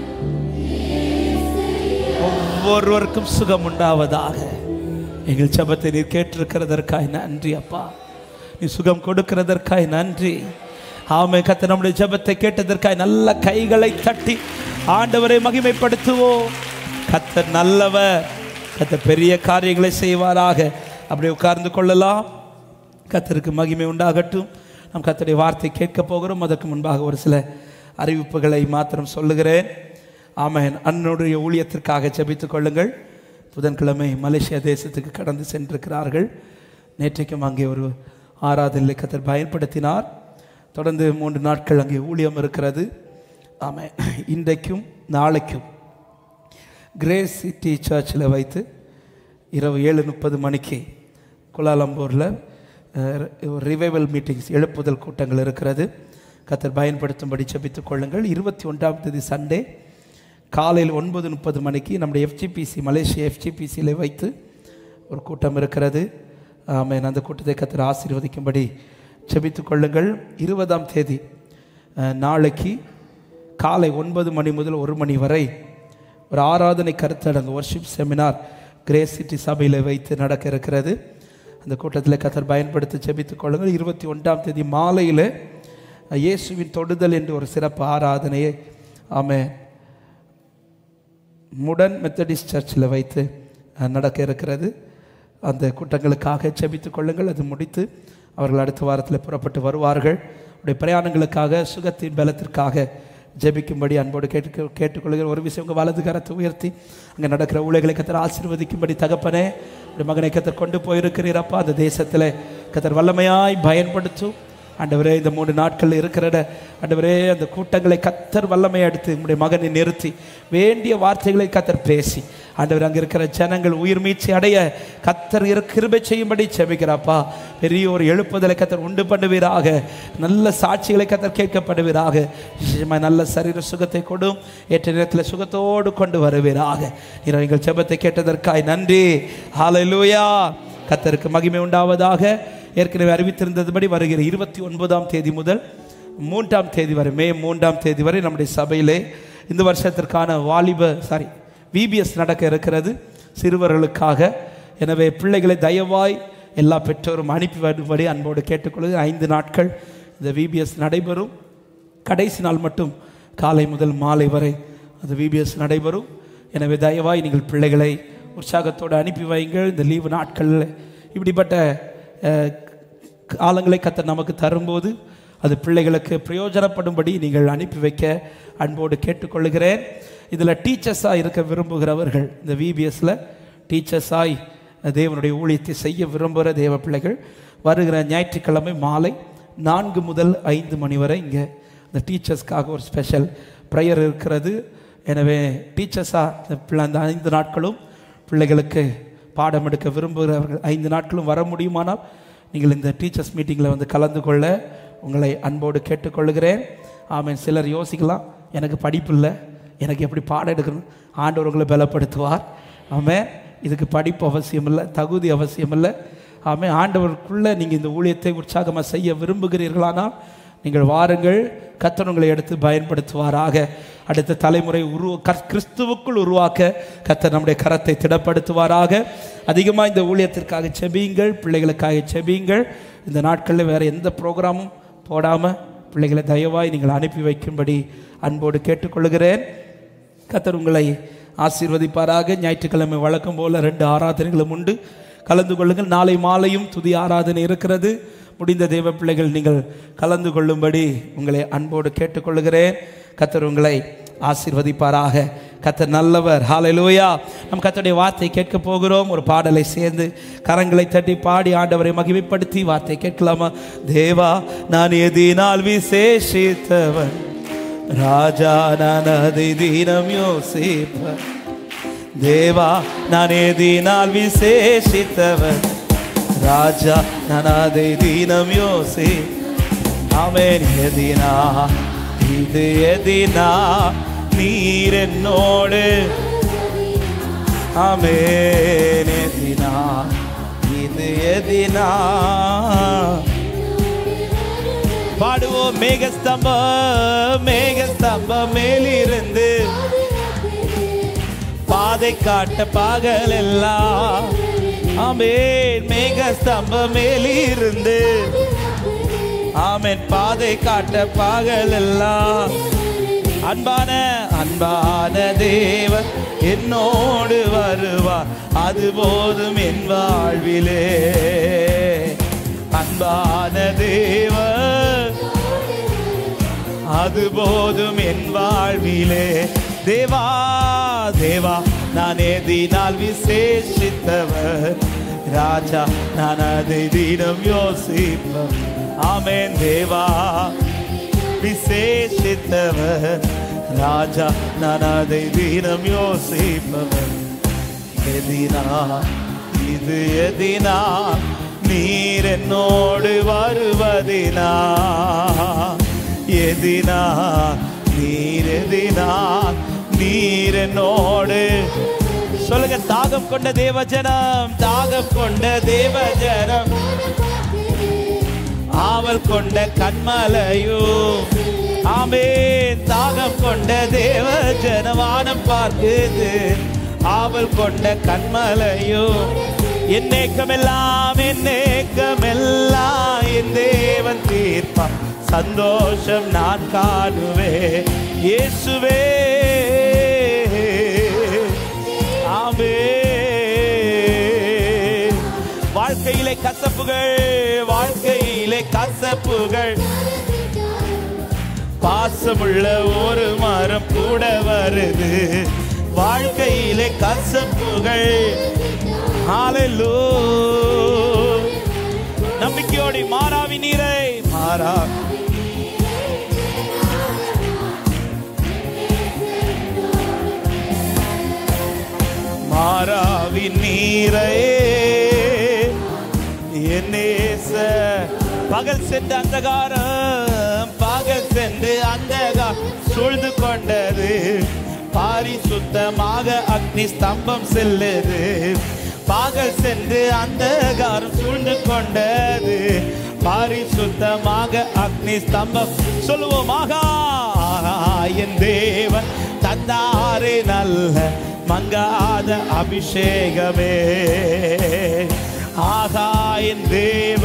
ஒவ்வொருவருக்கும் சுகம் உண்டாவதாக எங்கள் ஜெபத்தை நீர் கேட்டிருக்கிறதற்காய் நன்றி அப்பா நீ சுகம் கொடுக்கிறதற்காய் நன்றி ஆமை கத்த நம்முடைய ஜெபத்தை கேட்டதற்காய் நல்ல கைகளை தட்டி ஆண்டவரை மகிமைப்படுத்துவோம் கத்தர் நல்லவர் கத்தர் பெரிய காரியங்களை செய்வாராக அப்படி உட்கார்ந்து கொள்ளலாம் கத்தருக்கு மகிமை உண்டாகட்டும் நாம் கத்தருடைய வார்த்தை கேட்க போகிறோம் அதற்கு முன்பாக ஒரு சில அறிவிப்புகளை மாத்திரம் சொல்லுகிறேன் ஆமேன் அன்னுடைய ஊழியத்திற்காக ஜெபித்துக் கொள்ளுங்கள் புதன்கிழமை மலேசியா தேசத்துக்கு கடந்து சென்றிருக்கிறார்கள் நேற்றைக்கும் அங்கே ஒரு ஆராதனை கத்தர் பயன்படுத்தினார் தொடர்ந்து மூன்று நாட்கள் அங்கே ஊழியம் இருக்கிறது ஆமாம் இன்றைக்கும் நாளைக்கும் கிரேஸ் சிட்டி சர்ச்சில் வைத்து இரவு ஏழு முப்பது மணிக்கு குலாலம்பூரில் ஒரு ரிவைவல் மீட்டிங்ஸ் எழுப்புதல் கூட்டங்கள் இருக்கிறது கத்தர் பயன்படுத்தும்படி ஜெபித்துக் கொள்ளுங்கள் இருபத்தி ஒன்றாம் தேதி சண்டே காலையில் ஒன்பது முப்பது மணிக்கு நம்முடைய எஃப்ஜிபிசி மலேசியா எஃப்ஜிபிசியில் வைத்து ஒரு கூட்டம் இருக்கிறது ஆமென் அந்த கூட்டத்தை கத்தர் ஆசீர்வதிக்கும்படி ஜெபித்துக் கொள்ளுங்கள் இருபதாம் தேதி அஹ், நாளைக்கு காலை ஒன்பது மணி முதல் ஒரு மணி வரை ஒரு ஆராதனை கருத்தடங்கு வர்ஷிப் செமினார் கிரேஸ் சிட்டி சபையில் வைத்து நடக்க இருக்கிறது அந்த கூட்டத்தில் கத்தர் பயன்படுத்தி ஜெபித்துக் கொள்ளுங்கள் இருபத்தி ஒன்றாம் தேதி மாலையில் இயேசுவின் தொடுதல் என்று ஒரு சிறப்பு ஆராதனையை ஆமென் முடன் மெத்தடிஸ்ட் சர்ச்சில் வைத்து அஹ், நடக்க இருக்கிறது அந்த கூட்டங்களுக்காக ஜெபித்துக் கொள்ளுங்கள் அது முடித்து அவர்கள் அடுத்த வாரத்தில் புறப்பட்டு வருவார்கள் அவருடைய பிரயாணங்களுக்காக சுகத்தின் பலத்திற்காக ஜெபிக்கும்படி அன்போடு கேட்டு கேட்டுக்கொள்கிற ஒரு விஷயம் உங்கள் வலது கரத்தை உயர்த்தி அங்கே நடக்கிற ஊழியர்களை கத்தர் ஆசீர்வதிக்கும்படி தகப்பனே உடைய மகனை கத்தர் கொண்டு போயிருக்கிறீரப்பா அந்த தேசத்தில் கத்தர் வல்லமையாய் பயன்படுத்தும் ஆண்டவரே இந்த மூணு நாட்கள் இருக்கிற ஆண்டவரே அந்த கூட்டங்களை கத்தர் வல்லமை எடுத்து உங்களுடைய மகனை நிறுத்தி வேண்டிய வார்த்தைகளை கத்தர் பேசி ஆண்டவர் அங்கே இருக்கிற ஜனங்கள் உயிர் மீட்சி அடைய கத்தர் இரு கிருபை செய்யும்படி செபிக்கிறாப்பா பெரிய ஒரு எழுப்புதலை கத்தர் உண்டு பண்ணுவீராக நல்ல சாட்சிகளை கத்தர் கேட்கப்படுவீராக நிச்சயமாய் நல்ல சரீர சுகத்தை கொடும் ஏற்ற நேரத்தில் சுகத்தோடு கொண்டு வருவீராக நீர் எங்கள் ஜெபத்தை கேட்டதற்காய் நன்றி ஹalleluya கத்தருக்கு மகிமை உண்டாவதாக ஏற்கனவே அறிவித்திருந்ததுபடி வருகிற இருபத்தி ஒன்பதாம் தேதி முதல் மூன்றாம் தேதி வரை மே மூன்றாம் தேதி வரை நம்முடைய சபையிலே இந்த வருஷத்திற்கான வாலிப சாரி விபிஎஸ் நடக்க இருக்கிறது சிறுவர்களுக்காக எனவே பிள்ளைகளை தயவாய் எல்லா பெற்றோரும் அனுப்பி வரும்படி அன்போடு கேட்டுக்கொள்வது ஐந்து நாட்கள் இந்த விபிஎஸ் நடைபெறும் கடைசி நாள் மட்டும் காலை முதல் மாலை வரை அந்த விபிஎஸ் நடைபெறும் எனவே தயவாய் நீங்கள் பிள்ளைகளை உற்சாகத்தோடு அனுப்பி வையுங்கள் இந்த லீவு நாட்களில் இப்படிப்பட்ட அஹ், காலங்களை கத்த நமக்கு தரும்போது அது பிள்ளைகளுக்கு பிரயோஜனப்படும்படி நீங்கள் அனுப்பி வைக்க அன்போடு கேட்டுக்கொள்கிறேன் இதில் டீச்சர்ஸாக இருக்க விரும்புகிறவர்கள் இந்த விபிஎஸ்ல டீச்சர்ஸாய் தேவனுடைய ஊழியத்தை செய்ய விரும்புகிற தேவ பிள்ளைகள் வருகிற ஞாயிற்றுக்கிழமை மாலை நான்கு முதல் ஐந்து மணி வரை இங்கே இந்த டீச்சர்ஸ்க்காக ஒரு ஸ்பெஷல் ப்ரேயர் இருக்கிறது எனவே டீச்சர்ஸாக பிள்ளை அந்த ஐந்து நாட்களும் பிள்ளைகளுக்கு பாடம் எடுக்க விரும்புகிறவர்கள் ஐந்து நாட்களும் வர முடியுமானால் நீங்கள் இந்த டீச்சர்ஸ் மீட்டிங்கில் வந்து கலந்து கொள்ள உங்களை அன்போடு கேட்டுக்கொள்கிறேன் ஆமென் சிலர் யோசிக்கலாம் எனக்கு படிப்பு இல்லை எனக்கு எப்படி பாடம் எடுக்கணும் ஆண்டவர் உங்களை பலப்படுத்துவார் ஆமென் இதுக்கு படிப்பு அவசியம் இல்லை தகுதி அவசியம் இல்லை ஆமென் ஆண்டவருக்குள்ளே நீங்கள் இந்த ஊழியத்தை உற்சாகமாக செய்ய விரும்புகிறீர்களானால் நீங்கள் வாருங்கள் கர்த்தர் உங்களை எடுத்து பயன்படுத்துவாராக அடுத்த தலைமுறை உருவ கர்- கிறிஸ்துவுக்குள் உருவாக்க கர்த்தர் நம்முடைய கரத்தை திடப்படுத்துவாராக அதிகமாக இந்த ஊழியத்திற்காக செபியுங்கள் பிள்ளைகளுக்காக செபியுங்கள் இந்த நாட்களில் வேறு எந்த ப்ரோக்ராமும் போடாமல் பிள்ளைகளை தயவாய் நீங்கள் அனுப்பி வைக்கும்படி அன்போடு கேட்டுக்கொள்கிறேன் கர்த்தர் உங்களை ஆசீர்வதிப்பாராக ஞாயிற்றுக்கிழமை வழக்கம் போல ரெண்டு ஆராதனைகளும் உண்டு கலந்து கொள்ளுங்கள் நாளை மாலையும் துதி ஆராதனை இருக்கிறது முடிந்த தேவ பிள்ளைகள் நீங்கள் கலந்து கொள்ளும்படி உங்களை அன்போடு கேட்டுக்கொள்கிறேன் கர்த்தர் உங்களை ஆசீர்வதிப்பாராக கர்த்தர் நல்லவர் ஹalleluya நம் கர்த்தருடைய வார்த்தை கேட்க போகிறோம் ஒரு பாடலை சேர்ந்து கரங்களை தட்டி பாடி ஆண்டவரை மகிமைப்படுத்தி வார்த்தை கேட்கலாமா தேவா நான் எதினால் விசேஷித்தவன் ராஜா நான் அதை தினம் யோசிப்ப தேவா நான் எதினால் விசேஷித்தவன் ராஜா நான் அதை தினம் யோசி அவன் எதினா இது எதினா நீர் என்னோடு ஆமென் எதினா இது எதினா பாடுவோம் மேகஸ்தம்பம் மேகஸ்தம்பம் மேலிருந்து பாதை காட்ட பகல் எல்லாம் ஆமென் மேகஸ்தம்பம் மேலிருந்து ஆமென் பாதை காட்ட பகல் எல்லாம் அன்பான அன்பான தேவன் என்னோடு வருவார் அது போதும் என் வாழ்விலே அன்பான தேவன் அது போதும் என் வாழ்விலே தேவா தேவா நான் எதினால் விசேஷித்தவர் ராஜா நான் அதை தினம் யோசிப்பவர் ஆமென் தேவா விசேஷித்தவர் ராஜா நான் அதை தினம் யோசிப்பவர் எதினா இது எதினா நீர் என்னோடு வருவதினா எதினா நீர் எதினா நீர் என்னோடு சொல்லுங்க தாகம் கொண்ட தேவஜனம் தாகம் கொண்ட தேவஜனம் ஆவல் கொண்ட கண்மலையோ ஆமே தாகம் கொண்ட தேவ ஜனவானம் பார்க்குது ஆவல் கொண்ட கண்மலையோ என் நேக்கமெல்லாம் என் நேக்கமெல்லாம் என் தேவன் தீர்ப்பா சந்தோஷம் நான் காணுவேன் இயேசுவே ஆமே வாழ்க்கையிலே கசப்புகள் வாழ்க்கையிலே கசப்புகள் பாசமுள்ள ஒரு மரம் கூட வருது வாழ்க்கையிலே கசப்புகள் ஹalleluya நம்பிக்கையோடு மாறாவி நீரை மாறா மாறாவி நீரை என்னேச பகல் சென்று அந்தகாரம் பகல் சென்று அந்தகாரம் சூழ்ந்து கொண்டது பாரிசுத்தமாக அக்னி ஸ்தம்பம் செல்லுது பகல் சென்று அந்தகாரம் சூழ்ந்து கொண்டது பாரிசுத்தமாக அக்னி ஸ்தம்பம் சொல்லுவோமாக என் தேவன் தந்தாரே நல்ல மங்காத அபிஷேகமே ஆகா என் தேவ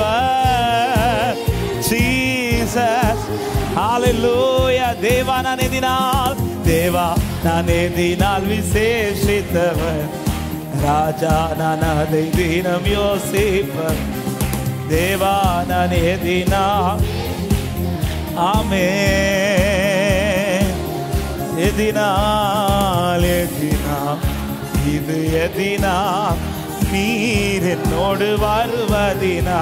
ஜீசஸ் ஹalleluya தேவா நான் எதினால் தேவா நான் எதினால் விசேஷித்தவர் ராஜா நான் அதை தினம் யோசிப்பர் தேவா நான் எதினால் ஆமே எதினால் எதினால் இது எதினா நீர் என்னோடு வருவதினா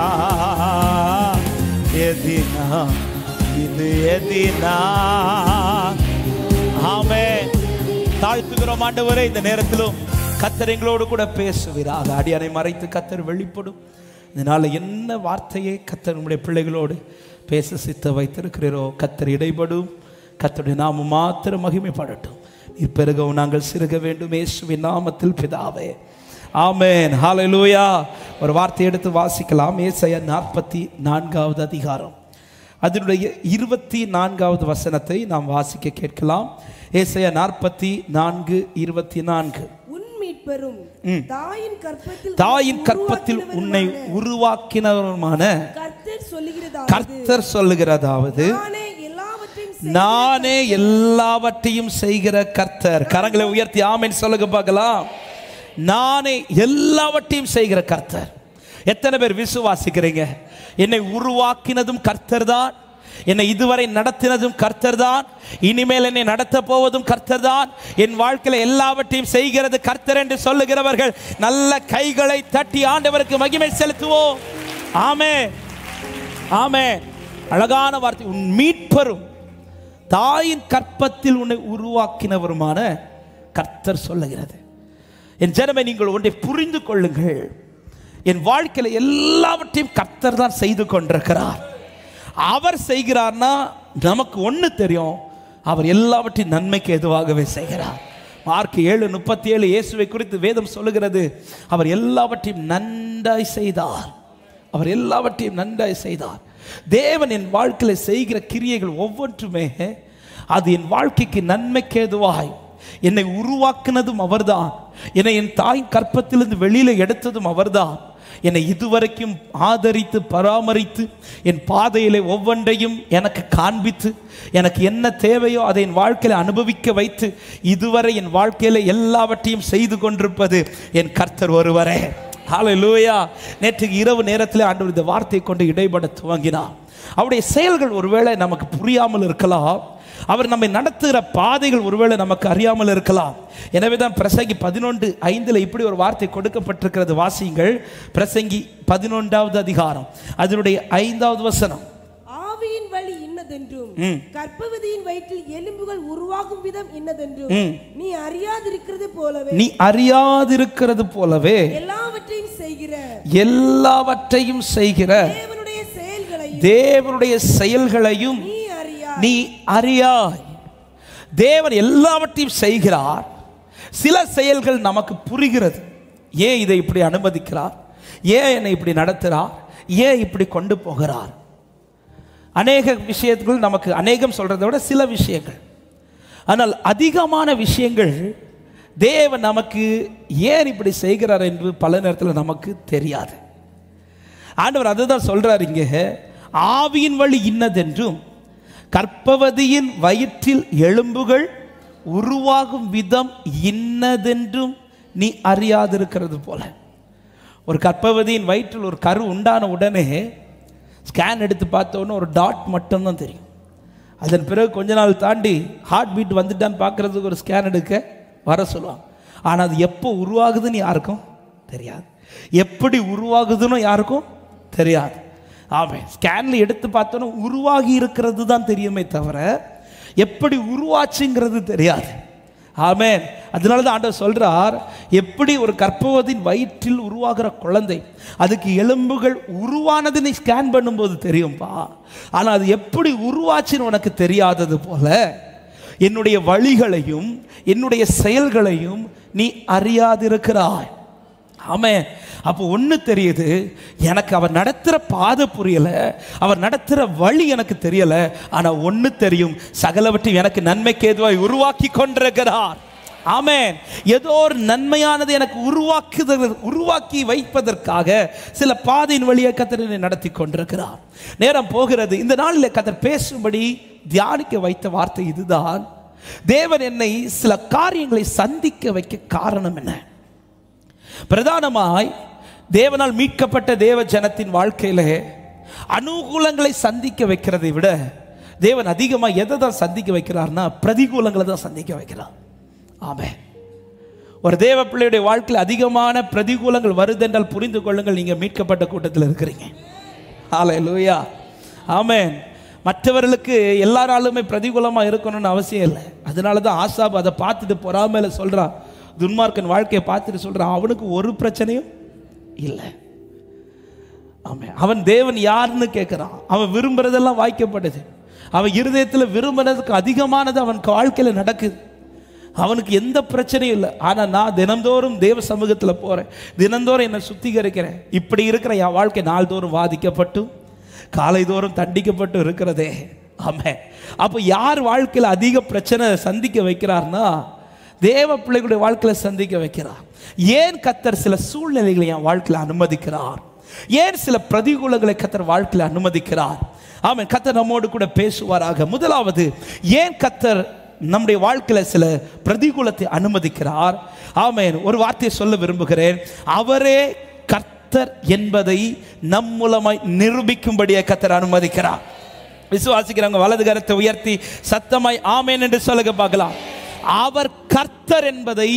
எதினா இது எதினா ஆமே தாழ்த்துகிறோம் ஆண்டவரே இந்த நேரத்திலும் கத்தர் எங்களோடு கூட பேசுவீராக அடியானை மறைத்து கத்தர் வெளிப்படும் இதனால என்ன வார்த்தையை கத்தர் நம்முடைய பிள்ளைகளோடு பேச சித்த வைத்திருக்கிறீரோ கத்தர் இடைபடும் கத்தருடைய நாம மாத்திரம் மகிமைப்படட்டும் நீர் பெருகவும் நாங்கள் சிறுக வேண்டும் இயேசுவின் நாமத்தில் பிதாவே ஆமென் ஹalleluya ஒரு வார்த்தை எடுத்து வாசிக்கலாம் ஏசாயா நாற்பத்தி நான்காவது அதிகாரம் அதனுடைய இருபத்தி நான்காவது வசனத்தை நாம் வாசிக்க கேட்கலாம் ஏசாயா நாற்பத்தி நான்கு இருபத்தி நான்கு உன் மீட்பெரும் தாயின் கற்பத்தில் தாயின் கற்பத்தில் உன்னை உருவாக்கினவருமான கர்த்தர் சொல்லுகிறதா கர்த்தர் சொல்லுகிறதாவது நானே எல்லாவற்றையும் செய்- நானே எல்லாவற்றையும் செய்கிற கர்த்தர் கரங்களை உயர்த்தி ஆமென் சொல்லுங்க பார்க்கலாம் நானே எல்லாவற்றையும் செய்கிற கர்த்தர் எத்தனை பேர் விசுவாசிக்கிறீங்க என்னை உருவாக்கினதும் கர்த்தர் தான் என்னை இதுவரை நடத்தினதும் கர்த்தர் தான் இனிமேல் என்னை நடத்த போவதும் கர்த்தர் தான் என் வாழ்க்கையில எல்லாவற்றையும் செய்கிறது கர்த்தர் என்று சொல்லுகிறவர்கள் நல்ல கைகளை தட்டி ஆண்டவருக்கு மகிமை செலுத்துவோம் ஆமே ஆமே அழகான வார்த்தை உன் மீட்பரும் தாயின் கற்பத்தில் உன்னை உருவாக்கினவருமான கர்த்தர் சொல்லுகிறது என் ஜனமே நீங்கள் ஒன்றை புரிந்து கொள்ளுங்கள் என் வாழ்க்கையில் எல்லாவற்றையும் கர்த்தர் தான் செய்து கொண்டிருக்கிறார் அவர் செய்கிறார்னா நமக்கு ஒன்று தெரியும் அவர் எல்லாவற்றையும் நன்மைக்கு எதுவாகவே செய்கிறார் மார்க் ஏழு முப்பத்தி ஏழு இயேசுவை குறித்து வேதம் சொல்லுகிறது அவர் எல்லாவற்றையும் நன்றாய் செய்தார் அவர் எல்லாவற்றையும் நன்றாய் செய்தார் தேவன் என் வாழ்க்கையில் செய்கிற கிரியைகள் ஒவ்வொன்றுமே அது என் வாழ்க்கைக்கு நன்மைக்கு ஏதுவாய் என்னை உருவாக்குனதும் அவர்தான் என்னை என் தாய் கற்பத்திலிருந்து வெளியில எடுத்ததும் அவர்தான் என்னை இதுவரைக்கும் ஆதரித்து பராமரித்து என் பாதையிலே ஒவ்வொன்றையும் எனக்கு காண்பித்து எனக்கு என்ன தேவையோ அதை என் வாழ்க்கையில் அனுபவிக்க வைத்து இதுவரை என் வாழ்க்கையில எல்லாவற்றையும் செய்து கொண்டிருப்பது என் கர்த்தர் ஒருவரே ஹalleluya நேற்று இரவு நேரத்தில் ஆண்டவர் இந்த வார்த்தையை கொண்டு இடைபட துவங்கினார் அவருடைய செயல்கள் ஒருவேளை நமக்கு புரியாமல் இருக்கலாம் அவர் நம்மை நடத்துகிற பாதைகள் ஒருவேளை நமக்கு அறியாமல் இருக்கலாம் எனவே தான் பிரசங்கி பதினொன்று ஐந்தில் இப்படி ஒரு வார்த்தை கொடுக்கப்பட்டிருக்கிறது வாசியுங்கள் பிரசங்கி பதினொன்றாவது அதிகாரம் அதனுடைய ஐந்தாவது வசனம் ஆவியின் வழி இன்னதென்றும் கர்ப்பவதியின் வயிற்றில் எலும்புகள் உருவாகும் விதம் இன்னதென்றும் நீ அறியாதிருக்கிறது போலவே நீ அறியாதிருக்கிறது போலவே எல்லாவற்றையும் செய்கிற எல்லாவற்றையும் செய்கிற தேவனுடைய செயல்களையும் தேவனுடைய செயல்களையும் நீ அறியா நீ அறியாய் தேவன் எல்லாவற்றையும் செய்கிறார் சில செயல்கள் நமக்கு புரிகிறது ஏன் இதை இப்படி அனுமதிக்கிறார் ஏன் என்னை இப்படி நடத்துகிறார் ஏன் இப்படி கொண்டு போகிறார் அநேக விஷயங்கள் நமக்கு அநேகம் சொல்றதை விட சில விஷயங்கள் ஆனால் அதிகமான விஷயங்கள் தேவன் நமக்கு ஏன் இப்படி செய்கிறார் என்று பல நேரத்தில் நமக்கு தெரியாது ஆண்டவர் அதுதான் சொல்றார் இங்கே ஆவியின் வழி இன்னதென்றும் கற்பவதியின் வயிற்றில் எலும்புகள் உருவாகும் விதம் இன்னதென்றும் நீ அறியாதிருக்கிறது போல ஒரு கற்பவதியின் வயிற்றில் ஒரு கரு உண்டான உடனே ஸ்கேன் எடுத்து பார்த்தோன்னே ஒரு டாட் மட்டும்தான் தெரியும் அதன் பிறகு கொஞ்ச நாள் தாண்டி ஹார்ட் பீட் வந்துட்டான்னு பார்க்கறதுக்கு ஒரு ஸ்கேன் எடுக்க வர சொல்லுவாங்க ஆனால் அது எப்போ உருவாகுதுன்னு யாருக்கும் தெரியாது எப்படி உருவாகுதுன்னு யாருக்கும் தெரியாது ஆமாம் ஸ்கேனில் எடுத்து பார்த்தோன்னா உருவாகி இருக்கிறது தான் தெரியுமே தவிர எப்படி உருவாச்சுங்கிறது தெரியாது ஆமென் அதனால தான் ஆண்டவர் சொல்றார் எப்படி ஒரு கற்பவதின் வயிற்றில் உருவாகிற குழந்தை அதுக்கு எலும்புகள் உருவானது நீ ஸ்கேன் பண்ணும்போது தெரியும்பா ஆனால் அது எப்படி உருவாச்சுன்னு உனக்கு தெரியாதது போல என்னுடைய வழிகளையும் என்னுடைய செயல்களையும் நீ அறியாதிருக்கிறாய் ஆமென் அப்போ ஒன்று தெரியுது எனக்கு அவர் நடத்துகிற பாதை புரியலை அவர் நடத்துகிற வழி எனக்கு தெரியலை ஆனால் ஒன்று தெரியும் சகலவற்றையும் எனக்கு நன்மைக்கு ஏதுவாய் உருவாக்கி கொண்டிருக்கிறார் ஆமென் ஏதோ ஒரு நன்மையானது எனக்கு உருவாக்குதல் உருவாக்கி வைப்பதற்காக சில பாதையின் வழியை கத்தர் நடத்தி கொண்டிருக்கிறார் நேரம் போகிறது இந்த நாளில் கத்தர் பேசும்படி தியானிக்க வைத்த வார்த்தை இதுதான் தேவன் என்னை சில காரியங்களை சந்திக்க வைக்க காரணம் என்ன பிரதானமாய் தேவனால் மீட்கப்பட்ட தேவ ஜனத்தின் வாழ்க்கையிலே அனுகூலங்களை சந்திக்க வைக்கிறதை விட தேவன் அதிகமாக எதை தான் சந்திக்க வைக்கிறார்னா பிரதிகூலங்களை தான் சந்திக்க வைக்கிறார் ஆமே ஒரு தேவ பிள்ளையுடைய வாழ்க்கையில் அதிகமான பிரதிகூலங்கள் வருதென்றால் புரிந்து கொள்ளுங்கள் நீங்கள் மீட்கப்பட்ட கூட்டத்தில் இருக்கிறீங்க ஆலை லூயா ஆமேன் மற்றவர்களுக்கு எல்லா நாளுமே பிரதிகூலமாக இருக்கணும்னு அவசியம் இல்லை அதனால தான் ஆசாப் அதை பார்த்துட்டு பொறாமையில் சொல்கிறான் துன்மார்க்கன் வாழ்க்கையை பார்த்துட்டு சொல்கிறான் அவனுக்கு ஒரு பிரச்சனையும் இல்லை ஆமாம் அவன் தேவன் யாருன்னு கேட்குறான் அவன் விரும்புறதெல்லாம் வாய்க்கப்படுது அவன் இருதயத்தில் விரும்புறதுக்கு அதிகமானது அவன் வாழ்க்கையில் நடக்குது அவனுக்கு எந்த பிரச்சனையும் இல்லை ஆனால் நான் தினந்தோறும் தேவ சமூகத்தில் போகிறேன் தினந்தோறும் என்னை சுத்திகரிக்கிறேன் இப்படி இருக்கிற என் வாழ்க்கை நாள்தோறும் வாதிக்கப்பட்டும் காலைதோறும் தண்டிக்கப்பட்டு இருக்கிறதே ஆமாம் அப்போ யார் வாழ்க்கையில் அதிக பிரச்சனை சந்திக்க வைக்கிறார்னா தேவ பிள்ளைகளுடைய வாழ்க்கையில் சந்திக்க வைக்கிறார் ஏன் கத்தர் சில சூழ்நிலைகளை என் வாழ்க்கையில் அனுமதிக்கிறார் ஏன் சில பிரதிகூலங்களை கத்தர் வாழ்க்கையில் அனுமதிக்கிறார் ஆமாம் கத்தர் நம்மோடு கூட பேசுவாராக முதலாவது ஏன் கத்தர் நம்முடைய வாழ்க்கையில் சில பிரதிகூலத்தை அனுமதிக்கிறார் ஆமேன் ஒரு வார்த்தையை சொல்ல விரும்புகிறேன் அவரே கர்த்தர் என்பதை நம் மூலமாய் நிரூபிக்கும்படியே கத்தர் அனுமதிக்கிறார் விசுவாசிக்கிறவங்க வலது கரத்தை உயர்த்தி சத்தமாய் ஆமேன் என்று சொல்லுங்க பார்க்கலாம் அவர் கர்த்தர் என்பதை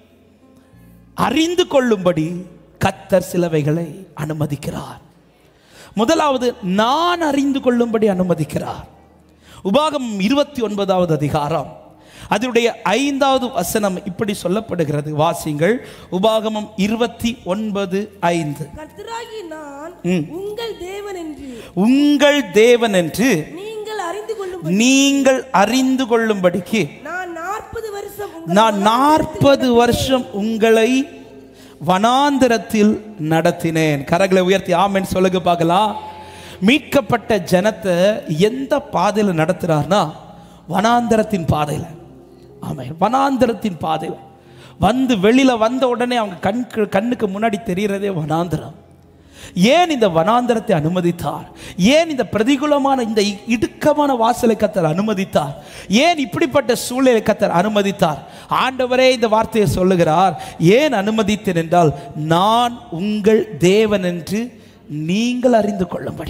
அறிந்து கொள்ளும்படி கர்த்தர் சிலவைகளை அனுமதிக்கிறார் முதலாவது நான் அறிந்து கொள்ளும்படி அனுமதிக்கிறார் உபாகம் இருபத்தி ஒன்பதாவது அதிகாரம் அதனுடைய ஐந்தாவது வசனம் இப்படி சொல்லப்படுகிறது வாசிங்கள் உபாகமம் இருபத்தி ஒன்பது ஐந்து கர்த்தராகி நான் உங்கள் தேவன் என்று உங்கள் தேவன் என்று நீங்கள் அறிந்து கொள்ளும் நீங்கள் அறிந்து கொள்ளும்படிக்கு நான் நாற்பது வருஷம் உங்கள் நான் நாற்பது வருஷம் உங்களை வனாந்திரத்தில் நடத்தினேன் கரங்களை உயர்த்தி ஆமென் சொல்லுங்க பார்க்கலாம் மீட்கப்பட்ட ஜனத்தை எந்த பாதையில் நடத்துறார்னா வனாந்திரத்தின் பாதையில் ஆமாம் வனாந்திரத்தின் பாதையில் வந்து வெளியில வந்த உடனே அவங்க கண்கு கண்ணுக்கு முன்னாடி தெரிகிறதே வனாந்திரம் ஏன் இந்த வனாந்தரத்தை அனுமதித்தார் ஏன் இந்த பிரதிகூலமான இந்த இ- இடுக்கமான வாசலை கத்தர் அனுமதித்தார் ஏன் இப்படிப்பட்ட சூழ்நிலை கத்தர் அனுமதித்தார் ஆண்டவரே இந்த வார்த்தையை சொல்லுகிறார் ஏன் அனுமதித்தேன் என்றால் நான் உங்கள் தேவன் என்று நீங்கள் அறிந்து கொள்ளும்படி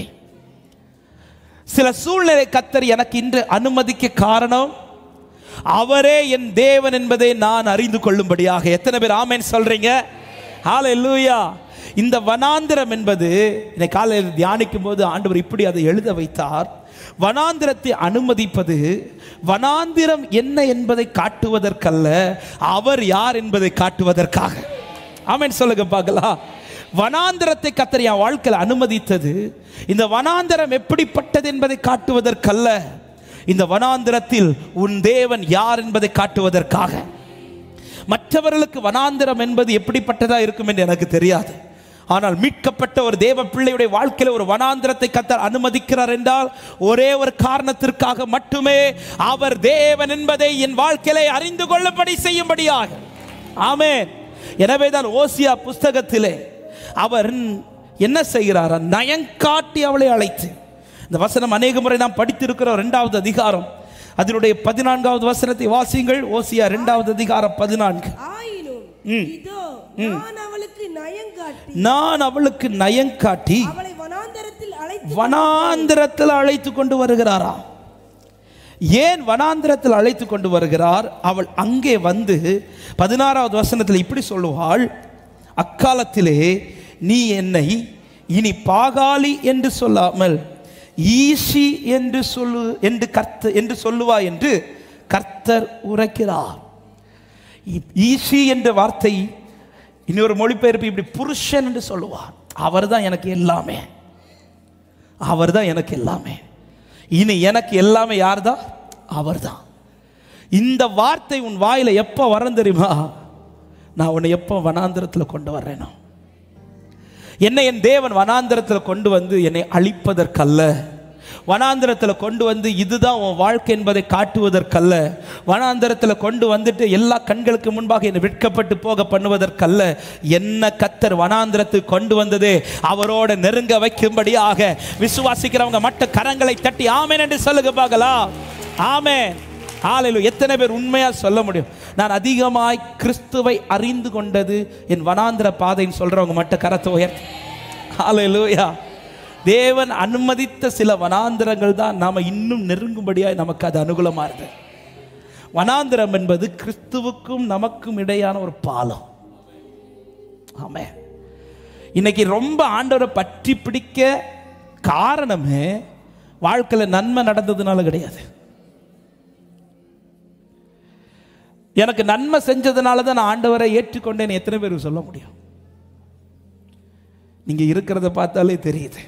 சில சூழ்நிலை கத்தர் எனக்கு இன்று அனுமதிக்க காரணம் அவரே என் தேவன் என்பதை நான் அறிந்து கொள்ளும்படியாக எத்தனை பேர் ஆமென் சொல்றீங்க ஹalleluya இந்த வனாந்திரம் என்பது இன்னைக்கு காலையில் தியானிக்கும் போது ஆண்டவர் இப்படி அதை எழுத வைத்தார் வனாந்திரத்தை அனுமதிப்பது வனாந்திரம் என்ன என்பதை காட்டுவதற்கல்ல அவர் யார் என்பதை காட்டுவதற்காக ஆமென் சொல்லுங்க பார்க்கலாம் வனாந்திரத்தை கத்தர் என் வாழ்க்கையில் அனுமதித்தது இந்த வனாந்திரம் எப்படிப்பட்டது என்பதை காட்டுவதற்கல்ல இந்த வனாந்திரத்தில் உன் தேவன் யார் என்பதை காட்டுவதற்காக மற்றவர்களுக்கு வனாந்திரம் என்பது எப்படிப்பட்டதா இருக்கும் என்று எனக்கு தெரியாது ஆனால் மீட்கப்பட்ட ஒரு தேவ பிள்ளையுடைய வாழ்க்கையில ஒரு வனாந்திரத்தை கத்தர் அனுமதிக்கிறார் என்றால் ஒரே ஒரு காரணத்திற்காக மட்டுமே அவர் தேவன் என்பதை என் வாழ்க்கையிலே அறிந்து கொள்ளும்படி செய்யும்படியாக ஆமென் எனவே தான் ஓசியா புஸ்தகத்திலே அவர் என்ன செய்கிறார் நயங்காட்டி அவளை அழைத்து இந்த வசனம் அநேக முறை நாம் படித்திருக்கிறோம் இரண்டாவது அதிகாரம் அதனுடைய பதினான்காவது வசனத்தை வாசியுங்கள் ஓசியா இரண்டாவது அதிகாரம் பதினான்கு ஆயினும் இதோ நான் அவளுக்கு நயங்காட்டி நான் அவளுக்கு நயங்காட்டி அவளை வனாந்தரத்தில் அழைத்து வனாந்திரத்தில் அழைத்து கொண்டு வருகிறாராம் ஏன் வனாந்திரத்தில் அழைத்து கொண்டு வருகிறார் அவள் அங்கே வந்து பதினாறாவது வசனத்தில் இப்படி சொல்லுவாள் அக்காலத்திலே நீ என்னை இனி பாகாலி என்று சொல்லாமல் ஈசி என்று சொல்லு என்று கர்த்த என்று சொல்லுவா என்று கர்த்தர் உரைக்கிறார் இ- ஈசி என்ற வார்த்தை இன்னொரு மொழிபெயர்ப்பு இப்படி புருஷன் என்று சொல்லுவார் அவர் தான் எனக்கு எல்லாமே அவர் தான் எனக்கு எல்லாமே இனி எனக்கு எல்லாமே யார் தான் அவர் தான் இந்த வார்த்தை உன் வாயில எப்போ வரும் தெரியுமா நான் உன்னை எப்போ வனாந்திரத்தில் கொண்டு வர்றேனோ என்னை என் தேவன் வனாந்திரத்தில் கொண்டு வந்து என்னை அழிப்பதற்கல்ல வனாந்திரத்தில் கொண்டு வந்து இதுதான் உன் வாழ்க்கை என்பதை காட்டுவதற்கல்ல வனாந்திரத்தில் கொண்டு வந்துட்டு எல்லா கண்களுக்கு முன்பாக என்னை விற்கப்பட்டு போக பண்ணுவதற்கல்ல என்ன கத்தர் வனாந்திரத்துக்கு கொண்டு வந்ததே அவரோட நெருங்க வைக்கும்படியாக விசுவாசிக்கிறவங்க மட்ட கரங்களை தட்டி ஆமென் என்று சொல்லுங்க பார்க்கலாம் ஆமென் ஆலையில் எத்தனை பேர் உண்மையா சொல்ல முடியும் நான் அதிகமாய் கிறிஸ்துவை அறிந்து கொண்டது என் வனாந்திர பாதைன்னு சொல்றவங்க மட்டும் கரத்தை உயர்த்தி ஹalleluya தேவன் அனுமதித்த சில வனாந்திரங்கள் தான் நாம இன்னும் நெருங்கும்படியாய் நமக்கு அது அனுகூலமா இருக்கு வனாந்திரம் என்பது கிறிஸ்துவுக்கும் நமக்கும் இடையான ஒரு பாலம் ஆமே இன்னைக்கு ரொம்ப ஆண்டவரை பற்றி பிடிக்க காரணமே வாழ்க்கையில் நன்மை நடந்ததுனால கிடையாது எனக்கு நன்மை செஞ்சதுனால தான் நான் ஆண்டவரை ஏற்றுக்கொண்டேன்னு எத்தனை பேர் சொல்ல முடியும் நீங்க இருக்கிறத பார்த்தாலே தெரியுது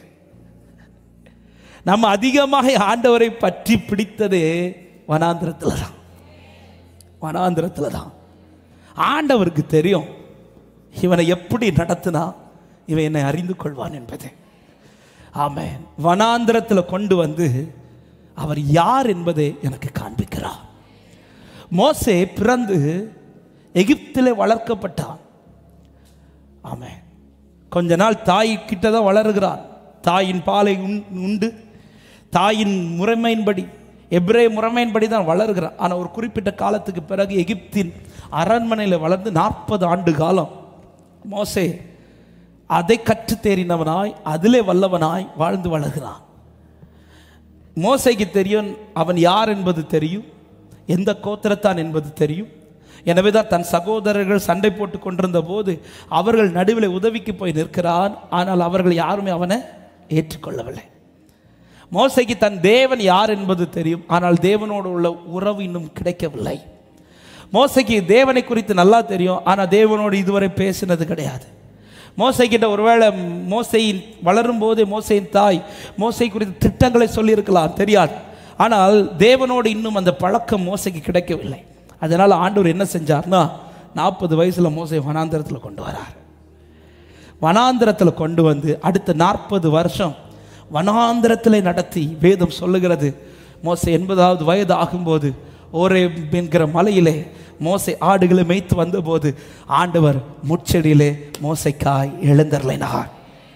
நம்ம அதிகமாக ஆண்டவரை பற்றி பிடித்ததே வனாந்திரத்தில் தான் வனாந்திரத்தில் தான் ஆண்டவருக்கு தெரியும் இவனை எப்படி நடத்தினா இவன் என்னை அறிந்து கொள்வான் என்பது ஆமென் வனாந்திரத்தில் கொண்டு வந்து அவர் யார் என்பதை எனக்கு காண்பிக்கிறார் மோசே பிறந்து எகிப்திலே வளர்க்கப்பட்டான் ஆமென் கொஞ்ச நாள் தாய் கிட்ட தான் வளருகிறான் தாயின் பாலை உண்- உண்டு தாயின் முறைமையின்படி எப்ரே முறைமையின்படி தான் வளருகிறான் ஆனால் ஒரு குறிப்பிட்ட காலத்துக்கு பிறகு எகிப்தின் அரண்மனையில் வளர்ந்து நாற்பது ஆண்டு காலம் மோசே அதை கற்றுத் தேறினவனாய் அதிலே வல்லவனாய் வாழ்ந்து வளர்கிறான் மோசைக்கு தெரியும் அவன் யார் என்பது தெரியும் எந்த கோத்திரத்தான் என்பது தெரியும் எனவே தான் தன் சகோதரர்கள் சண்டை போட்டு கொண்டிருந்த போது அவர்கள் நடுவில் உதவிக்கு போய் நிற்கிறான் ஆனால் அவர்கள் யாருமே அவனை ஏற்றுக்கொள்ளவில்லை மோசைக்கு தன் தேவன் யார் என்பது தெரியும் ஆனால் தேவனோடு உள்ள உறவு இன்னும் கிடைக்கவில்லை மோசைக்கு தேவனை குறித்து நல்லா தெரியும் ஆனால் தேவனோடு இதுவரை பேசினது கிடையாது மோசைக்கிட்ட ஒருவேளை மோசையின் வளரும் போதே மோசையின் தாய் மோசை குறித்த திட்டங்களை சொல்லியிருக்கலாம் தெரியாது ஆனால் தேவனோடு இன்னும் அந்த பழக்கம் மோசைக்கு கிடைக்கவில்லை அதனால் ஆண்டவர் என்ன செஞ்சார்னா நாற்பது வயசில் மோசை வனாந்திரத்தில் கொண்டு வரார் வனாந்திரத்தில் கொண்டு வந்து அடுத்த நாற்பது வருஷம் வனாந்திரத்தில் நடத்தி வேதம் சொல்லுகிறது மோசை எண்பதாவது வயது ஆகும்போது ஒரே என்கிற மலையிலே மோசை ஆடுகளை மேய்த்து வந்தபோது ஆண்டவர் முச்செடியிலே மோசைக்காய் எழுந்தருளினார்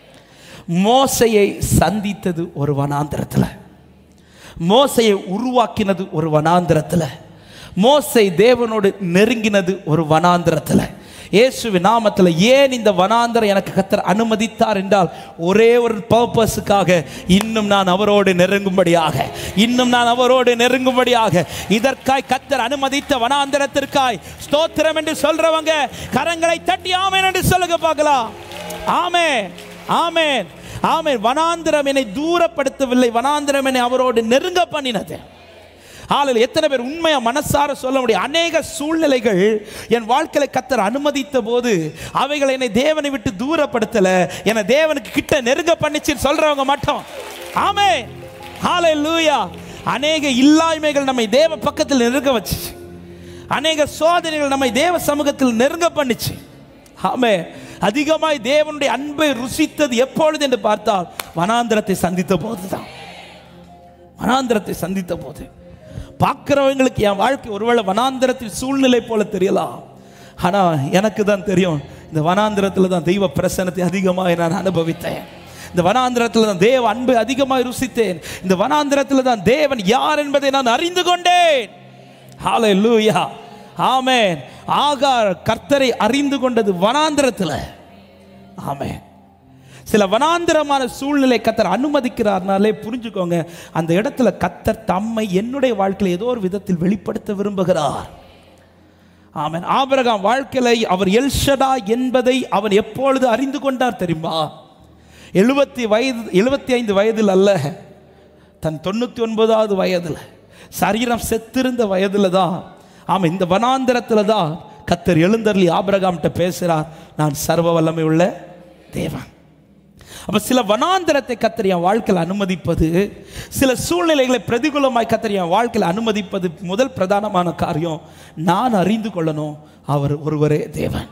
மோசையை சந்தித்தது ஒரு வனாந்திரத்தில் மோசையை உருவாக்கினது ஒரு வனாந்திரத்தில் மோசை தேவனோடு நெருங்கினது ஒரு வனாந்திரத்தில் இயேசுவின் நாமத்தில் ஏன் இந்த வனாந்திரம் எனக்கு கத்தர் அனுமதித்தார் என்றால் ஒரே ஒரு பர்பஸுக்காக இன்னும் நான் அவரோடு நெருங்கும்படியாக இன்னும் நான் அவரோடு நெருங்கும்படியாக இதற்காய் கத்தர் அனுமதித்த வனாந்திரத்திற்காய் ஸ்தோத்திரம் என்று சொல்றவங்க கரங்களை தட்டி ஆமென் என்று சொல்லுங்க பார்க்கலாம் ஆமென் ஆமென் ஆமென் வனாந்திரம் என்னை தூரப்படுத்தவில்லை வனாந்திரம் என்னை அவரோடு நெருங்க பண்ணினது ஆளில் எத்தனை பேர் உண்மையா மனசார சொல்ல முடியும் அநேக சூழ்நிலைகள் என் வாழ்க்கையில கத்தர் அனுமதித்த போது அவைகள் என்னை தேவனை விட்டு தூரப்படுத்தல என்னை தேவனுக்கு கிட்ட நெருங்க பண்ணிச்சுன்னு சொல்றவங்க மட்டும் ஆமே ஹாலே லூயா அநேக இல்லாய்மைகள் நம்மை தேவ பக்கத்தில் நெருங்க வச்சு அநேக சோதனைகள் நம்மை தேவ சமூகத்தில் நெருங்க பண்ணுச்சு ஆமே அதிகமாய் தேவனுடைய அன்பை ருசித்தது எப்பொழுது என்று பார்த்தால் வனாந்திரத்தை சந்தித்த போதுதான் வனாந்திரத்தை சந்தித்த போது பார்க்கிறவங்களுக்கு என் வாழ்க்கை ஒருவேளை வனாந்திரத்தின் சூழ்நிலை போல தெரியலாம் ஆனா எனக்கு தான் தெரியும் இந்த வனாந்திரத்தில் தான் தெய்வ பிரசனத்தை அதிகமாக நான் அனுபவித்தேன் இந்த வனாந்திரத்தில் தான் தேவ அன்பை அதிகமாக ருசித்தேன் இந்த வனாந்திரத்தில் தான் தேவன் யார் என்பதை நான் அறிந்து கொண்டேன் ஹalleluya ஆமென் ஆகார் கர்த்தரை அறிந்து கொண்டது வனாந்திரத்தில் ஆமென் சில வனாந்திரமான சூழ்நிலை கத்தர் அனுமதிக்கிறார்னாலே புரிஞ்சுக்கோங்க அந்த இடத்துல கத்தர் தம்மை என்னுடைய வாழ்க்கையில் ஏதோ ஒரு விதத்தில் வெளிப்படுத்த விரும்புகிறார் ஆமென் ஆபிரகாம் வாழ்க்கையில அவர் எல்ஷடா என்பதை அவன் எப்பொழுது அறிந்து கொண்டார் தெரியுமா எழுபத்தி வயது எழுபத்தி ஐந்து வயதில் அல்ல தன் தொண்ணூற்றி ஒன்பதாவது வயதில் சரீரம் செத்திருந்த வயதில் தான் ஆமாம் இந்த வனாந்திரத்தில் தான் கத்தர் எழுந்தருளி ஆபிரகாம்கிட்ட பேசுகிறார் நான் சர்வ வல்லமை உள்ள தேவன் அப்ப சில வனாந்திரத்தை கத்தர் என் வாழ்க்கையில் அனுமதிப்பது சில சூழ்நிலைகளை பிரதிகூலமாய் கத்தர் என் வாழ்க்கையில் அனுமதிப்பது முதல் பிரதானமான காரியம் நான் அறிந்து கொள்ளணும் அவர் ஒருவரே தேவன்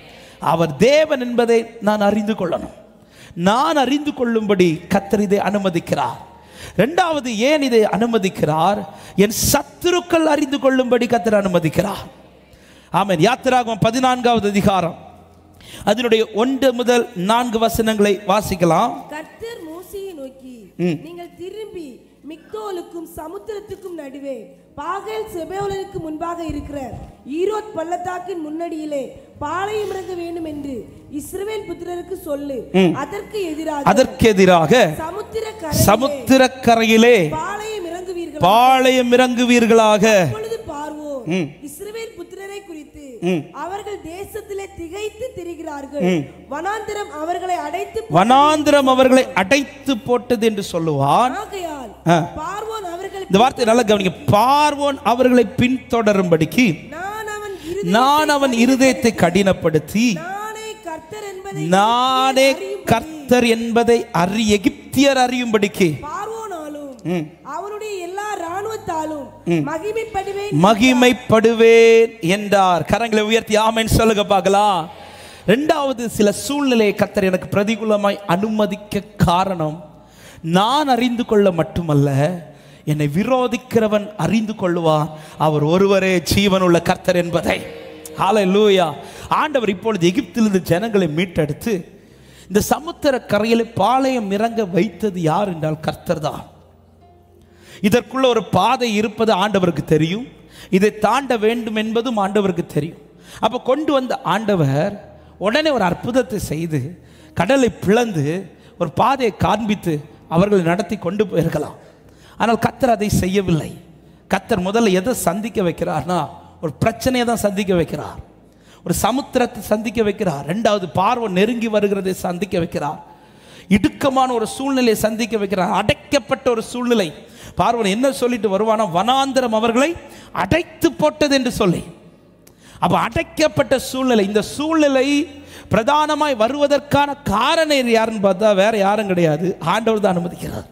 அவர் தேவன் என்பதை நான் அறிந்து கொள்ளணும் நான் அறிந்து கொள்ளும்படி கத்தர் இதை அனுமதிக்கிறார் ரெண்டாவது ஏன் இதை அனுமதிக்கிறார் என் சத்துருக்கள் அறிந்து கொள்ளும்படி கத்தர் அனுமதிக்கிறார் ஆமென் யாத்திராகமம் பதினான்காவது அதிகாரம் அதனுடைய ஒன்று முதல் நான்கு வசனங்களை வாசிக்கலாம் கர்த்தர் மோசையை நோக்கி நீங்கள் திரும்பி மிக்தோலுக்கும் சமுத்திரத்துக்கும் நடுவே பாகல் செபோலனுக்கு முன்பாக இருக்கிற ஈரோத் பள்ளத்தாக்கின் முன்னடியிலே பாளையம் இறங்க வேண்டும் என்று இஸ்ரவேல் புத்திரருக்கு சொல்லு அதற்கு எதிராக அதற்கு எதிராக சமுத்திர சமுத்திரக்கரையிலே பாளையம் இறங்குவீர்கள் பாளையம் இறங்குவீர்களாக அப்பொழுது பார்வோம் இஸ்ரவேல் புத்திரரை குறித்து அவர்கள் தேசத்திலே திகைத்து திரிகிறார்கள் வனாந்திரம் அவர்களை அடைத்து வனாந்திரம் அவர்களை அடைத்து போட்டது என்று சொல்லுவான் ஆகையால் ஆ. பார்வோன் அவர்கள் இந்த வார்த்தை நல்லா கவனிங்க பார்வோன் அவர்களை பின்தொடரும்படிக்கு நான் அவன் இறுதி நான் அவன் இருதயத்தை கடினப்படுத்தி நானே கர்த்தர் என்பதை நானே கர்த்தர் என்பதை அறி எகிப்தியர் அறியும்படிக்கு பார்வோனாலும் அவனுடைய எல்லா ராணுவத்தாலும் மகிமைப்படுவேன் மகிமைப்படுவேன் என்றார் கரங்களை உயர்த்தி ஆமென் சொல்லுங்க பார்க்கலாம் ரெண்டாவது சில சூழ்நிலையை கத்தர் எனக்கு பிரதிகூலமாய் அனுமதிக்க காரணம் நான் அறிந்து கொள்ள மட்டுமல்ல என்னை விரோதிக்கிறவன் அறிந்து கொள்ளுவான் அவர் ஒருவரே ஜீவனுள்ள கர்த்தர் என்பதை ஹalleluya ஆண்டவர் இப்பொழுது எகிப்திலிருந்து ஜனங்களை மீட்டெடுத்து இந்த சமுத்திர கரையில் பாளையம் இறங்க வைத்தது யார் என்றால் கர்த்தர் தான் இதற்குள்ள ஒரு பாதை இருப்பது ஆண்டவருக்கு தெரியும் இதை தாண்ட வேண்டும் என்பதும் ஆண்டவருக்கு தெரியும் அப்போ கொண்டு வந்த ஆண்டவர் உடனே ஒரு அற்புதத்தை செய்து கடலை பிளந்து ஒரு பாதையை காண்பித்து அவர்களை நடத்தி கொண்டு போயிருக்கலாம் ஆனால் கத்தர் அதை செய்யவில்லை கத்தர் முதல்ல எதை சந்திக்க வைக்கிறார்னா ஒரு பிரச்சனையை தான் சந்திக்க வைக்கிறார் ஒரு சமுத்திரத்தை சந்திக்க வைக்கிறார் ரெண்டாவது பார்வை நெருங்கி வருகிறதை சந்திக்க வைக்கிறார் இடுக்கமான ஒரு சூழ்நிலையை சந்திக்க வைக்கிறார் அடைக்கப்பட்ட ஒரு சூழ்நிலை பார்வன் என்ன சொல்லிட்டு வருவானா வனாந்திரம் அவர்களை அடைத்து போட்டது என்று சொல்லி அப்ப அடைக்கப்பட்ட சூழ்நிலை இந்த சூழ்நிலை பிரதானமாய் வருவதற்கான காரணம் யாருன்னு பார்த்தா வேற யாரும் கிடையாது ஆண்டவர் தான் அனுமதிக்கிறார்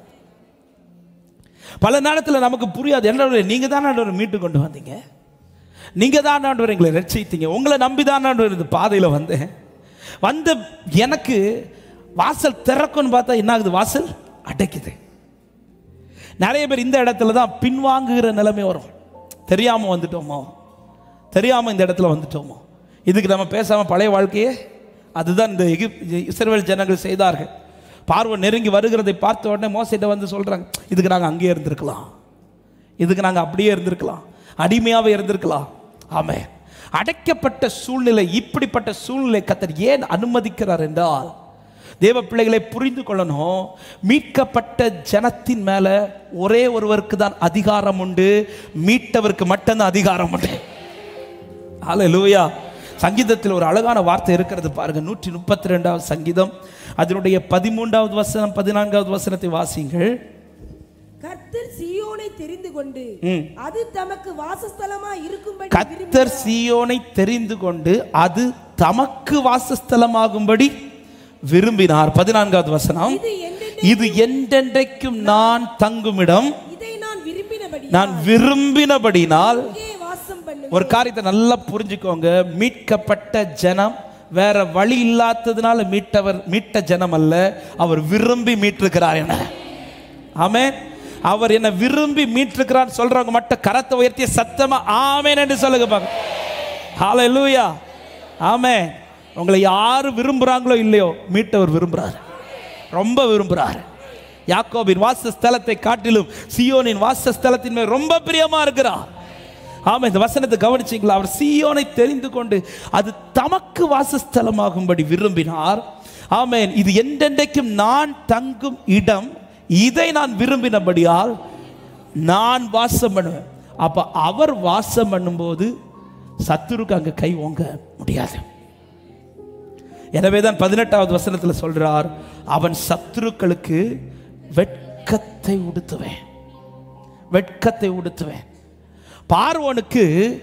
பல நேரத்தில் நமக்கு புரியாது என்ன நீங்க தான் ஆண்டவர் மீட்டு கொண்டு வந்தீங்க நீங்க தான் ஆண்டவர் எங்களை ரட்சித்தீங்க உங்களை நம்பி தான் ஆண்டவர் இந்த பாதையில் வந்தேன் வந்த எனக்கு வாசல் திறக்கும்னு பார்த்தா என்ன ஆகுது வாசல் அடைக்குது நிறைய பேர் இந்த இடத்துல தான் பின்வாங்குகிற நிலைமை வரும் தெரியாம வந்துட்டோமோ தெரியாம இந்த இடத்துல வந்துட்டோமோ இதுக்கு நம்ம பேசாம பழைய வாழ்க்கையே அதுதான் இந்த எகிப் இஸ்ரவேல் ஜனங்கள் செய்தார்கள் பார்வை நெருங்கி வருகிறதை பார்த்த உடனே மோசிட்ட வந்து சொல்றாங்க இதுக்கு நாங்கள் அங்கேயே இருந்திருக்கலாம் இதுக்கு நாங்கள் அப்படியே இருந்திருக்கலாம் அடிமையாவே இருந்திருக்கலாம் ஆமே அடைக்கப்பட்ட சூழ்நிலை இப்படிப்பட்ட சூழ்நிலை கத்தர் ஏன் அனுமதிக்கிறார் என்றால் தேவ பிள்ளைகளை புரிந்து கொள்ளணும் மீட்கப்பட்ட ஜனத்தின் மேல ஒரே ஒருவருக்கு தான் அதிகாரம் உண்டு மீட்டவருக்கு மட்டும்தான் அதிகாரம் உண்டு ஹalleluya சங்கீதத்தில் ஒரு அழகான வார்த்தை இருக்கிறது பாருங்க நூற்றி முப்பத்தி ரெண்டாவது சங்கீதம் அதனுடைய பதிமூன்றாவது வசனம் பதினான்காவது வசனத்தை வாசிங்கள் கர்த்தர் சீயோனை தெரிந்து கொண்டு ம். அது தமக்கு வாசஸ்தலமா இருக்கும்படி கத்தர் சீயோனை தெரிந்து கொண்டு அது தமக்கு வாசஸ்தலமாகும்படி விரும்பினார் பதினான்காவது வசனம் இது என்றென்றைக்கும் இது என்றென்றைக்கும் நான் தங்குமிடம் இதை நான் விரும்பினபடி நான் விரும்பினபடினால் இங்கே வாசம் பண்ணு பொழுது ஒரு காரியத்தை நல்லா புரிஞ்சுக்கோங்க மீட்கப்பட்ட ஜனம் வேற வழி இல்லாததுனால மீட்டவர் மீட்ட ஜனம் அல்ல அவர் விரும்பி மீட்டிருக்கிறார் என்ன ஆமென் அவர் என்ன விரும்பி மீட்டிருக்கிறார் சொல்றவங்க மட்டும் கரத்தை உயர்த்திய சத்தமா ஆமென் என்று சொல்லுங்க பாக்க ஹalleluya ஆமென் உங்களை யாரு விரும்புறாங்களோ இல்லையோ மீட்டவர் விரும்புறாரு ரொம்ப விரும்புறாரு யாக்கோபின் வாசஸ்தலத்தை காட்டிலும் சியோனின் வாசஸ்தலத்தின் மேல் ரொம்ப பிரியமா இருக்கிறார் ஆமா இந்த வசனத்தை கவனிச்சீங்களா அவர் சீயோனை தெரிந்து கொண்டு அது தமக்கு வாசஸ்தலமாகும்படி விரும்பினார் ஆமென் இது என்றென்றைக்கும் நான் தங்கும் இடம் இதை நான் விரும்பினபடியால் நான் வாசம் பண்ணுவேன் அப்ப அவர் வாசம் பண்ணும்போது சத்துருக்கு அங்க கை ஓங்க முடியாது எனவே தான் பதினெட்டாவது வசனத்தில் சொல்றார் அவன் சத்துருக்களுக்கு வெட்கத்தை உடுத்துவேன் வெட்கத்தை உடுத்துவேன் பார்வோனுக்கு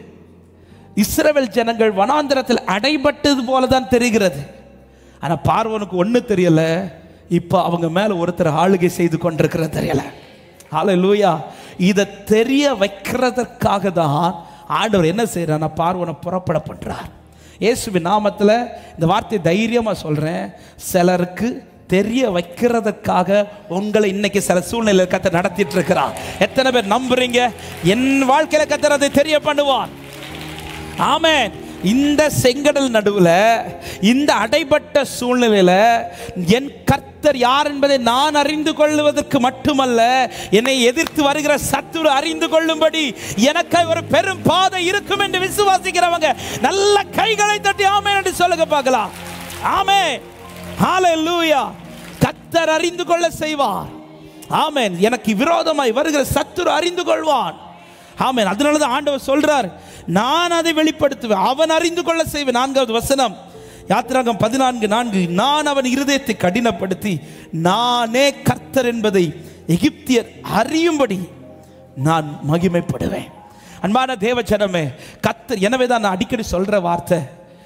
இஸ்ரவேல் ஜனங்கள் வனாந்திரத்தில் அடைபட்டது போல தான் தெரிகிறது ஆனா பார்வோனுக்கு ஒண்ணு தெரியல இப்போ அவங்க மேல ஒருத்தர் ஆளுகை செய்து கொண்டிருக்கிறது தெரியல ஹalleluya இதை தெரிய வைக்கிறதற்காக தான் ஆண்டவர் என்ன செய்யறார் பார்வனை புறப்பட பண்றார் இயேசுவின் நாமத்துல இந்த வார்த்தையை தைரியமா சொல்றேன் சிலருக்கு தெரிய வைக்கிறதுக்காக உங்களை இன்னைக்கு சில சூழ்நிலை கத்த நடத்திட்டு இருக்கிறார் எத்தனை பேர் நம்புறீங்க என் வாழ்க்கையில கத்தர் அதை தெரிய பண்ணுவான் ஆமென் இந்த செங்கடல் நடுவுல இந்த அடைபட்ட சூழ்நிலையில என் கர்த்தர் யார் என்பதை நான் அறிந்து கொள்வதற்கு மட்டுமல்ல என்னை எதிர்த்து வருகிற சத்துரு அறிந்து கொள்ளும்படி எனக்கு ஒரு பெரும் பாதை இருக்கும் என்று விசுவாசிக்கிறவங்க நல்ல கைகளை தட்டி ஆமென் என்று சொல்லுங்க பார்க்கலாம் ஆமென் ஹalleluya கர்த்தர் அறிந்து கொள்ள செய்வார் ஆமென் எனக்கு விரோதமாய் வருகிற சத்துரு அறிந்து கொள்வான் ஆமென் அதனால தான் ஆண்டவர் சொல்றார் நான் அதை வெளிப்படுத்துவேன் அவன் அறிந்து கொள்ள செய்வேன் நான்காவது வசனம் யாத்திராகம் பதினான்கு நான்கு நான் அவன் இருதயத்தை கடினப்படுத்தி நானே கர்த்தர் என்பதை எகிப்தியர் அறியும்படி நான் மகிமைப்படுவேன் அன்பான தேவச்சனமே கர்த்தர் எனவே தான் நான் அடிக்கடி சொல்ற வார்த்தை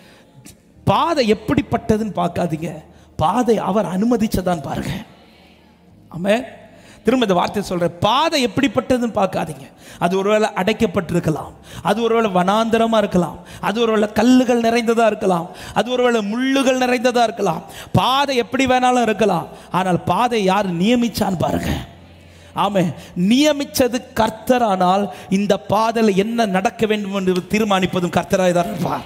பாதை எப்படிப்பட்டதுன்னு பார்க்காதீங்க பாதை அவர் அனுமதிச்சதான் பாருங்க ஆமென் திரும்ப இந்த வார்த்தை சொல்றேன் பாதை எப்படிப்பட்டதுன்னு பார்க்காதீங்க அது ஒருவேளை அடைக்கப்பட்டிருக்கலாம் அது ஒருவேளை வனாந்தரமா இருக்கலாம் அது ஒருவேளை கல்லுகள் நிறைந்ததா இருக்கலாம் அது ஒருவேளை முள்ளுகள் நிறைந்ததா இருக்கலாம் பாதை எப்படி வேணாலும் இருக்கலாம் ஆனால் பாதை யார் நியமிச்சான்னு பாருங்க ஆமே நியமிச்சது கர்த்தர் ஆனால் இந்த பாதையில் என்ன நடக்க வேண்டும் என்று தீர்மானிப்பதும் கர்த்தராக தான் இருப்பார்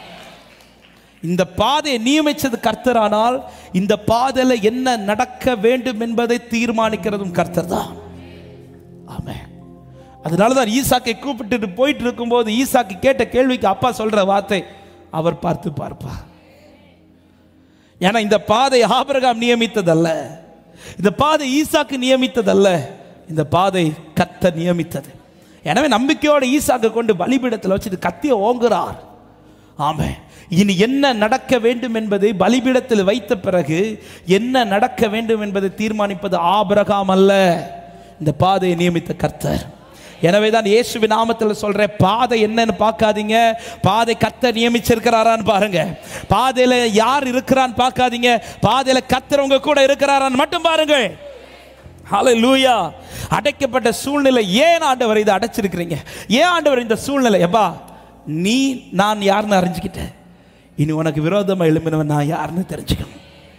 இந்த பாதையை நியமிச்சது கர்த்தரானால் இந்த பாதையில என்ன நடக்க வேண்டும் என்பதை தீர்மானிக்கிறதும் கர்த்தர் தான் ஆமே அதனால தான் ஈசாக்கை கூப்பிட்டுட்டு போயிட்டு இருக்கும்போது ஈசாக்கு கேட்ட கேள்விக்கு அப்பா சொல்ற வார்த்தை அவர் பார்த்து பார்ப்பா ஏன்னா இந்த பாதை ஆபிரகாம் நியமித்ததல்ல இந்த பாதை ஈசாக்கு நியமித்ததல்ல இந்த பாதை கர்த்தர் நியமித்தது எனவே நம்பிக்கையோட ஈசாக்கு கொண்டு பலிபீடத்தில் வச்சுட்டு கத்திய ஓங்குறார் ஆமே இனி என்ன நடக்க வேண்டும் என்பதை பலிபீடத்தில் வைத்த பிறகு என்ன நடக்க வேண்டும் என்பதை தீர்மானிப்பது ஆபிரகாம் அல்ல இந்த பாதையை நியமித்த கர்த்தர் எனவே தான் இயேசுவின் நாமத்தில் சொல்றேன் பாதை என்னன்னு பார்க்காதீங்க பாதை கர்த்தர் நியமிச்சிருக்கிறாரான்னு பாருங்க பாதையில யார் இருக்கிறான்னு பார்க்காதீங்க பாதையில கர்த்தர் உங்க கூட இருக்கிறாரான்னு மட்டும் பாருங்கள் ஹalleluya அடைக்கப்பட்ட சூழ்நிலை ஏன் ஆண்டவர் இதை அடைச்சிருக்கிறீங்க ஏன் ஆண்டவர் இந்த சூழ்நிலை எப்பா நீ நான் யாருன்னு அறிஞ்சுக்கிட்டேன் இனி உனக்கு விரோதமா எழும்பினவன் நான் யாருன்னு தெரிஞ்சுக்கணும்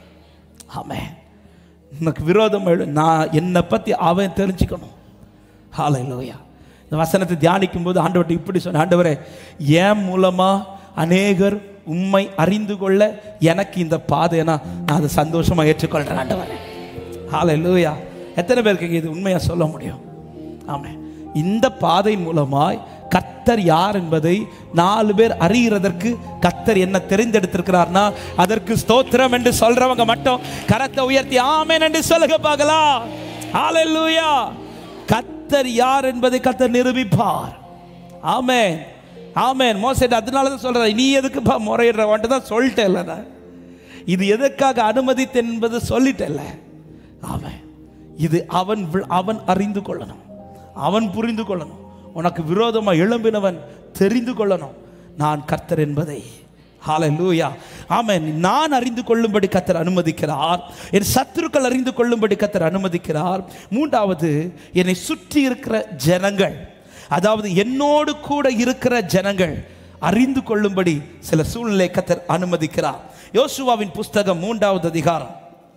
ஆமென் உனக்கு விரோதம் எழு நான் என்னை பத்தி அவன் தெரிஞ்சுக்கணும் ஹalleluya இந்த வசனத்தை தியானிக்கும் போது ஆண்டவர்கிட்ட இப்படி சொன்ன ஆண்டவரே என் மூலமா அநேகர் உம்மை அறிந்து கொள்ள எனக்கு இந்த பாதையை நான் நான் அதை சந்தோஷமா ஏற்றுக்கொள்றேன் ஆண்டவரே ஹalleluya எத்தனை பேருக்கு இது உண்மையா சொல்ல முடியும் ஆமென் இந்த பாதை மூலமாய் கர்த்தர் யார் என்பதை நாலு பேர் அறிகிறதற்கு கர்த்தர் என்ன தெரிந்தெடுத்திருக்கிறார்னா அதற்கு ஸ்தோத்திரம் என்று சொல்றவங்க மட்டும் கரத்தை உயர்த்தி ஆமென் என்று சொல்லுங்க பார்க்கலாம் ஹalleluya கர்த்தர் யார் என்பதை கர்த்தர் நிரூபிப்பார் ஆமென் ஆமென் மோசேட் அதனால தான் சொல்ற நீ எதுக்குப்பா முறையிடுற வந்துட்டு தான் சொல்லிட்டேன்ல நான் இது எதற்காக அனுமதித்து என்பது சொல்லிட்டேன்ல ஆமென் இது அவன் வி- அவன் அறிந்து கொள்ளணும் அவன் புரிந்து கொள்ளணும் உனக்கு விரோதமாக எழும்பினவன் தெரிந்து கொள்ளணும் நான் கர்த்தர் என்பதை ஹalleluya ஆமென் நான் அறிந்து கொள்ளும்படி கர்த்தர் அனுமதிக்கிறார் என் சத்துருக்கள் அறிந்து கொள்ளும்படி கர்த்தர் அனுமதிக்கிறார் மூன்றாவது என்னை சுற்றி இருக்கிற ஜனங்கள் அதாவது என்னோடு கூட இருக்கிற ஜனங்கள் அறிந்து கொள்ளும்படி சில சூழ்நிலை கத்தர் அனுமதிக்கிறார் யோசுவாவின் புஸ்தகம் மூன்றாவது அதிகாரம்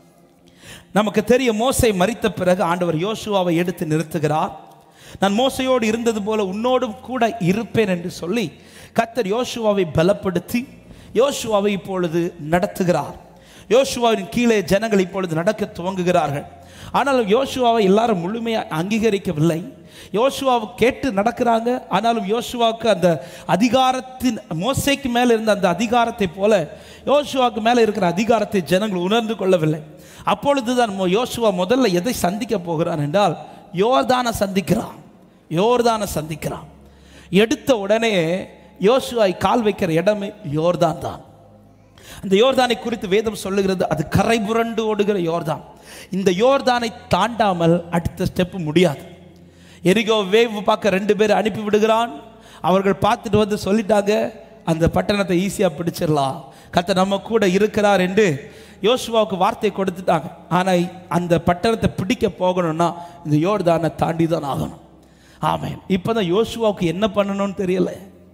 நமக்கு தெரியும் மோசை மரித்த பிறகு ஆண்டவர் யோசுவாவை எடுத்து நிறுத்துகிறார் நான் மோசையோடு இருந்தது போல உன்னோடும் கூட இருப்பேன் என்று சொல்லி கத்தர் யோசுவாவை பலப்படுத்தி யோசுவாவை இப்பொழுது நடத்துகிறார் யோசுவாவின் கீழே ஜனங்கள் இப்பொழுது நடக்க துவங்குகிறார்கள் ஆனாலும் யோசுவாவை எல்லாரும் முழுமையாக அங்கீகரிக்கவில்லை யோசுவாவை கேட்டு நடக்கிறாங்க ஆனாலும் யோசுவாவுக்கு அந்த அதிகாரத்தின் மோசைக்கு மேலே இருந்த அந்த அதிகாரத்தை போல யோசுவாவுக்கு மேலே இருக்கிற அதிகாரத்தை ஜனங்கள் உணர்ந்து கொள்ளவில்லை அப்பொழுதுதான் மோ- யோசுவா முதல்ல எதை சந்திக்க போகிறான் என்றால் யோர்தானை சந்திக்கிறான் யோர்தானை சந்திக்கிறான் எடுத்த உடனே யோசுவாய் கால் வைக்கிற இடமே யோர்தான் தான் அந்த யோர்தானை குறித்து வேதம் சொல்லுகிறது அது கரை புரண்டு ஓடுகிற யோர்தான் இந்த யோர்தானை தாண்டாமல் அடுத்த ஸ்டெப் முடியாது எரிகோ வேவ் பார்க்க ரெண்டு பேர் அனுப்பி விடுகிறான் அவர்கள் பார்த்துட்டு வந்து சொல்லிட்டாங்க அந்த பட்டணத்தை ஈஸியாக பிடிச்சிடலாம் கத்த நம்ம கூட இருக்கிறார் என்று யோசுவாவுக்கு வார்த்தை கொடுத்துட்டாங்க ஆனால் அந்த பட்டணத்தை பிடிக்க போகணும்னா இந்த யோர்தானை தாண்டி தான் ஆகணும் ஆமென் இப்போ தான் யோசுவாவுக்கு என்ன பண்ணணும்னு தெரியல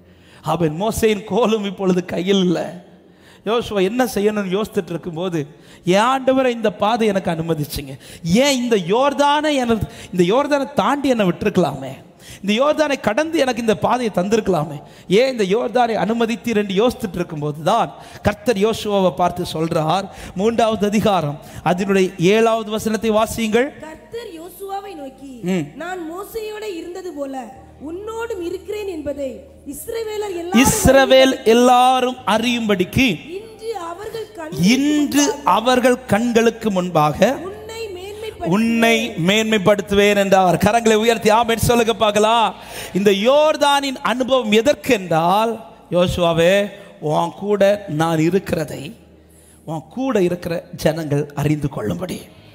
அவன் மோசையின் கோலும் இப்பொழுது கையில் இல்லை யோசுவா என்ன செய்யணும்னு யோசித்துட்டு இருக்கும்போது என் ஆண்டவரை இந்த பாதை எனக்கு அனுமதிச்சிங்க ஏன் இந்த யோர்தானை எனக்கு இந்த யோர்தானை தாண்டி என்னை விட்டுருக்கலாமே இந்த யோர்தானை கடந்து எனக்கு இந்த பாதையை தந்திருக்கலாமே ஏன் இந்த யோர்தானை அனுமதித்தீர் என்று யோசித்துட்டு இருக்கும்போது தான் கர்த்தர் யோசுவாவை பார்த்து சொல்றார் மூன்றாவது அதிகாரம் அதனுடைய ஏழாவது வசனத்தை வாசியுங்கள் கர்த்தர் யோசுவாவை நோக்கி ம். நான் மோசையோட இருந்தது போல உன்னோடும் இருக்கிறேன் என்பதை இஸ்ரவேலர் எல்லாரும் இஸ்ரவேல் எல்லாரும் அறியும்படிக்கு இன்று அவர்கள் கண் இன்று அவர்கள் கண்களுக்கு முன்பாக உன்னை மேன்மைப்படுத்த உன்னை மேன்மைப்படுத்துவேன் என்றார் கரங்களை உயர்த்தி ஆமென் சொல்லுங்க பார்க்கலாம் இந்த யோர்தானின் அனுபவம் எதற்கு என்றால் யோசுவாவே உன் கூட நான் இருக்கிறதை உன் கூட இருக்கிற ஜனங்கள் அறிந்து கொள்ளும்படி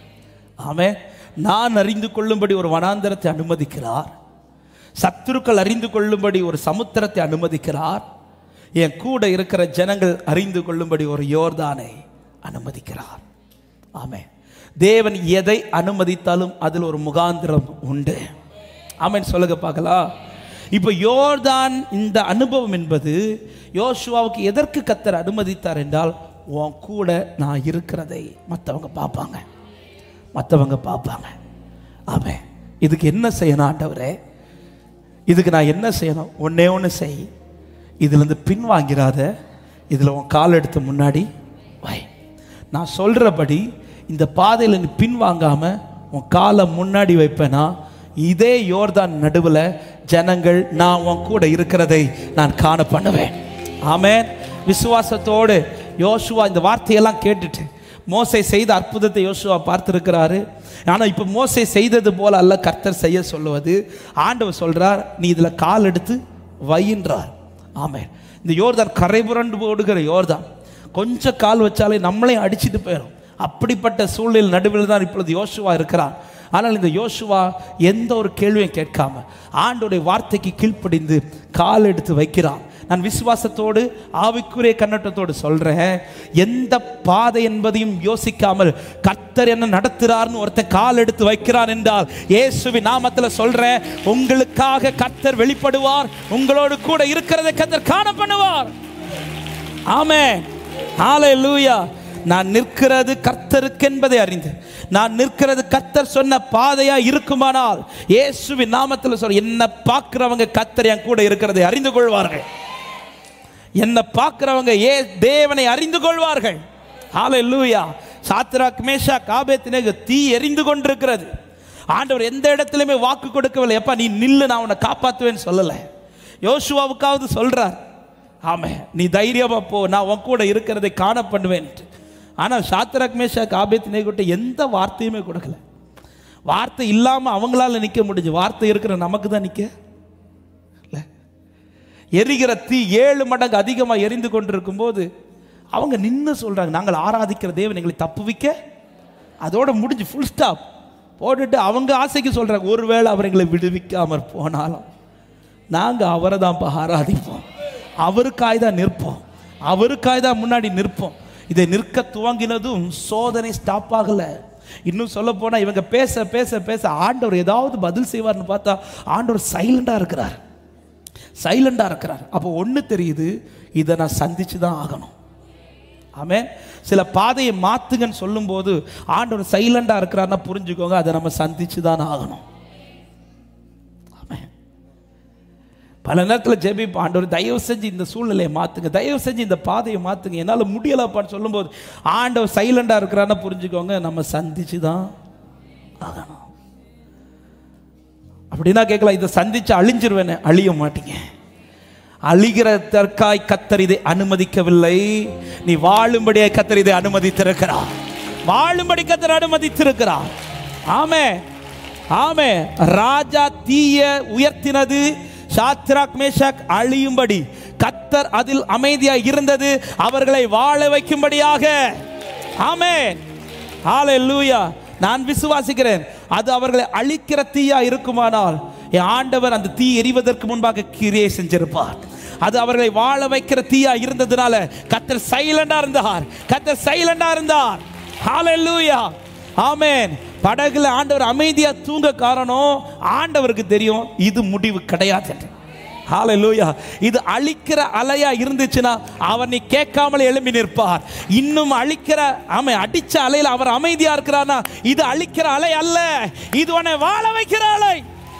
ஆமே நான் அறிந்து கொள்ளும்படி ஒரு வனாந்தரத்தை அனுமதிக்கிறார் சத்துருக்கள் அறிந்து கொள்ளும்படி ஒரு சமுத்திரத்தை அனுமதிக்கிறார் என் கூட இருக்கிற ஜனங்கள் அறிந்து கொள்ளும்படி ஒரு யோர்தானை அனுமதிக்கிறார் ஆமே தேவன் எதை அனுமதித்தாலும் அதில் ஒரு முகாந்திரம் உண்டு ஆமென் சொல்லுங்க பார்க்கலாம் இப்போ யோர்தான் இந்த அனுபவம் என்பது யோசுவாவுக்கு எதற்கு கத்தர் அனுமதித்தார் என்றால் உன் கூட நான் இருக்கிறதை மற்றவங்க பார்ப்பாங்க மற்றவங்க பார்ப்பாங்க ஆமென் இதுக்கு என்ன செய்யணும் ஆண்டவரே இதுக்கு நான் என்ன செய்யணும் ஒண்ணே ஒன்று செய் இதுலேருந்து பின் வாங்கிறாத இதில் உன் கால் எடுத்து முன்னாடி வை நான் சொல்கிறபடி இந்த பாதையில் நீ பின் வாங்காம உன் காலை முன்னாடி வைப்பேனா இதே யோர்தான் நடுவில் ஜனங்கள் நான் உன் கூட இருக்கிறதை நான் காண பண்ணுவேன் ஆமென் விசுவாசத்தோடு யோசுவா இந்த வார்த்தையெல்லாம் கேட்டுட்டு மோசை செய்த அற்புதத்தை யோசுவா பார்த்திருக்கிறாரு ஆனால் இப்போ மோசை செய்தது போல அல்ல கர்த்தர் செய்ய சொல்லுவது ஆண்டவர் சொல்றார் நீ இதில் கால் எடுத்து வையின்றார் ஆமென் இந்த யோர்தான் கரை புரண்டு ஓடுகிற யோர்தான் கொஞ்சம் கால் வச்சாலே நம்மளையும் அடிச்சிட்டு போயிடும் அப்படிப்பட்ட சூழ்நிலை நடுவில் தான் இப்பொழுது யோசுவா இருக்கிறார் ஆனால் இந்த யோசுவா எந்த ஒரு கேள்வியும் கேட்காம ஆண்டோடைய வார்த்தைக்கு கீழ்ப்படிந்து கால் எடுத்து வைக்கிறான் நான் விசுவாசத்தோடு ஆவிக்குரிய கண்ணோட்டத்தோடு சொல்றேன் எந்த பாதை என்பதையும் யோசிக்காமல் கர்த்தர் என்ன நடத்துறார்னு ஒருத்தன் கால் எடுத்து வைக்கிறான் என்றால் இயேசுவி நாமத்துல சொல்றேன் உங்களுக்காக கர்த்தர் வெளிப்படுவார் உங்களோடு கூட இருக்கிறதை கர்த்தர் காண பண்ணுவார் ஆமே ஹalleluya நான் நிற்கிறது கர்த்தருக்கு என்பதை அறிந்து நான் நிற்கிறது கர்த்தர் சொன்ன பாதையா இருக்குமானால் இயேசுவின் நாமத்தில் சொல்ற என்ன பார்க்கிறவங்க கர்த்தர் என் கூட இருக்கிறதை அறிந்து கொள்வார்கள் என்ன பார்க்கிறவங்க ஏ தேவனை அறிந்து கொள்வார்கள் ஹalleluya சாத்ராக் மேஷாக் ஆபேத்நேகோ தீ எரிந்து கொண்டிருக்கிறது ஆண்டவர் எந்த இடத்துலையுமே வாக்கு கொடுக்கவில்லை எப்பா நீ நில்லு நான் உன்னை காப்பாற்றுவேன்னு சொல்லலை யோசுவாவுக்காவது சொல்றார் ஆமே நீ தைரியமா போ நான் உன் கூட இருக்கிறதை காண பண்ணுவேன் ஆனால் சாத்ராக் மேஷாக் ஆபேத் நேகிட்ட எந்த வார்த்தையுமே கொடுக்கல வார்த்தை இல்லாமல் அவங்களால நிற்க முடிஞ்சு வார்த்தை இருக்கிற நமக்கு தான் நிற்க இல்லை எரிகிற தீ ஏழு மடங்கு அதிகமாக எரிந்து கொண்டிருக்கும் போது அவங்க நின்று சொல்றாங்க நாங்கள் ஆராதிக்கிற தேவன் எங்களை தப்புவிக்க அதோட முடிஞ்சு ஃபுல் ஸ்டாப் போட்டுட்டு அவங்க ஆசைக்கு சொல்றாங்க ஒருவேளை அவர் எங்களை விடுவிக்காமற் போனாலும் நாங்கள் அவரை தான் ஆராதிப்போம் அவருக்காய் தான் நிற்போம் அவருக்காய் தான் முன்னாடி நிற்போம் இதை நிற்க துவங்கினதும் சோதனை ஸ்டாப் ஆகலை இன்னும் சொல்ல போனால் இவங்க பேச பேச பேச ஆண்டவர் ஏதாவது பதில் செய்வார்னு பார்த்தா ஆண்டவர் சைலண்டாக இருக்கிறார் சைலண்டாக இருக்கிறார் அப்போ ஒன்று தெரியுது இதை நான் சந்திச்சு தான் ஆகணும் ஆமென் சில பாதையை மாத்துங்கன்னு சொல்லும்போது ஆண்டவர் சைலண்டாக இருக்கிறாருன்னா புரிஞ்சுக்கோங்க அதை நம்ம சந்திச்சு தான் ஆகணும் ஆமென் பல நேரத்தில் ஜெபிப்போம் ஆண்டவர் தயவு செஞ்சு இந்த சூழ்நிலையை மாற்றுங்க தயவு செஞ்சு இந்த பாதையை மாற்றுங்க என்னால் முடியலப்பான்னு சொல்லும்போது ஆண்டவர் சைலண்டாக இருக்கிறாருன்னா புரிஞ்சுக்கோங்க நம்ம சந்திச்சு தான் ஆகணும் அப்படின்னா கேட்கலாம் இதை சந்திச்சு அழிஞ்சிருவேனே அழிய மாட்டீங்க அழிகிறதற்காய் கத்தர் இதை அனுமதிக்கவில்லை நீ வாழும்படியாய் கத்தர் இதை அனுமதித்திருக்கிறார் வாழும்படி கத்தர் அனுமதித்திருக்கிறார் ஆமே ஆமே ராஜா தீய உயர்த்தினது சாத்ராக் மேஷாக் அழியும்படி கத்தர் அதில் அமைதியாக இருந்தது அவர்களை வாழ வைக்கும்படியாக ஆமே ஹalleluya நான் விசுவாசிக்கிறேன் அது அவர்களை அழிக்கிற தீயா இருக்குமானால் என் ஆண்டவர் அந்த தீ எரிவதற்கு முன்பாக கிரியை செஞ்சிருப்பார் அது அவர்களை வாழ வைக்கிற தீயா இருந்ததுனால கத்தர் சைலண்டா இருந்தார் கத்தர் சைலண்டா இருந்தார் ஹalleluya ஆமென் படகுல ஆண்டவர் அமைதியா தூங்க காரணம் ஆண்டவருக்கு தெரியும் இது முடிவு கிடையாது என்று ஹalleluya இது அழிக்கிற அலையா இருந்துச்சுன்னா அவர் நீ கேட்காமல் எழும்பி நிற்பார் இன்னும் அழிக்கிற ஆமை அடிச்ச அலையில அவர் அமைதியா இருக்கிறார்னா இது அழிக்கிற அலை அல்ல இது உன்னை வாழ வைக்கிற அலை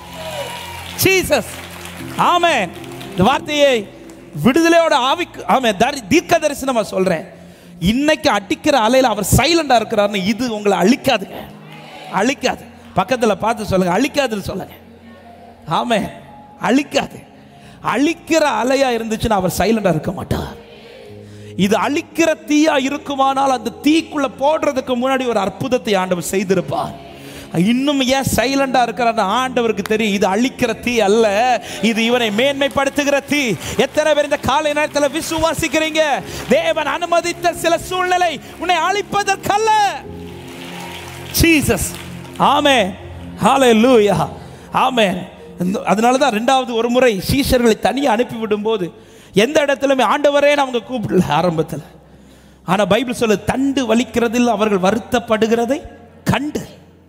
ஜீசஸ் ஆமென் இந்த வார்த்தையை விடுதலையோட ஆவிக்கு ஆமே தரி தீர்க்க தரிசனமா சொல்றேன் இன்னைக்கு அடிக்கிற அலையில அவர் சைலண்டா இருக்கிறாருன்னு இது உங்களை அழிக்காதுங்க அழிக்காது பக்கத்துல பார்த்து சொல்லுங்க அழிக்காதுன்னு சொல்லுங்க ஆமே அழிக்காது அழிக்கிற அலையா இருந்துச்சுன்னா அவர் சைலண்டா இருக்க மாட்டார் இது அழிக்கிற தீயா இருக்குமானால் அந்த தீக்குள்ள போடுறதுக்கு முன்னாடி ஒரு அற்புதத்தை ஆண்டவர் செய்திருப்பார் இன்னும் ஏன் சைலண்டா இருக்கிறார் ஆண்டவருக்கு தெரியும் இது அழிக்கிற தீ அல்ல இது இவனை மேன்மைப்படுத்துகிற தீ எத்தனை பேர் இந்த காலை நேரத்தில் விசுவாசிக்கிறீங்க தேவன் அனுமதித்த சில சூழ்நிலை உன்னை அழிப்பதற்கல்ல ஜீசஸ் ஆமே ஹalleluya ஆமே அதனால தான் ரெண்டாவது ஒரு முறை சீஷர்களை தனியாக அனுப்பி விடும்போது எந்த இடத்துலையுமே ஆண்டவரேன்னு அவங்க கூப்பிடல ஆரம்பத்தில் ஆனால் பைபிள் சொல்ல தண்டு வலிக்கிறதில் அவர்கள் வருத்தப்படுகிறதை கண்டு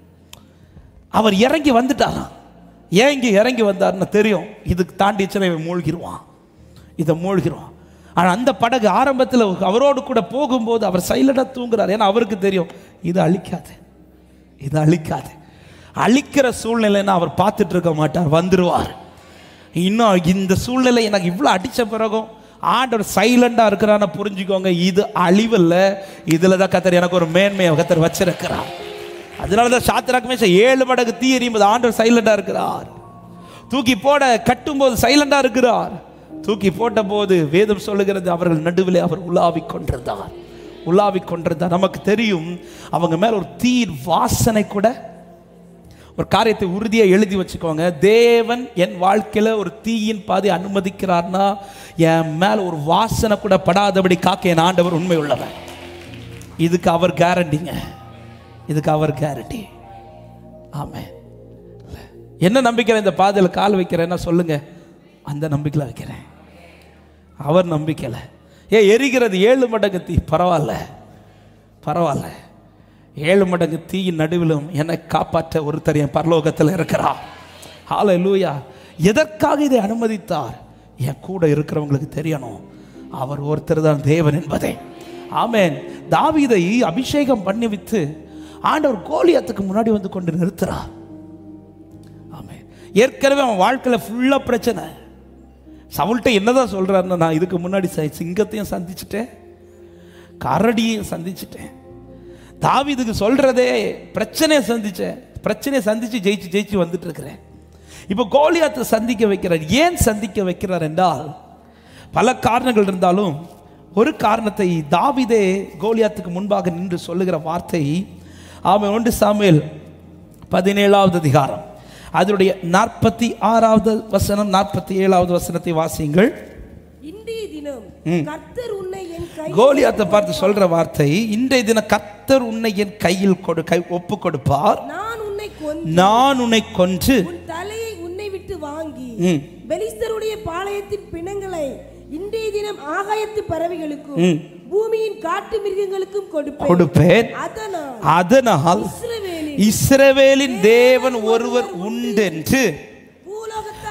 அவர் இறங்கி வந்துட்டாராம் ஏன் இங்கே இறங்கி வந்தார்னு தெரியும் இதுக்கு தாண்டிச்சுன்னா இவன் மூழ்கிடுவான் இதை மூழ்கிடுவான் ஆனால் அந்த படகு ஆரம்பத்தில் அவரோடு கூட போகும்போது அவர் சைலண்டாக தூங்குறார் ஏன்னா அவருக்கு தெரியும் இது அழிக்காது இது அழிக்காது அழிக்கிற சூழ்நிலைன்னா அவர் பார்த்துட்டு இருக்க மாட்டார் வந்துருவார் இன்னும் இந்த சூழ்நிலை எனக்கு இவ்வளோ அடித்த பிறகும் ஆண்டவர் சைலண்டாக இருக்கிறான்னு புரிஞ்சுக்கோங்க இது அழிவில்ல இதில் தான் கத்தர் எனக்கு ஒரு மேன்மையை கத்தர் வச்சிருக்கிறார் அதனால தான் சாத்திராக்குமே ஏழு மடங்கு தீ எறியும்போது ஆண்டவர் சைலண்டாக இருக்கிறார் தூக்கி போட கட்டும்போது சைலண்டாக இருக்கிறார் தூக்கி போட்ட போது வேதம் சொல்லுகிறது அவர்கள் நடுவில் அவர் உலாவிக் கொண்டிருந்தார் உலாவிக் கொண்டிருந்தார் நமக்கு தெரியும் அவங்க மேல ஒரு தீர் வாசனை கூட ஒரு காரியத்தை உறுதியாக எழுதி வச்சுக்கோங்க தேவன் என் வாழ்க்கையில் ஒரு தீயின் பாதை அனுமதிக்கிறார்னா என் மேல ஒரு வாசனை கூட படாதபடி காக்க என் ஆண்டவர் உண்மை உள்ளவன் இதுக்கு அவர் கேரண்டிங்க இதுக்கு அவர் கேரண்டி ஆமே என்ன நம்பிக்கையில் இந்த பாதையில் கால் வைக்கிறேன்னா சொல்லுங்க அந்த நம்பிக்கையில் வைக்கிறேன் அவர் நம்பிக்கையில் ஏ எரிகிறது ஏழு மடங்கு தீ பரவாயில்ல பரவாயில்ல ஏழு மடங்கு தீயின் நடுவிலும் என்னை காப்பாற்ற ஒருத்தர் என் பரலோகத்தில் இருக்கிறார் ஹால லூயா எதற்காக இதை அனுமதித்தார் என் கூட இருக்கிறவங்களுக்கு தெரியணும் அவர் ஒருத்தர் தான் தேவன் என்பதை ஆமேன் தாவீதை அபிஷேகம் பண்ணி வித்து ஆண்டவர் கோலியத்துக்கு முன்னாடி வந்து கொண்டு நிறுத்துறார் ஆமென் ஏற்கனவே அவன் வாழ்க்கையில் ஃபுல்லாக பிரச்சனை சவுல்கிட்ட என்னதான் சொல்றாருன்னா நான் இதுக்கு முன்னாடி ச- சிங்கத்தையும் சந்திச்சிட்டேன் கரடியையும் சந்திச்சிட்டேன் தாவீதுக்கு சொல்றதே பிரச்சனையை சந்திச்சேன் பிரச்சனையை சந்திச்சு ஜெயிச்சு ஜெயிச்சு வந்துட்டு இருக்கிறேன் இப்போ கோலியாத்தை சந்திக்க வைக்கிறார் ஏன் சந்திக்க வைக்கிறார் என்றால் பல காரணங்கள் இருந்தாலும் ஒரு காரணத்தை தாவீதே கோலியாத்துக்கு முன்பாக நின்று சொல்லுகிற வார்த்தை அவன் ஒன்று சாமுவேல் பதினேழாவது அதிகாரம் அதனுடைய நாற்பத்தி ஆறாவது வசனம் நாற்பத்தி ஏழாவது வசனத்தை வாசியுங்கள் இன்றைய தினம் கர்த்தர் உன்னை என் கை கோலியாத்தை பார்த்து சொல்ற வார்த்தை இன்றைய தினம் கர்த்தர் உன்னை என் கையில் கொடு கை ஒப்பு கொடுப்பார் நான் உன்னை கொன்று நான் உன்னை கொன்று உன் தலையை உன்னை விட்டு வாங்கி ம். பெலிஸ்தருடைய பாளையத்தின் பிணங்களை இன்றைய தினம் ஆகாயத்து பறவைகளுக்கும் ம். பூமியின் காட்டு மிருகங்களுக்கும் கொடுப்பேன் கொடுப்பேன் அதனால் அதனால் இஸ்ரவேலில் இஸ்ரவேலின் தேவன் ஒருவர் உண்டென்று பூலோகத்தார்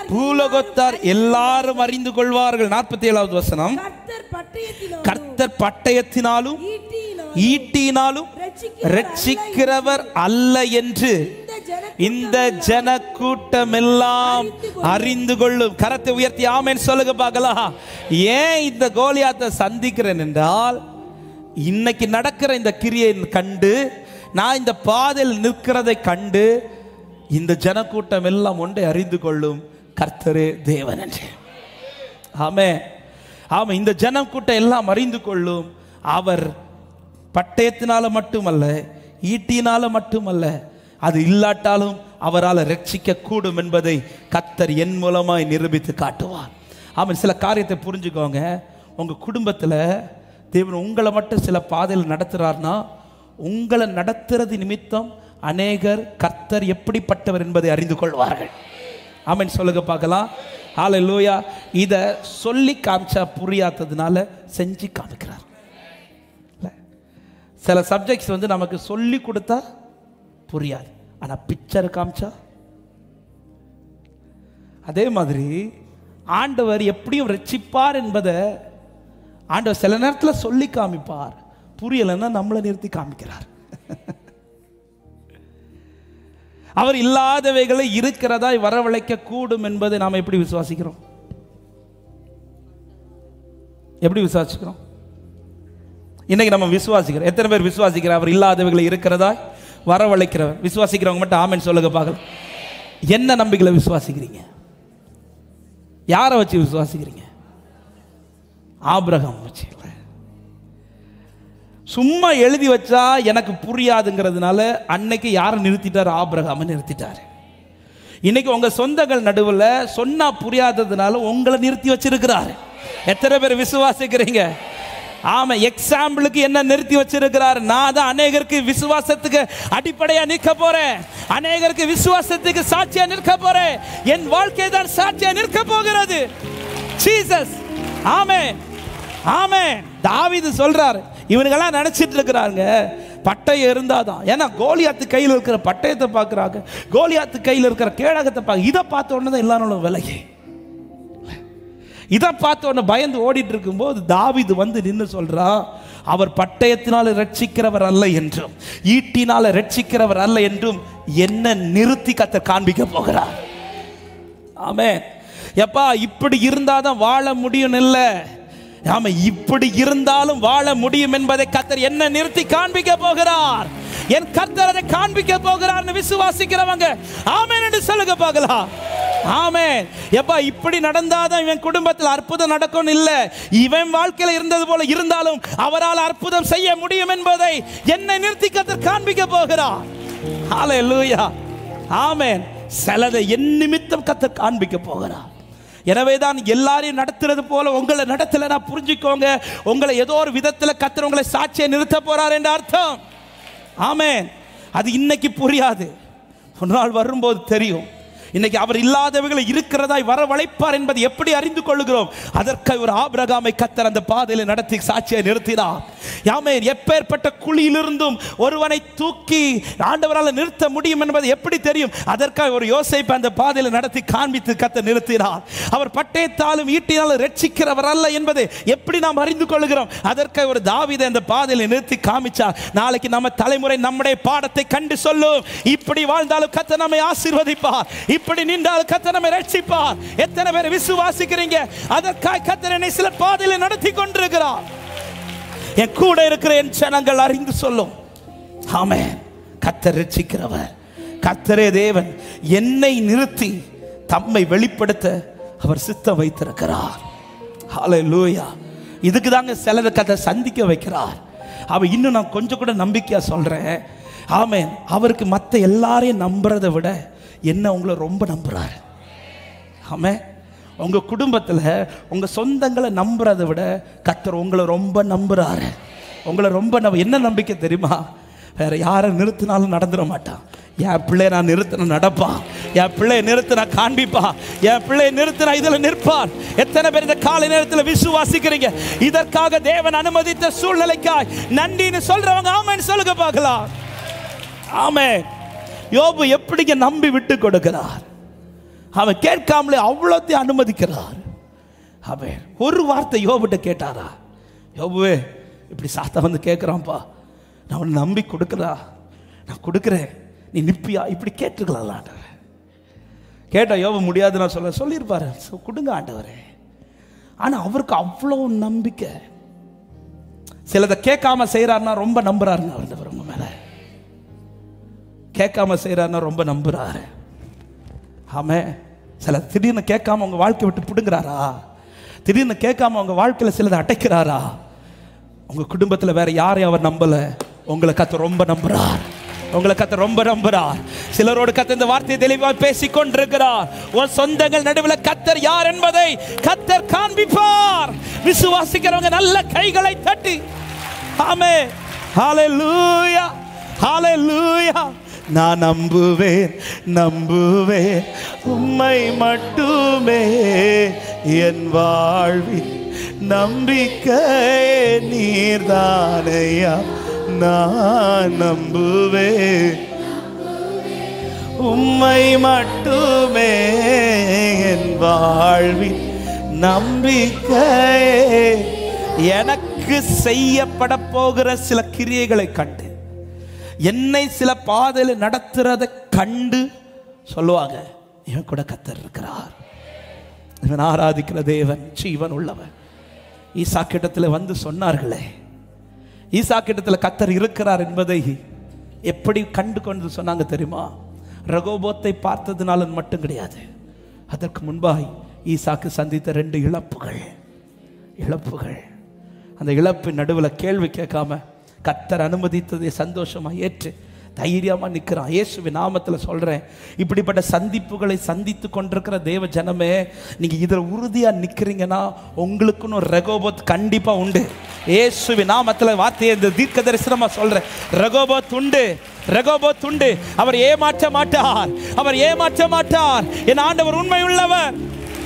பூலோகத்தார் எல்லாரும் அறிந்து கொள்வார்கள் நாற்பத்தி ஏழாவது வசனம் கர்த்தர் பட்டயத்தினாலும் கர்த்தர் பட்டயத்தினாலும் ஈட்டியினாலும் ஈட்டினாலும் ரட்சிக்கிறவர் அல்ல என்று இந்த ஜன இந்த ஜன கூட்டமெல்லாம் அறிந்து கொள்ளும் கரத்தை உயர்த்தி ஆமென் சொல்லுங்க பார்க்கலாம் ஏன் இந்த கோலியாத்தை சந்திக்கிறேன் என்றால் இன்னைக்கு நடக்கிற இந்த கிரியை கண்டு நான் இந்த பாதையில் நிற்கிறதை கண்டு இந்த ஜனக்கூட்டம் எல்லாம் ஒன்றை அறிந்து கொள்ளும் கர்த்தரே தேவன் என்று ஆமே ஆமா இந்த ஜனம் கூட்டம் எல்லாம் அறிந்து கொள்ளும் அவர் பட்டயத்தினால மட்டுமல்ல ஈட்டினால மட்டுமல்ல அது இல்லாட்டாலும் அவரால் ரட்சிக்க கூடும் என்பதை கத்தர் என் மூலமாய் நிரூபித்து காட்டுவார் ஆமாம் சில காரியத்தை புரிஞ்சுக்கோங்க உங்க குடும்பத்தில் தேவன் உங்களை மட்டும் சில பாதையில் நடத்துறாருன்னா உங்களை நடத்துறது நிமித்தம் அநேகர் கர்த்தர் எப்படிப்பட்டவர் என்பதை அறிந்து கொள்வார்கள் ஆமென் சொல்லுங்க பார்க்கலாம் ஆலை லூயா இதை சொல்லி காமிச்சா புரியாததுனால செஞ்சு காமிக்கிறார் இல்ல? சில சப்ஜெக்ட்ஸ் வந்து நமக்கு சொல்லி கொடுத்தா புரியாது ஆனால் பிக்சர் காமிச்சா அதே மாதிரி ஆண்டவர் எப்படியும் ரட்சிப்பார் என்பதை ஆண்டவர் சில நேரத்தில் சொல்லி காமிப்பார் புரியலைன்னா நம்மளை நிறுத்தி காமிக்கிறார் அவர் இல்லாதவைகளை இருக்கிறதாய் வரவழைக்க கூடும் என்பதை நாம் எப்படி விசுவாசிக்கிறோம் எப்படி விசுவாசிக்கிறோம் இன்னைக்கு நம்ம விசுவாசிக்கிறோம் எத்தனை பேர் விசுவாசிக்கிறோம் அவர் இல்லாதவைகளை இருக்கிறதாய் வரவழைக்கிறவர் விசுவாசிக்கிறவங்க மட்டும் ஆமென் சொல்லுங்க பார்க்கலாம் என்ன நம்பிக்கையில விசுவாசிக்கிறீங்க யாரை வச்சு விசுவாசிக்கிறீங்க ஆபிரகாம் வச்சு இல்ல. சும்மா எழுதி வச்சா எனக்கு புரியாதுங்கிறதுனால அன்னைக்கு யாரை நிறுத்திட்டார் ஆபிரகாமை நிறுத்திட்டார் இன்னைக்கு உங்க சொந்தங்கள் நடுவில் சொன்னா புரியாததுனால உங்களை நிறுத்தி வச்சிருக்கிறாரு எத்தனை பேர் விசுவாசிக்கிறீங்க ஆமா எக்ஸாம்பிளுக்கு என்ன நிறுத்தி வச்சிருக்கிறார் நான் தான் அநேகருக்கு விசுவாசத்துக்கு அடிப்படையா நிற்க போறேன் அநேகருக்கு விசுவாசத்துக்கு சாட்சியா நிற்க போறேன் என் வாழ்க்கை தான் சாட்சியா நிற்க போகிறது ஜீசஸ் ஆமே ஆமே தாவீது சொல்றாரு இவனுங்கெல்லாம் நினைச்சிட்டு இருக்கிறாங்க பட்டயம் இருந்தாதான் ஏன்னா கோலியாத்து கையில் இருக்கிற பட்டயத்தை பார்க்குறாங்க கோலியாத்து கையில் இருக்கிற கேடகத்தை பார்க்க இதை பார்த்த உடனே தான் எல்லாரும் விலகி இதை பார்த்த உடனே பயந்து ஓடிட்டு இருக்கும்போது தாவீது வந்து நின்று சொல்றான் அவர் பட்டயத்தினால ரட்சிக்கிறவர் அல்ல என்றும் ஈட்டினால ரட்சிக்கிறவர் அல்ல என்றும் என்ன நிறுத்தி கத்த காண்பிக்க போகிறார் ஆமே எப்பா இப்படி இருந்தாதான் வாழ முடியும் இல்ல ஆமா இப்படி இருந்தாலும் வாழ முடியும் என்பதை கத்தர் என்ன நிறுத்தி காண்பிக்க போகிறார் என் கர்த்தர் அதை காண்பிக்க போகிறார்னு விசுவாசிக்கிறவங்க ஆமென் என்று சொல்லுங்க பார்க்கலாம் ஆமென் எப்பா இப்படி நடந்தாதான் இவன் குடும்பத்தில் அற்புதம் நடக்கும் இல்ல இவன் வாழ்க்கையில இருந்தது போல இருந்தாலும் அவரால் அற்புதம் செய்ய முடியும் என்பதை என்னை நிறுத்தி கத்தர் காண்பிக்க போகிறார் ஹalleluya ஆமென் சிலதை என் நிமித்தம் கத்தர் காண்பிக்க போகிறார் எனவே தான் எல்லாரையும் நடத்துறது போல உங்களை நடத்தலைன்னா புரிஞ்சுக்கோங்க உங்களை ஏதோ ஒரு விதத்தில் கத்தர் உங்களை சாட்சியை நிறுத்த போறார் என்ற அர்த்தம் ஆமென் அது இன்னைக்கு புரியாது ஒரு நாள் வரும்போது தெரியும் இன்னைக்கு அவர் இல்லாதவைகளை இருக்கிறதாய் வரவழைப்பார் என்பதை எப்படி அறிந்து கொள்ளுகிறோம் அதற்காக ஒரு ஆபிரகாமை கத்தர் அந்த பாதையில் நடத்தி சாட்சியை நிறுத்தினார் யாமே எப்பேற்பட்ட குழியிலிருந்தும் ஒருவனை தூக்கி ஆண்டவரால் நிறுத்த முடியும் என்பது எப்படி தெரியும் அதற்காக ஒரு யோசிப்பை அந்த பாதையில் நடத்தி காண்பித்து கத்த நிறுத்தினார் அவர் பட்டயத்தாலும் ஈட்டினாலும் ரட்சிக்கிறவர் அல்ல என்பதை எப்படி நாம் அறிந்து கொள்கிறோம் அதற்காக ஒரு தாவீதை அந்த பாதையில் நிறுத்தி காமிச்சார் நாளைக்கு நம்ம தலைமுறை நம்முடைய பாடத்தை கண்டு சொல்லும் இப்படி வாழ்ந்தாலும் கத்த நம்மை ஆசீர்வதிப்பார் இப்படி நின்றாலும் கத்த நம்மை ரட்சிப்பார் எத்தனை பேர் விசுவாசிக்கிறீங்க அதற்காக கத்தர் என்னை சில பாதையில் நடத்தி கொண்டிருக்கிறார் என் கூட இருக்கிற என் ஜனங்கள் அறிந்து சொல்லும் ஆமென் கத்தர் ரட்சிக்கிறவர் கத்தரே தேவன் என்னை நிறுத்தி தம்மை வெளிப்படுத்த அவர் சித்தம் வைத்திருக்கிறார் ஹalleluya இதுக்கு தாங்க சிலர் கதை சந்திக்க வைக்கிறார் அவ இன்னும் நான் கொஞ்சம் கூட நம்பிக்கையா சொல்றேன் ஆமென் அவருக்கு மற்ற எல்லாரையும் நம்புறதை விட என்ன உங்களை ரொம்ப நம்புறாரு ஆமென் உங்க குடும்பத்தில் உங்க சொந்தங்களை நம்புறதை விட கத்தர் உங்களை ரொம்ப நம்புறாரு உங்களை ரொம்ப நம்ப என்ன நம்பிக்கை தெரியுமா வேற யாரை நிறுத்தினாலும் நடந்துட மாட்டான் என் பிள்ளைய நான் நிறுத்தின நடப்பான் என் பிள்ளைய நிறுத்தினா காண்பிப்பான் என் பிள்ளைய நிறுத்தினா இதுல நிற்பான் எத்தனை பேர் இந்த காலை நேரத்தில் விசுவாசிக்கிறீங்க இதற்காக தேவன் அனுமதித்த சூழ்நிலைக்காய் நன்றின்னு சொல்றவங்க ஆமைன்னு சொல்லுங்க பார்க்கலாம் ஆமே யோபு எப்படிங்க நம்பி விட்டு கொடுக்கிறார் அவன் கேட்காமலே அவ்வளோத்தையும் அனுமதிக்கிறார் அவன் ஒரு வார்த்தை யோபிட்ட கேட்டாரா யோபுவே இப்படி சாத்தா வந்து கேட்குறான்ப்பா நான் உன்னை நம்பி கொடுக்குறா நான் கொடுக்குறேன் நீ நிப்பியா இப்படி கேட்டுருக்கலாம் ஆண்டவர் கேட்டா யோபு முடியாது நான் சொல்ல சொல்லியிருப்பாரு "சோ, கொடுங்க ஆண்டவரே ஆனால் அவருக்கு அவ்வளோ நம்பிக்கை சிலதை கேட்காம செய்கிறாருன்னா ரொம்ப நம்புறாருங்க ஆண்டவர் உங்க மேலே கேட்காம செய்கிறாருன்னா ரொம்ப நம்புறாரு ஆமே சில திடீர்னு கேட்காம உங்க வாழ்க்கை விட்டு பிடுங்குறாரா திடீர்னு கேட்காம உங்க வாழ்க்கையில் சிலதை அடைக்கிறாரா உங்க குடும்பத்தில் வேற யாரையும் அவர் நம்பல உங்களை கத்த ரொம்ப நம்புறார் உங்களை கத்த ரொம்ப நம்புறார் சிலரோடு கத்த இந்த வார்த்தையை தெளிவாக பேசிக் கொண்டிருக்கிறார் உன் சொந்தங்கள் நடுவில் கத்தர் யார் என்பதை கத்தர் காண்பிப்பார் விசுவாசிக்கிறவங்க நல்ல கைகளை தட்டி ஆமே ஹalleluya ஹalleluya நான் நம்புவேன் நம்புவேன் உம்மை மட்டுமே என் வாழ்வின் நம்பிக்கை நீர்தானையா நான் நம்புவேன் உம்மை மட்டுமே என் வாழ்வின் நம்பிக்கை எனக்கு செய்யப்பட போகிற சில கிரியைகளை கண்டு என்னை சில பாதையில் நடத்துறதை கண்டு சொல்லுவாங்க இவன் கூட கத்தர் இருக்கிறார் இவன் ஆராதிக்கிற தேவன் ஜீவன் உள்ளவன் ஈசா கிட்டத்தில் வந்து சொன்னார்களே ஈசா கிட்டத்தில் கத்தர் இருக்கிறார் என்பதை எப்படி கண்டு கொண்டு சொன்னாங்க தெரியுமா ரகோபோத்தை பார்த்ததுனால மட்டும் கிடையாது அதற்கு முன்பாய் ஈசாக்கு சந்தித்த ரெண்டு இழப்புகள் இழப்புகள் அந்த இழப்பின் நடுவில் கேள்வி கேட்காம கத்தர் அனுமதித்ததை சந்தோஷமா ஏற்று தைரியமா நிற்கிறான் இயேசுவின் நாமத்தில் சொல்றேன் இப்படிப்பட்ட சந்திப்புகளை சந்தித்து கொண்டிருக்கிற தேவ ஜனமே நீங்க இதில் உறுதியா நிற்கிறீங்கன்னா உங்களுக்குன்னு ஒரு ரெகோபத் கண்டிப்பா உண்டு இயேசுவின் நாமத்தில் வார்த்தையை இந்த தீர்க்க தரிசனமா சொல்றேன் ரெகோபத் உண்டு ரெகோபத் உண்டு அவர் ஏமாற்ற மாட்டார் அவர் ஏமாற்ற மாட்டார் என் ஆண்டவர் உண்மை உள்ளவர்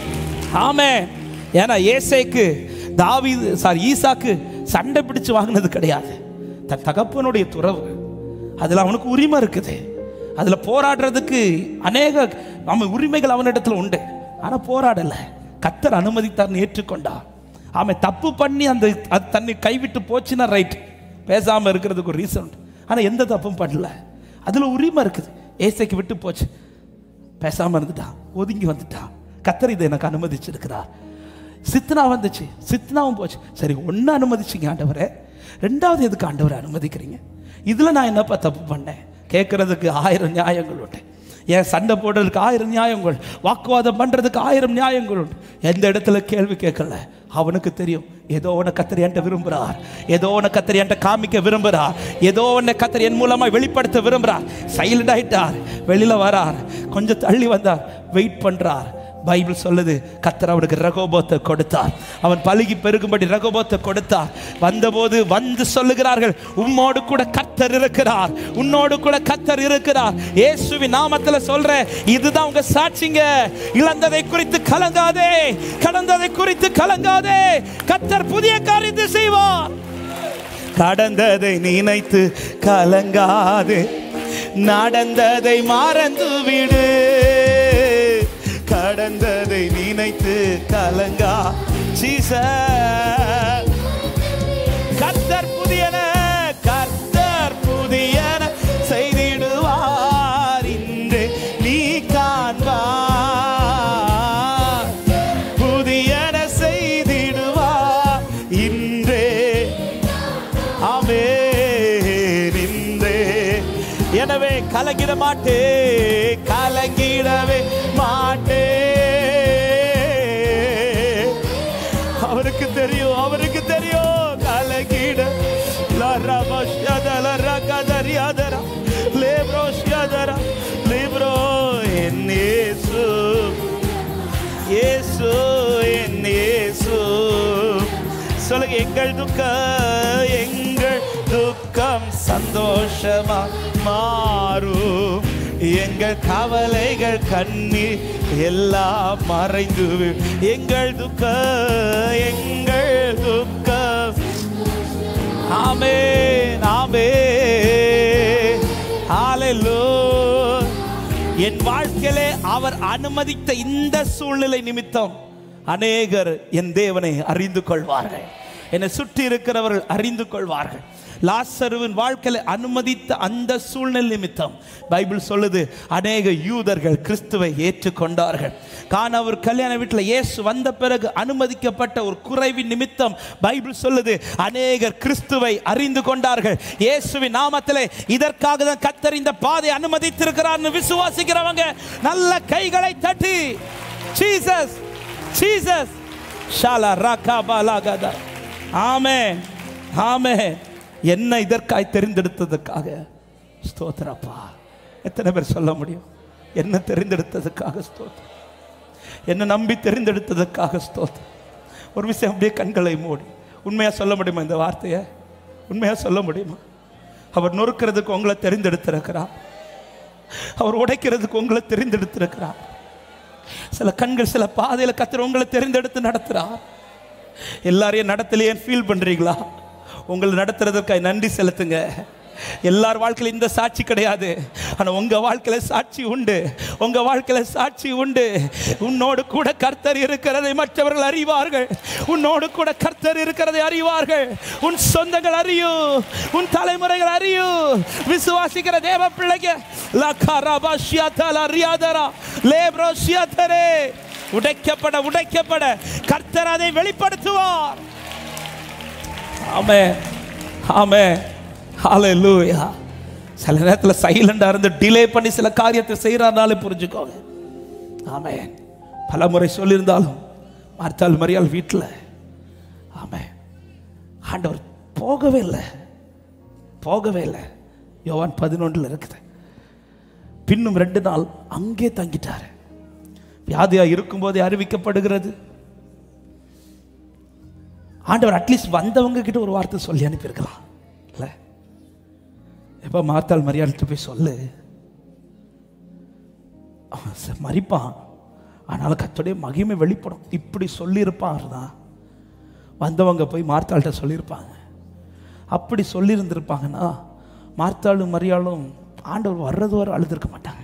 ஆமே ஏன்னா ஏசைக்கு தாவீது சாரி ஈசாக்கு சண்டை பிடிச்சு வாங்கினது கிடையாது தன் தகப்பனுடைய துறவு அதில் அவனுக்கு உரிமை இருக்குது அதில் போராடுறதுக்கு அநேக அவன் உரிமைகள் அவனிடத்துல உண்டு ஆனால் போராடலை கத்தர் அனுமதித்தார்னு ஏற்றுக்கொண்டான் அவன் தப்பு பண்ணி அந்த அது தன்னை கைவிட்டு போச்சுன்னா ரைட் பேசாமல் இருக்கிறதுக்கு ஒரு ரீசன் உண்டு ஆனால் எந்த தப்பும் பண்ணல அதில் உரிமை இருக்குது ஏசைக்கு விட்டு போச்சு பேசாம இருந்துட்டான் ஒதுங்கி வந்துட்டான் கத்தர் இதை எனக்கு அனுமதிச்சிருக்கிறார் சித்னா வந்துச்சு சித்னாவும் போச்சு சரி ஒன்று அனுமதிச்சிங்க ஆண்டவரே ரெண்டாவது எதுக்கு ஆண்டவரை அனுமதிக்கிறீங்க இதில் நான் என்னப்பா தப்பு பண்ணேன் கேட்கறதுக்கு ஆயிரம் நியாயங்கள் உண்டு ஏன் சண்டை போடுறதுக்கு ஆயிரம் நியாயங்கள் வாக்குவாதம் பண்ணுறதுக்கு ஆயிரம் நியாயங்கள் உண்டு எந்த இடத்துல கேள்வி கேட்கல அவனுக்கு தெரியும் ஏதோ ஒன்று கத்தர் என்கிட்ட விரும்புகிறார் ஏதோ ஒன்று கத்தர் என்கிட்ட காமிக்க விரும்புகிறார் ஏதோ ஒன்று கத்தர் என் மூலமாக வெளிப்படுத்த விரும்புகிறார் சைலண்ட் ஆயிட்டார் வெளியில் வரார் கொஞ்சம் தள்ளி வந்தார் வெயிட் பண்ணுறார் பைபிள் சொல்லுது கத்தர் அவனுக்கு ரகோபோத்தை கொடுத்தார் அவன் பழுகி பெருகும்படி ரகோபோத்தை கொடுத்தார் வந்தபோது வந்து சொல்லுகிறார்கள் உம்மோடு கூட கத்தர் இருக்கிறார் உன்னோடு கூட கத்தர் இருக்கிறார் இயேசுவின் நாமத்துல சொல்றேன் இதுதான் உங்க சாட்சிங்க இழந்ததை குறித்து கலங்காதே கடந்ததை குறித்து கலங்காதே கத்தர் புதிய காரியத்தை செய்வார் கடந்ததை நினைத்து கலங்காதே நடந்ததை மறந்து விடு கடந்ததை நினைத்து கலங்கா சீச கத்தர் புதியன கத்தர் புதியன செய்திடுவார் இன்று நீ காண்பார் புதியன செய்திடுவார் இன்றே ஆமென் இன்றே எனவே கலங்கிட மாட்டே கலங்கிடவே மாட்டே அவருக்கு தெரியும் அவருக்கு தெரியும் கலங்கிட லரபஷ்யதலரகதரியாதரா லேப்ரோஷ்யதரா லிப்ரோ என் இயேசு இயேசு என் இயேசு சொல்லுங்க எங்கள் துக்கம் எங்கள் துக்கம் சந்தோஷமா மாறும் எங்கள் கவலைகள் கண்ணீர் எல்லாம் மறைந்து விடும். எங்கள் துக்கம் எங்கள் துக்கம் ஆமென் ஆமென் ஹalleluya என் வாழ்க்கையிலே அவர் அனுமதித்த இந்த சூழ்நிலை நிமித்தம் அநேகர் என் தேவனை அறிந்து கொள்வார்கள் என்னை சுற்றி இருக்கிறவர்கள் அறிந்து கொள்வார்கள் லாசருவின் வாழ்க்கையில அனுமதித்த அந்த சூழ்நிலை நிமித்தம் பைபிள் சொல்லுது அநேக யூதர்கள் கிறிஸ்துவை ஏற்றுக்கொண்டார்கள் காண அவர் கல்யாண வீட்டில் இயேசு வந்த பிறகு அனுமதிக்கப்பட்ட ஒரு குறைவின் நிமித்தம் பைபிள் சொல்லுது அநேகர் கிறிஸ்துவை அறிந்து கொண்டார்கள் இயேசுவின் நாமத்திலே இதற்காக தான் கத்தர் இந்த பாதை அனுமதித்திருக்கிறார்னு விசுவாசிக்கிறவங்க நல்ல கைகளை தட்டி ஜீசஸ் ஜீசஸ் ஷாலா ராகா பாலாகதா ஆமே ஆமே என்ன இதற்காய் தெரிந்தெடுத்ததுக்காக ஸ்தோத்திரப்பா எத்தனை பேர் சொல்ல முடியும் என்ன தெரிந்தெடுத்ததுக்காக ஸ்தோத்திரம் என்ன நம்பி தெரிந்தெடுத்ததுக்காக ஸ்தோத்திரம் ஒரு விஷயம் அப்படியே கண்களை மூடி உண்மையா சொல்ல முடியுமா இந்த வார்த்தையை உண்மையா சொல்ல முடியுமா அவர் நொறுக்கிறதுக்கு உங்களை தெரிந்தெடுத்திருக்கிறார் அவர் உடைக்கிறதுக்கு உங்களை தெரிந்தெடுத்திருக்கிறார் சில கண்கள் சில பாதையில் கத்திர உங்களை தெரிந்தெடுத்து நடத்துறார் எல்லாரையும் நடத்தலையே ஃபீல் பண்றீங்களா உங்களை நடத்துறதற்காக நன்றி செலுத்துங்க எல்லார் வாழ்க்கையில இந்த சாட்சி கிடையாது ஆனா உங்க வாழ்க்கையில சாட்சி உண்டு உங்க வாழ்க்கையில சாட்சி உண்டு உன்னோடு கூட கர்த்தர் இருக்கிறதை மற்றவர்கள் அறிவார்கள் உன்னோடு கூட கர்த்தர் இருக்கிறதை அறிவார்கள் உன் சொந்தங்கள் அறியும் உன் தலைமுறைகள் அறியும் விசுவாசிக்கிற தேவ பிள்ளைங்க லக்கரபா ஷியாதலா ரியாதரா லேப்ரோ ஷியாதரே உடைக்கப்பட உடைக்கப்பட கர்த்தர் அதை வெளிப்படுத்துவார் ஆமே ஆமே ஹalleluya சில நேரத்தில் சைலண்டாக இருந்து டிலே பண்ணி சில காரியத்தை செய்கிறாருனாலே புரிஞ்சுக்கோங்க ஆமே பல முறை சொல்லியிருந்தாலும் மார்த்தாள் மரியாள் வீட்டில் ஆமே ஆண்டவர் போகவே இல்லை போகவே இல்லை யோவான் பதினொன்றில் இருக்குது பின்னும் ரெண்டு நாள் அங்கே தங்கிட்டார் வியாதியா இருக்கும்போதே அறிவிக்கப்படுகிறது ஆண்டவர் அட்லீஸ்ட் வந்தவங்க கிட்ட ஒரு வார்த்தை சொல்லி அனுப்பியிருக்கலாம் இல்ல எப்ப மாத்தாள் மரியாதை போய் சொல்லு அவன் ச- மறிப்பான் ஆனாலும் கத்தோடைய மகிமை வெளிப்படும் இப்படி சொல்லியிருப்பான் தான் வந்தவங்க போய் மார்த்தாள்கிட்ட சொல்லியிருப்பாங்க அப்படி சொல்லியிருந்திருப்பாங்கன்னா மார்த்தாளும் மரியாளும் ஆண்டவர் வர்றது வரை அழுதுருக்க மாட்டாங்க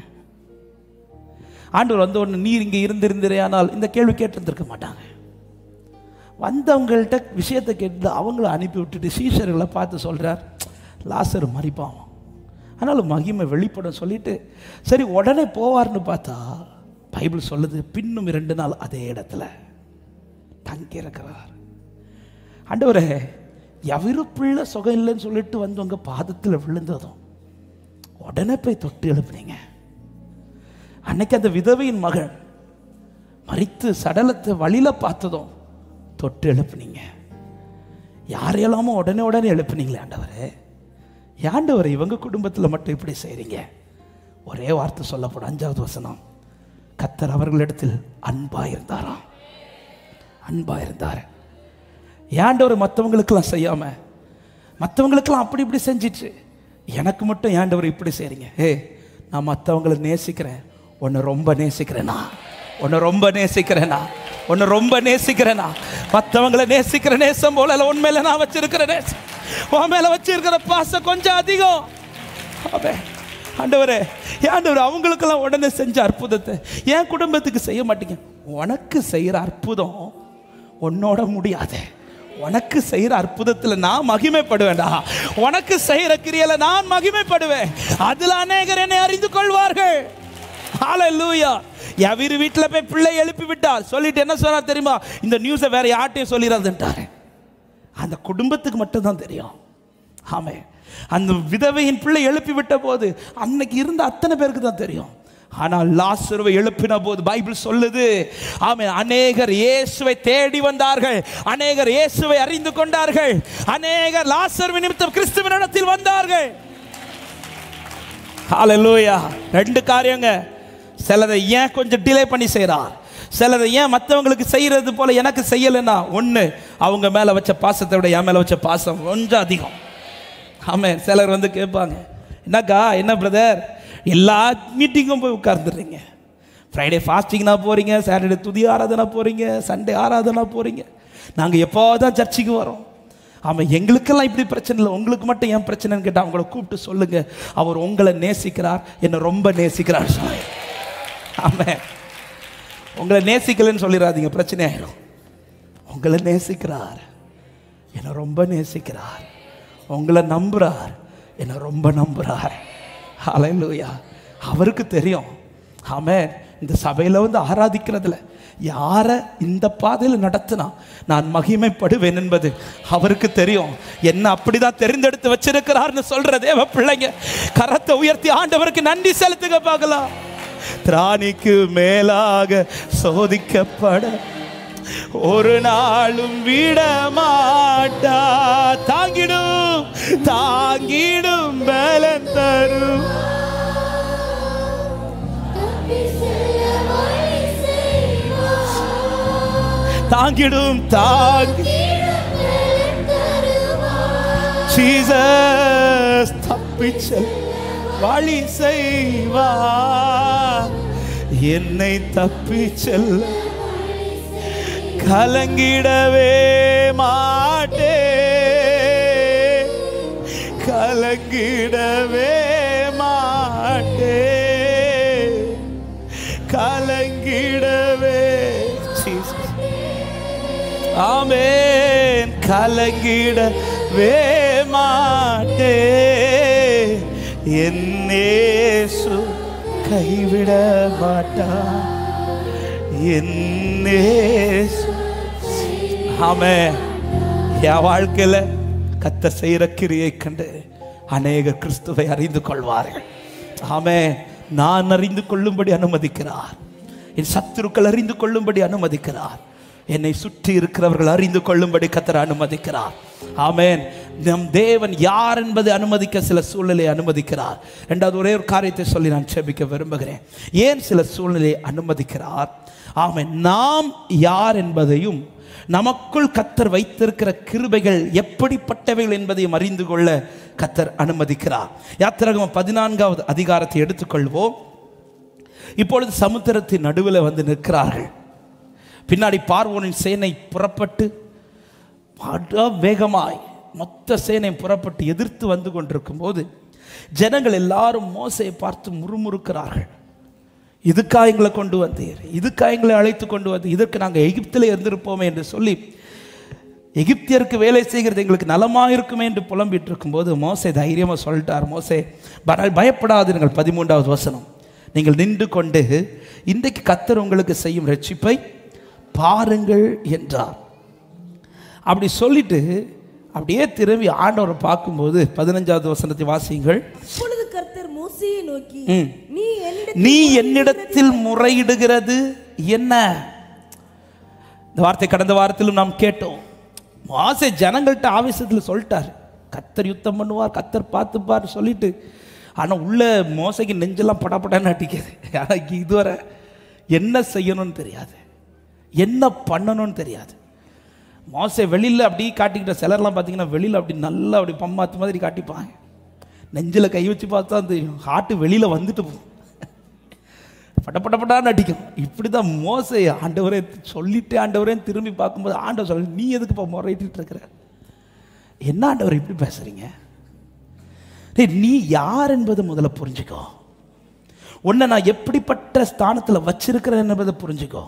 ஆண்டவர் வந்த உடனே நீர் இங்கே இருந்திருந்தீரே ஆனால் இந்த கேள்வி கேட்டிருந்திருக்க மாட்டாங்க வந்தவங்கள்ட்ட விஷயத்தை கேட்டு அவங்கள அனுப்பி விட்டுட்டு சீஷர்களை பார்த்து சொல்றார் லாசர் மறிப்பான் ஆனாலும் மகிமை வெளிப்படும் சொல்லிட்டு சரி உடனே போவார்னு பார்த்தா பைபிள் சொல்லுது பின்னும் இரண்டு நாள் அதே இடத்துல தங்கி இருக்கிறார் ஆண்டவரே எவரு பிள்ளை சுகம் இல்லைன்னு சொல்லிட்டு வந்து உங்க பாதத்தில் விழுந்ததும் உடனே போய் தொட்டு எழுப்புனீங்க அன்னைக்கு அந்த விதவையின் மகன் மறித்து சடலத்தை வழியில பார்த்ததும் தொட்டு எழுப்புனீங்க யாரையெல்லாமோ உடனே உடனே எழுப்புனீங்களே ஆண்டவரே ஆண்டவரே இவங்க குடும்பத்தில் மட்டும் இப்படி செய்றீங்க ஒரே வார்த்தை சொல்லப்படும் அஞ்சாவது வசனம் கத்தர் அவர்களிடத்தில் அன்பா இருந்தாராம் அன்பா இருந்தார் ஏண்டவர் மற்றவங்களுக்கெல்லாம் செய்யாம மற்றவங்களுக்கெல்லாம் அப்படி இப்படி செஞ்சிட்டு எனக்கு மட்டும் ஏண்டவர் இப்படி செய்றீங்க ஏ நான் மற்றவங்களை நேசிக்கிறேன் உன்னை ரொம்ப நேசிக்கிறேனா உன்னை ரொம்ப நேசிக்கிறேனா உன்னை ரொம்ப நேசிக்கிறேனா மற்றவங்களை நேசிக்கிற நேசம் போல இல்ல, உன் மேல நான் வச்சிருக்கிற நேசம் உன் மேல வச்சிருக்கிற பாசம் கொஞ்சம் அதிகம் ஆமென். ஆண்டவரே ஏன் ஆண்டவர் அவங்களுக்கெல்லாம் உடனே செஞ்ச அற்புதத்தை என் குடும்பத்துக்கு செய்ய மாட்டீங்க உனக்கு செய்யற அற்புதம் உன்னோட முடியாது உனக்கு செய்யற அற்புதத்தில் நான் மகிமைப்படுவேன்டா உனக்கு செய்யற கிரியையில நான் மகிமைப்படுவேன் அதுல அநேகர் என்னை அறிந்து கொள்வார்கள் ஹalleluya எவரு வீட்டில் போய் பிள்ளை எழுப்பி விட்டார் சொல்லிட்டு என்ன சொன்னார் தெரியுமா இந்த நியூஸை வேற யார்ட்டையும் சொல்லிடாதுன்ட்டாரு அந்த குடும்பத்துக்கு மட்டும்தான் தெரியும் ஆமே அந்த விதவையின் பிள்ளை எழுப்பி விட்ட போது அன்னைக்கு இருந்த அத்தனை பேருக்கு தான் தெரியும் ஆனால் லாசருவை எழுப்பின போது பைபிள் சொல்லுது ஆமே அநேகர் இயேசுவை தேடி வந்தார்கள் அநேகர் இயேசுவை அறிந்து கொண்டார்கள் அநேகர் லாசருவின் நிமித்தம் கிறிஸ்துவின் இடத்தில் வந்தார்கள் ஹalleluya ரெண்டு காரியங்க சிலதை ஏன் கொஞ்சம் டிலே பண்ணி செய்கிறார் சிலதை ஏன் மற்றவங்களுக்கு செய்யறது போல எனக்கு செய்யலைன்னா ஒன்று அவங்க மேலே வச்ச பாசத்தை விட என் மேலே வச்ச பாசம் கொஞ்சம் அதிகம் ஆமாம் சிலர் வந்து கேட்பாங்க என்னக்கா என்ன பிரதர் எல்லா மீட்டிங்கும் போய் உட்கார்ந்துடுறீங்க ஃப்ரைடே ஃபாஸ்டிங்னா போகிறீங்க சாட்டர்டே துதி ஆராதனை போகிறீங்க சண்டே ஆராதனை போகிறீங்க நாங்கள் எப்போ தான் சர்ச்சுக்கு வரோம் ஆமாம் எங்களுக்கெல்லாம் இப்படி பிரச்சனை இல்லை உங்களுக்கு மட்டும் ஏன் பிரச்சனைன்னு கேட்டால் அவங்கள கூப்பிட்டு சொல்லுங்க அவர் உங்களை நேசிக்கிறார் என்னை ரொம்ப நேசிக்கிறார் சொன்னாங்க ஆமென் உங்களை நேசிக்கலைன்னு சொல்லிடாதீங்க பிரச்சனை ஆயிடும் உங்களை நேசிக்கிறார் என்னை ரொம்ப நேசிக்கிறார் உங்களை நம்புறார் என்னை ரொம்ப நம்புறார் ஹalleluya அவருக்கு தெரியும் ஆமென் இந்த சபையில் வந்து ஆராதிக்கிறதுல யாரை இந்த பாதையில் நடத்தினா நான் மகிமைப்படுவேன் என்பது அவருக்கு தெரியும் என்ன அப்படிதான் தெரிந்தெடுத்து வச்சிருக்கிறார்னு சொல்ற தேவ பிள்ளைங்க கரத்தை உயர்த்தி ஆண்டவருக்கு நன்றி செலுத்துக பார்க்கலாம் திராணிக்கு மேலாக சோதிக்கப்பட ஒரு நாளும் விட மாட்டா தாங்கிடும் தாங்கிடும் பலன் தரும் தாங்கிடும் தாங்கி ஜீசஸ் தப்பிச்சல் வழி செய்வா என்னை தப்பிச்சல் கலங்கிடவே மாட்டே கலங்கிடவே மாட்டே கலங்கிடவே Jesus. ஆமென் கலங்கிடவே மாட்டே என்னேசு கைவிட மாட்டா என்னேசு ஆமே என் வாழ்க்கையில கத்த செய்கிற கிரியை கண்டு அநேக கிறிஸ்துவை அறிந்து கொள்வார்கள் ஆமே நான் அறிந்து கொள்ளும்படி அனுமதிக்கிறார் என் சத்துருக்கள் அறிந்து கொள்ளும்படி அனுமதிக்கிறார் என்னை சுற்றி இருக்கிறவர்கள் அறிந்து கொள்ளும்படி கத்தர் அனுமதிக்கிறார் ஆமென் நம் தேவன் யார் என்பதை அனுமதிக்க சில சூழ்நிலையை அனுமதிக்கிறார் ரெண்டாவது ஒரே ஒரு காரியத்தை சொல்லி நான் செபிக்க விரும்புகிறேன் ஏன் சில சூழ்நிலையை அனுமதிக்கிறார் ஆமென் நாம் யார் என்பதையும் நமக்குள் கத்தர் வைத்திருக்கிற கிருபைகள் எப்படிப்பட்டவைகள் என்பதையும் அறிந்து கொள்ள கத்தர் அனுமதிக்கிறார் யாத்திரகம் பதினான்காவது அதிகாரத்தை எடுத்துக்கொள்வோம் இப்பொழுது சமுத்திரத்தின் நடுவில் வந்து நிற்கிறார்கள் பின்னாடி பார்வோனின் சேனை புறப்பட்டு அட வேகமாய் மொத்த சேனை புறப்பட்டு எதிர்த்து வந்து கொண்டிருக்கும் போது ஜனங்கள் எல்லாரும் மோசையை பார்த்து முறுமுறுக்கிறார்கள் இதுக்கா எங்களை கொண்டு வந்தீர் இதுக்கா எங்களை அழைத்து கொண்டு வந்து இதற்கு நாங்கள் எகிப்தில் இருந்திருப்போமே என்று சொல்லி எகிப்தியருக்கு வேலை செய்கிறது எங்களுக்கு நலமாக இருக்குமே என்று புலம்பிட்டு இருக்கும்போது மோசே தைரியமாக சொல்லிட்டார் மோசே ப- பயப்படாதீர்கள் பதிமூன்றாவது வசனம் நீங்கள் நின்று கொண்டு இன்றைக்கு கத்தர் உங்களுக்கு செய்யும் ரட்சிப்பை பாருங்கள் என்றார் அப்படி சொல்லிட்டு அப்படியே திரும்பி ஆண்டவரை பார்க்கும்போது பதினஞ்சாவது வசனத்தை வாசியுங்கள் அப்பொழுது கர்த்தர் மோசையை நோக்கி ம். நீ என்னிடத்தில் நீ என்னிடத்தில் முறையிடுகிறது என்ன இந்த வார்த்தை கடந்த வாரத்திலும் நாம் கேட்டோம் மாசே ஜனங்கள்ட்ட ஆவேசத்தில் சொல்லிட்டார் கத்தர் யுத்தம் பண்ணுவார் கத்தர் பார்த்துப்பார் சொல்லிட்டு ஆனால் உள்ள மோசைக்கு நெஞ்செல்லாம் படப்படன்னு அடிக்குது எனக்கு இதுவரை என்ன செய்யணும்னு தெரியாது என்ன பண்ணணும்னு தெரியாது மோசை வெளியில் அப்படி காட்டிக்கிட்ட சிலர்லாம் பார்த்தீங்கன்னா வெளியில் அப்படி நல்லா அப்படி பம்மாத்து மாதிரி காட்டிப்பாங்க நெஞ்சில் கை வச்சு பார்த்தா தெரியும் ஹார்ட்டு வெளியில் வந்துட்டு போகும் பட்ட பட்ட பட்டான்னு அடிக்கும் இப்படி தான் மோசை ஆண்டவரே சொல்லிட்டு ஆண்டவரே திரும்பி பார்க்கும்போது ஆண்டவர் சொல்லி நீ எதுக்கு இப்போ முறையிட்டு இருக்கிற என்ன ஆண்டவர் இப்படி பேசுறீங்க டேய் நீ யார் என்பதை முதல்ல புரிஞ்சுக்கோ உன்னை நான் எப்படிப்பட்ட ஸ்தானத்தில் வச்சிருக்கிறேன் என்பதை புரிஞ்சுக்கோ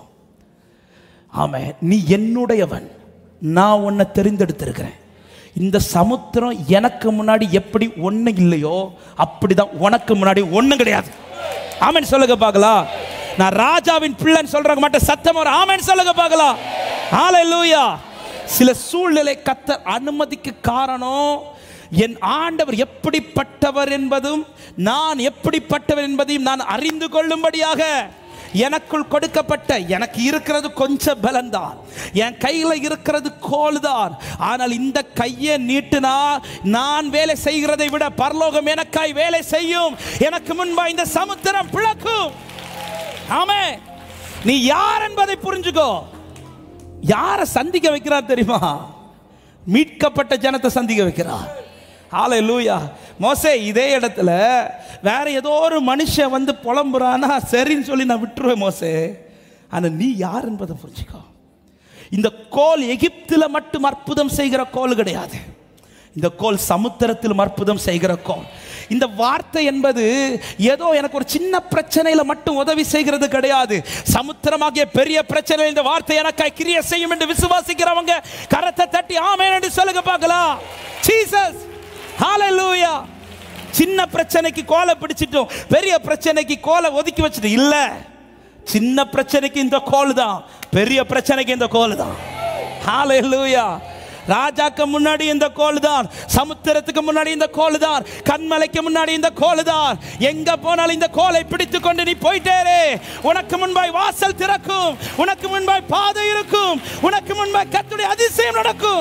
ஆமே நீ என்னுடையவன் நான் உன்னை தெரிந்தெடுத்திருக்கிறேன் இந்த சமுத்திரம் எனக்கு முன்னாடி எப்படி ஒண்ணு இல்லையோ அப்படிதான் உனக்கு முன்னாடி ஒண்ணும் கிடையாது ஆமென் சொல்லுங்க பார்க்கலாம் நான் ராஜாவின் பிள்ளைன்னு சொல்றாங்க மட்டும் சத்தம் ஒரு ஆமென் சொல்லுங்க பார்க்கலாம் ஹalleluya சில சூழ்நிலை கத்தர் அனுமதிக்கு காரணம் என் ஆண்டவர் எப்படிப்பட்டவர் என்பதும் நான் எப்படிப்பட்டவர் என்பதையும் நான் அறிந்து கொள்ளும்படியாக எனக்குள் கொடுக்கப்பட்ட எனக்கு இருக்கிறது கொஞ்சம் பலன்தான் என் கையில இருக்கிறது கோல் தான் ஆனால் இந்த கையை நீட்டுனா நான் வேலை செய்கிறதை விட பரலோகம் எனக்காய் வேலை செய்யும் எனக்கு முன்பா இந்த சமுத்திரம் பிளக்கும் ஆமே நீ யார் என்பதை புரிஞ்சுக்கோ யாரை சந்திக்க வைக்கிறார் தெரியுமா மீட்கப்பட்ட ஜனத்தை சந்திக்க வைக்கிறார் ஆலை லூயா மோசே இதே இடத்துல வேற ஏதோ ஒரு மனுஷன் வந்து புலம்புறானா சரின்னு சொல்லி நான் விட்டுருவேன் மோசே ஆனால் நீ யார் என்பதை புரிஞ்சுக்கோ இந்த கோல் எகிப்தில் மட்டும் அற்புதம் செய்கிற கோல் கிடையாது இந்த கோல் சமுத்திரத்தில் அற்புதம் செய்கிற கோல் இந்த வார்த்தை என்பது ஏதோ எனக்கு ஒரு சின்ன பிரச்சனையில மட்டும் உதவி செய்கிறது கிடையாது சமுத்திரமாகிய பெரிய பிரச்சனை இந்த வார்த்தை எனக்காய் கிரிய செய்யும் என்று விசுவாசிக்கிறவங்க கரத்தை தட்டி ஆமென் என்று சொல்லுங்க பார்க்கலாம் ஜீசஸ் ஹalleluya சின்ன பிரச்சனைக்கு கோலை பிடிச்சிட்டோம் பெரிய பிரச்சனைக்கு கோலை ஒதுக்கி வச்சுட்டு இல்ல சின்ன பிரச்சனைக்கு இந்த கோல் தான் பெரிய பிரச்சனைக்கு இந்த கோல் தான் ஹalleluya ராஜாக்கு முன்னாடி இந்த கோல் தான் சமுத்திரத்துக்கு முன்னாடி இந்த கோல் தான் கண்மலைக்கு முன்னாடி இந்த கோல் தான் எங்க போனாலும் இந்த கோலை பிடித்து கொண்டு நீ போயிட்டேரே உனக்கு முன்பாய் வாசல் திறக்கும் உனக்கு முன்பாய் பாதை இருக்கும் உனக்கு முன்பாய் கத்துடைய அதிசயம் நடக்கும்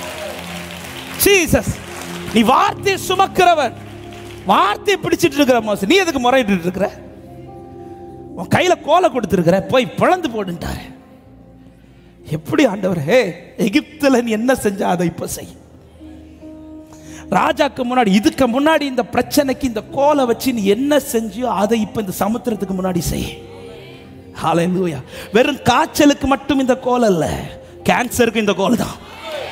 ஜீசஸ் நீ வார்த்தையை சுமக்கிறவன் வார்த்தையை பிடிச்சிட்டு இருக்கிற மோசம் நீ எதுக்கு முறையிட்டு இருக்கிற உன் கையில கோலை கொடுத்துருக்கிற போய் பிளந்து போடுன்ட்டாரு எப்படி ஆண்டவரே எகிப்துல நீ என்ன செஞ்ச அதை இப்ப செய் ராஜாக்கு முன்னாடி இதுக்கு முன்னாடி இந்த பிரச்சனைக்கு இந்த கோலை வச்சு நீ என்ன செஞ்சியோ அதை இப்ப இந்த சமுத்திரத்துக்கு முன்னாடி செய் ஹalleluya வெறும் காய்ச்சலுக்கு மட்டும் இந்த கோல் அல்ல கேன்சருக்கு இந்த கோல் தான்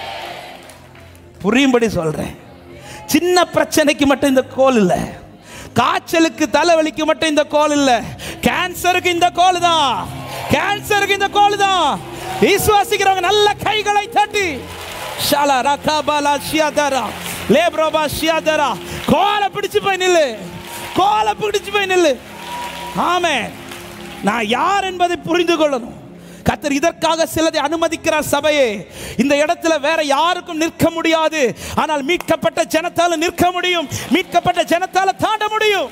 புரியும்படி சொல்றேன் சின்ன பிரச்சனைக்கு மட்டும் இந்த கோல் இல்ல காய்ச்சலுக்கு தலைவலிக்கு மட்டும் இந்த கோல் இல்ல கேன்சருக்கு இந்த கோல் தான் கேன்சருக்கு இந்த கோல் தான் விசுவாசிக்கிறவங்க நல்ல கைகளை தட்டி ஷாலா ரகாபாலா ஷியாதரா லேப்ரோபா ஷியாதரா கோலை பிடிச்சு போய் நில்லு கோலை பிடிச்சு போய் நில்லு ஆமே நான் யார் என்பதை புரிந்து கொள்ளணும் கத்தர் இதற்காக சிலதை அனுமதிக்கிறார் சபையே இந்த இடத்துல வேற யாருக்கும் நிற்க முடியாது ஆனால் மீட்கப்பட்ட ஜனத்தால நிற்க முடியும் மீட்கப்பட்ட ஜனத்தால தாண்ட முடியும்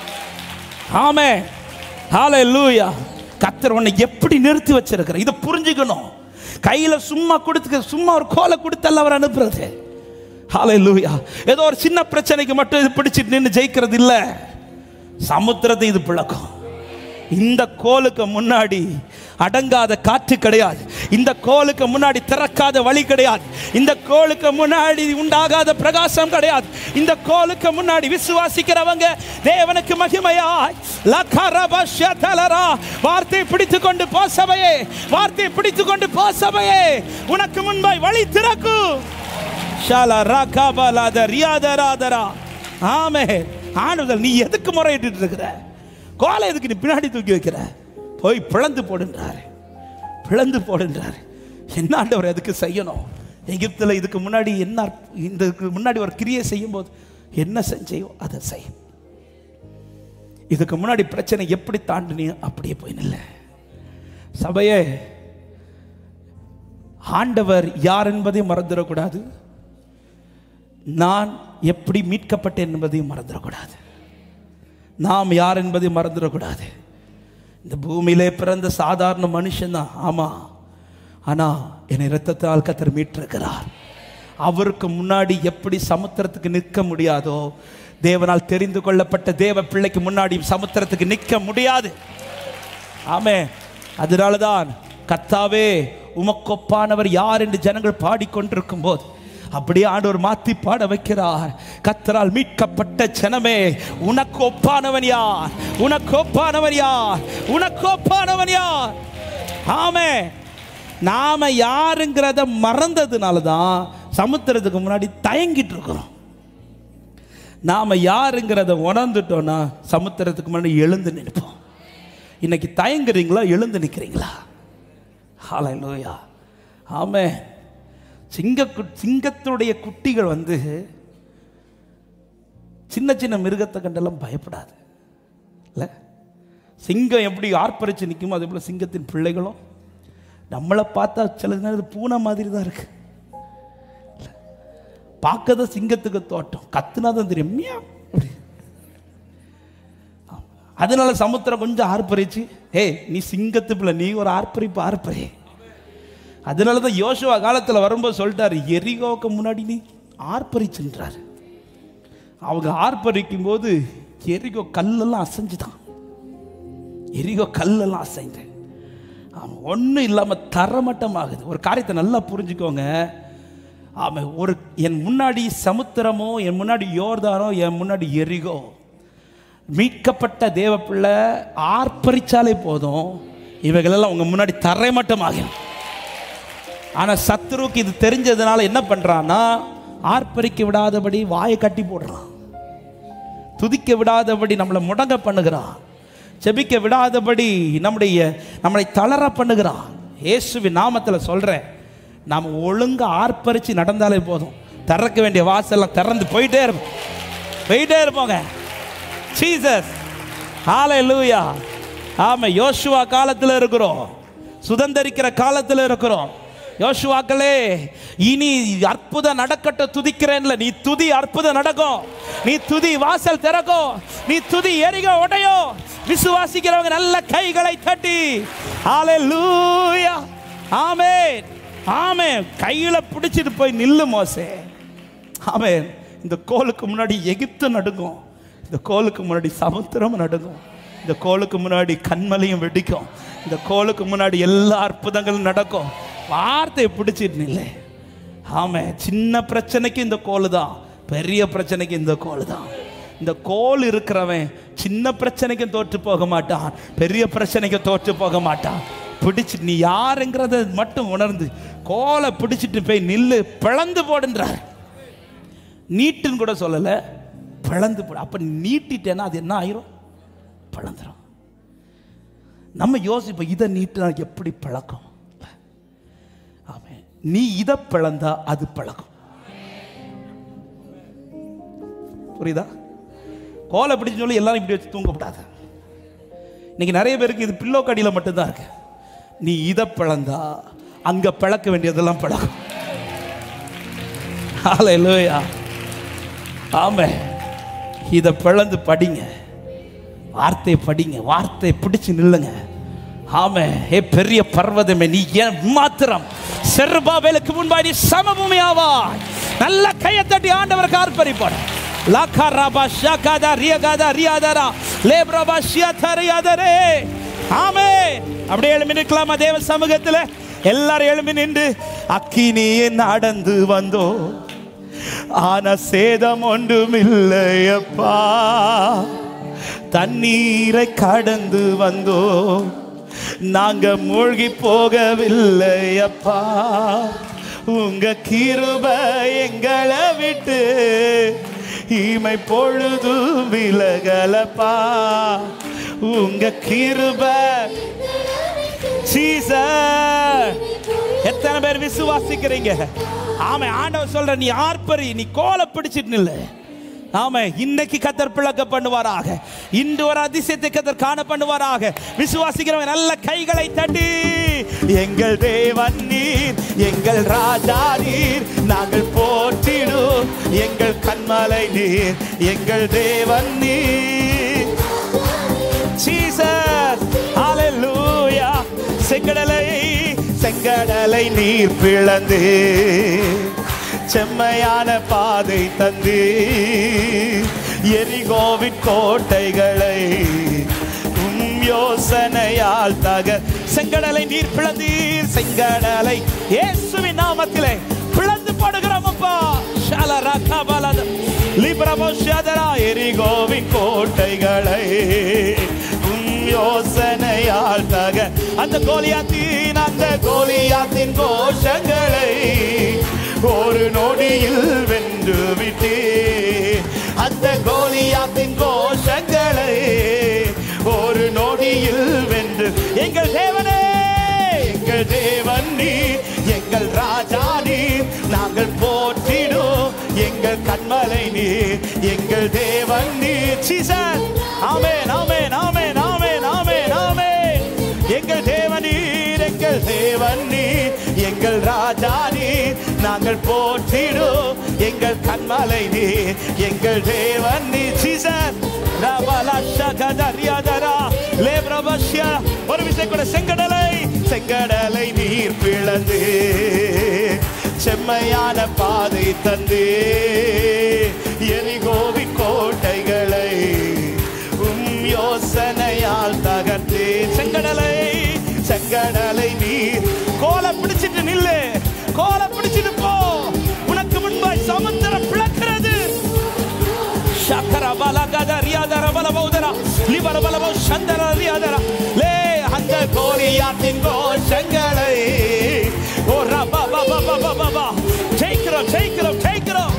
ஆமே ஹalleluya கத்தர் உன்னை எப்படி நிறுத்தி வச்சிருக்கிற இதை புரிஞ்சுக்கணும் கையில சும்மா கொடுத்து சும்மா ஒரு கோலை கொடுத்தல்ல அவர் அனுப்புறது ஹalleluya ஏதோ ஒரு சின்ன பிரச்சனைக்கு மட்டும் இது பிடிச்சிட்டு நின்று ஜெயிக்கிறது இல்ல சமுத்திரத்தை இது பிளக்கும் இந்த கோலுக்கு முன்னாடி அடங்காத காற்று கிடையாது இந்த கோலுக்கு முன்னாடி திறக்காத வழி கிடையாது இந்த கோலுக்கு முன்னாடி உண்டாகாத பிரகாசம் கிடையாது இந்த கோலுக்கு முன்னாடி விசுவாசிக்கிறவங்க தேவனுக்கு மகிமையாய் லகரபஷதலரா வார்த்தை பிடித்து கொண்டு போ சபையே வார்த்தை பிடித்து கொண்டு போ சபையே உனக்கு முன்பாய் வழி திறக்கும் ஷாலா ராகாபாலாத ரியாதராதரா ஆமே ஆணுதல் நீ எதுக்கு முறையிட்டு இருக்கிற கோலை எதுக்கு நீ பின்னாடி தூக்கி வைக்கிற போய் பிளந்து போடுன்றாரு பிளந்து போடுன்றாரு என்ன ஆண்டவர் எதுக்கு செய்யணும் எகிப்தில் இதுக்கு முன்னாடி என்ன அற்ப- இந்த இதுக்கு முன்னாடி ஒரு கிரியை செய்யும் போது என்ன செஞ்சையோ அதை செய் இதுக்கு முன்னாடி பிரச்சனை எப்படி தாண்டினியோ அப்படியே போய் நில்ல சபையே ஆண்டவர் யார் என்பதையும் மறந்துடக்கூடாது நான் எப்படி மீட்கப்பட்டேன் என்பதையும் மறந்துடக்கூடாது நாம் யார் என்பதையும் மறந்துடக்கூடாது இந்த பூமியிலே பிறந்த சாதாரண மனுஷன்தான் ஆமா ஆனா என்னை இரத்தத்தால் கத்தர் மீட்டிருக்கிறார் அவருக்கு முன்னாடி எப்படி சமுத்திரத்துக்கு நிற்க முடியாதோ தேவனால் தெரிந்து கொள்ளப்பட்ட தேவ பிள்ளைக்கு முன்னாடி சமுத்திரத்துக்கு நிற்க முடியாது ஆமே அதனால தான் கர்த்தாவே உமக்கொப்பானவர் யார் என்று ஜனங்கள் பாடிக்கொண்டிருக்கும் போது அப்படியே ஆண்டவர் மாத்தி பாட வைக்கிறார் கத்தரால் மீட்கப்பட்ட ஜனமே உனக்கு ஒப்பானவன் யார் உனக்கு ஒப்பானவன் யார் உனக்கு ஒப்பானவன் யார் ஆமே நாம யாருங்கிறத மறந்ததுனால தான் சமுத்திரத்துக்கு முன்னாடி தயங்கிட்டு இருக்கிறோம் நாம யாருங்கிறத உணர்ந்துட்டோம்னா சமுத்திரத்துக்கு முன்னாடி எழுந்து நிற்போம் இன்னைக்கு தயங்குறீங்களா எழுந்து நிற்கிறீங்களா ஹalleluya ஆமே சிங்க சிங்கத்தினுடைய குட்டிகள் வந்து சின்ன சின்ன மிருகத்தை கண்டெல்லாம் பயப்படாது இல்லை சிங்கம் எப்படி ஆர்ப்பரிச்சு நிற்குமோ அதே போல் சிங்கத்தின் பிள்ளைகளும் நம்மளை பார்த்தா சில நேரம் பூனை மாதிரி தான் இருக்கு பார்க்கத சிங்கத்துக்கு தோட்டம் கத்துனா தான் தெரியும் மியாவ் அப்படி. அதனால சமுத்திரம் கொஞ்சம் ஆர்ப்பரிச்சு ஏய் நீ சிங்கத்து பிள்ளை நீ ஒரு ஆர்ப்பரிப்பு ஆர்ப்பரி அதனால தான் யோசுவா காலத்தில் வரும்போது சொல்லிட்டாரு எரிகோவுக்கு முன்னாடி நீ ஆர்ப்பரிச்சுன்றாரு அவங்க ஆர்ப்பரிக்கும் போது எரிகோ கல்லெல்லாம் அசைஞ்சுதான் எரிகோ கல்லெல்லாம் அசைந்து அவன் ஒன்றும் இல்லாமல் தரமட்டமாகுது ஒரு காரியத்தை நல்லா புரிஞ்சுக்கோங்க ஆமாம் ஒரு என் முன்னாடி சமுத்திரமோ என் முன்னாடி யோர்தானோ என் முன்னாடி எரிகோ மீட்கப்பட்ட தேவப்பிள்ளை ஆர்ப்பரிச்சாலே போதும் இவைகளெல்லாம் உங்க முன்னாடி தரைமட்டமாகும் ஆனால் சத்துருவுக்கு இது தெரிஞ்சதுனால என்ன பண்ணுறான்னா ஆர்ப்பரிக்க விடாதபடி வாயை கட்டி போடுறான் துதிக்க விடாதபடி நம்மளை முடங்க பண்ணுகிறான் ஜெபிக்க விடாதபடி நம்முடைய நம்மளை தளர பண்ணுகிறான் இயேசுவின் நாமத்தில் சொல்கிறேன் நாம் ஒழுங்கா ஆர்ப்பரித்து நடந்தாலே போதும் திறக்க வேண்டிய வாசல்லாம் திறந்து போயிட்டே இருப்போம் போயிட்டே இருப்போங்க ஜீசஸ் ஹalleluya ஆமா யோசுவா காலத்தில் இருக்கிறோம் சுதந்தரிக்கிற காலத்தில் இருக்கிறோம் யோசுவாக்களே இனி அற்புதம் நடக்கட்டும் துதிக்கிறேன்ல நீ துதி அற்புதம் நடக்கும் நீ துதி வாசல் திறக்கும் நீ துதி எரிக உடையும் விசுவாசிக்கிறவங்க நல்ல கைகளை தட்டி ஹalleluya ஆமென் ஆமென் கையில பிடிச்சிட்டு போய் நில்லு மோசே ஆமென் இந்த கோலுக்கு முன்னாடி எகிப்து நடுங்கும் இந்த கோலுக்கு முன்னாடி சமுத்திரம் நடுங்கும் இந்த கோலுக்கு முன்னாடி கண்மலையும் வெடிக்கும் இந்த கோலுக்கு முன்னாடி எல்லா அற்புதங்களும் நடக்கும் வார்த்தையை பிடிச்சிட்டு இல்லை ஆமாம் சின்ன பிரச்சனைக்கு இந்த கோல் தான் பெரிய பிரச்சனைக்கு இந்த கோல் தான் இந்த கோல் இருக்கிறவன் சின்ன பிரச்சனைக்கும் தோற்று போக மாட்டான் பெரிய பிரச்சனைக்கும் தோற்று போக மாட்டான் பிடிச்சு நீ யாருங்கிறத மட்டும் உணர்ந்து கோலை பிடிச்சிட்டு போய் நில்லு பிளந்து போடுன்றார் நீட்டுன்னு கூட சொல்லலை பிளந்து போடு அப்போ நீட்டிட்டேன்னா அது என்ன ஆயிரும் பிளந்துரும் நம்ம யோசிப்போம் இதை நீட்டினா எப்படி பழக்கம் ஆமென் நீ இதை பிளந்தா அது பழக்கம் புரியுதா கோலை பிடிச்சு சொல்லி எல்லாரும் இப்படி வச்சு தூங்கக்கூடாது இன்னைக்கு நிறைய பேருக்கு இது பில்லோ கடியில் மட்டும்தான் இருக்கு நீ இதை பிளந்தா அங்க பிளக்க வேண்டியதெல்லாம் பிளக்கும் ஹalleluya ஆமே இதை பிளந்து படிங்க வார்த்தையை படிங்க வார்த்தையை பிடிச்சு நில்லுங்க ஆமே ஏ பெரிய பர்வதமே நீ ஏன் மாத்திரம் செருபாபேலுக்கு முன்பாடி சமபூமி ஆவாய் நல்ல கையை தட்டி ஆண்டவருக்கு ஆர்ப்பரிப்பாடு லாக்கா ராபா ஷாகாதா ரியகாதா ரியாதாரா லேப்ரபா ஷியாதரியாதரே ஆமே அப்படியே எழுப்பி நிற்கலாமா தேவ சமூகத்தில் எல்லாரும் எழுப்பி நின்று அக்கினியே நடந்து வந்தோ ஆன சேதம் ஒன்றுமில்லையப்பா தண்ணீரை கடந்து வந்தோ நாங்க மூழ்கி போகவில்லை அப்பா உங்க கிருப எங்களை விட்டு இமை பொழுதும் விலகலப்பா உங்க கிருப ஜீசஸ் எத்தனை பேர் விசுவாசிக்கிறீங்க ஆமை ஆண்டவர் சொல்ற நீ ஆர்ப்பரி நீ கோலை பிடிச்சிட்டு நில்லு ஆமை இன்னைக்கு கத்தர் பிளக்க பண்ணுவாராக இன்று ஒரு அதிசயத்தை கத்தர் காண பண்ணுவாராக விசுவாசிக்கிறவங்க நல்ல கைகளை தட்டி எங்கள் தேவன் நீர் எங்கள் ராஜா நீர் நாங்கள் போற்றிடும் எங்கள் கண்மலை நீர் எங்கள் தேவன் நீர் ஜீசஸ் ஹalleluya செங்கடலை செங்கடலை நீர் பிளந்து செம்மையான பாதை தந்து எரிகோவின் கோட்டைகளை உம் யோசனையால் தக செங்கடலை நீர் பிளந்தீர் செங்கடலை இயேசுவின் நாமத்திலே பிளந்து போடுகிறோம் அப்பா ஷால ரகபலத லிப்ரமோ ஷதரா எரிகோவின் கோட்டைகளை உம் யோசனையால் தக அந்த கோலியாத்தின் அந்த கோலியாத்தின் கோஷங்களை ஒரு நொடியில் வென்று விட்டே அந்த கோலியாத்தின் கோஷங்களை ஒரு நொடியில் வென்று எங்கள் தேவனே எங்கள் தேவன் நீர் எங்கள் ராஜா நீர் நாங்கள் போற்றிடும் எங்கள் கண்மலை நீர் எங்கள் தேவன் நீர் சீசன் ஆமென் ஆமென் ஆமென் ஆமென் ஆமென் ஆமென் எங்கள் தேவன் நீர் எங்கள் தேவன் நீர் எங்கள் ராஜா நீர் நாங்கள் போற்றிடும் எங்கள் கண்மலை நீர் எங்கள் தேவன் நீர் சீசன் ஒரு விஷயம் கூட செங்கடலை செங்கடலை நீர் பிளந்து செம்மையான பாதை தந்து எரிகோவின் கோட்டைகளை உம் யோசனையால் தகர்த்து செங்கடலை செங்கடலை நீர் கோலை பிடிச்சிட்டு நில்லு கோலை பிடிச்சிட்டு போ உனக்கு முன்பாய் சமுத்திரம் பிளக்கிறது ಶಕರ ಬಲಗದ ರಿಯಾದರ ಬಲಬಹುದರ ಲಿಬರ ಬಲಬೋ ಶಂದರ ರಿಯಾದರ ಲೇ அந்த கோலியாத்தின் கோஷங்களை ஓ ரபா பா பா பா பா பா ஜெயிக்கிறோம் ஜெயிக்கிறோம் ஜெயிக்கிறோம்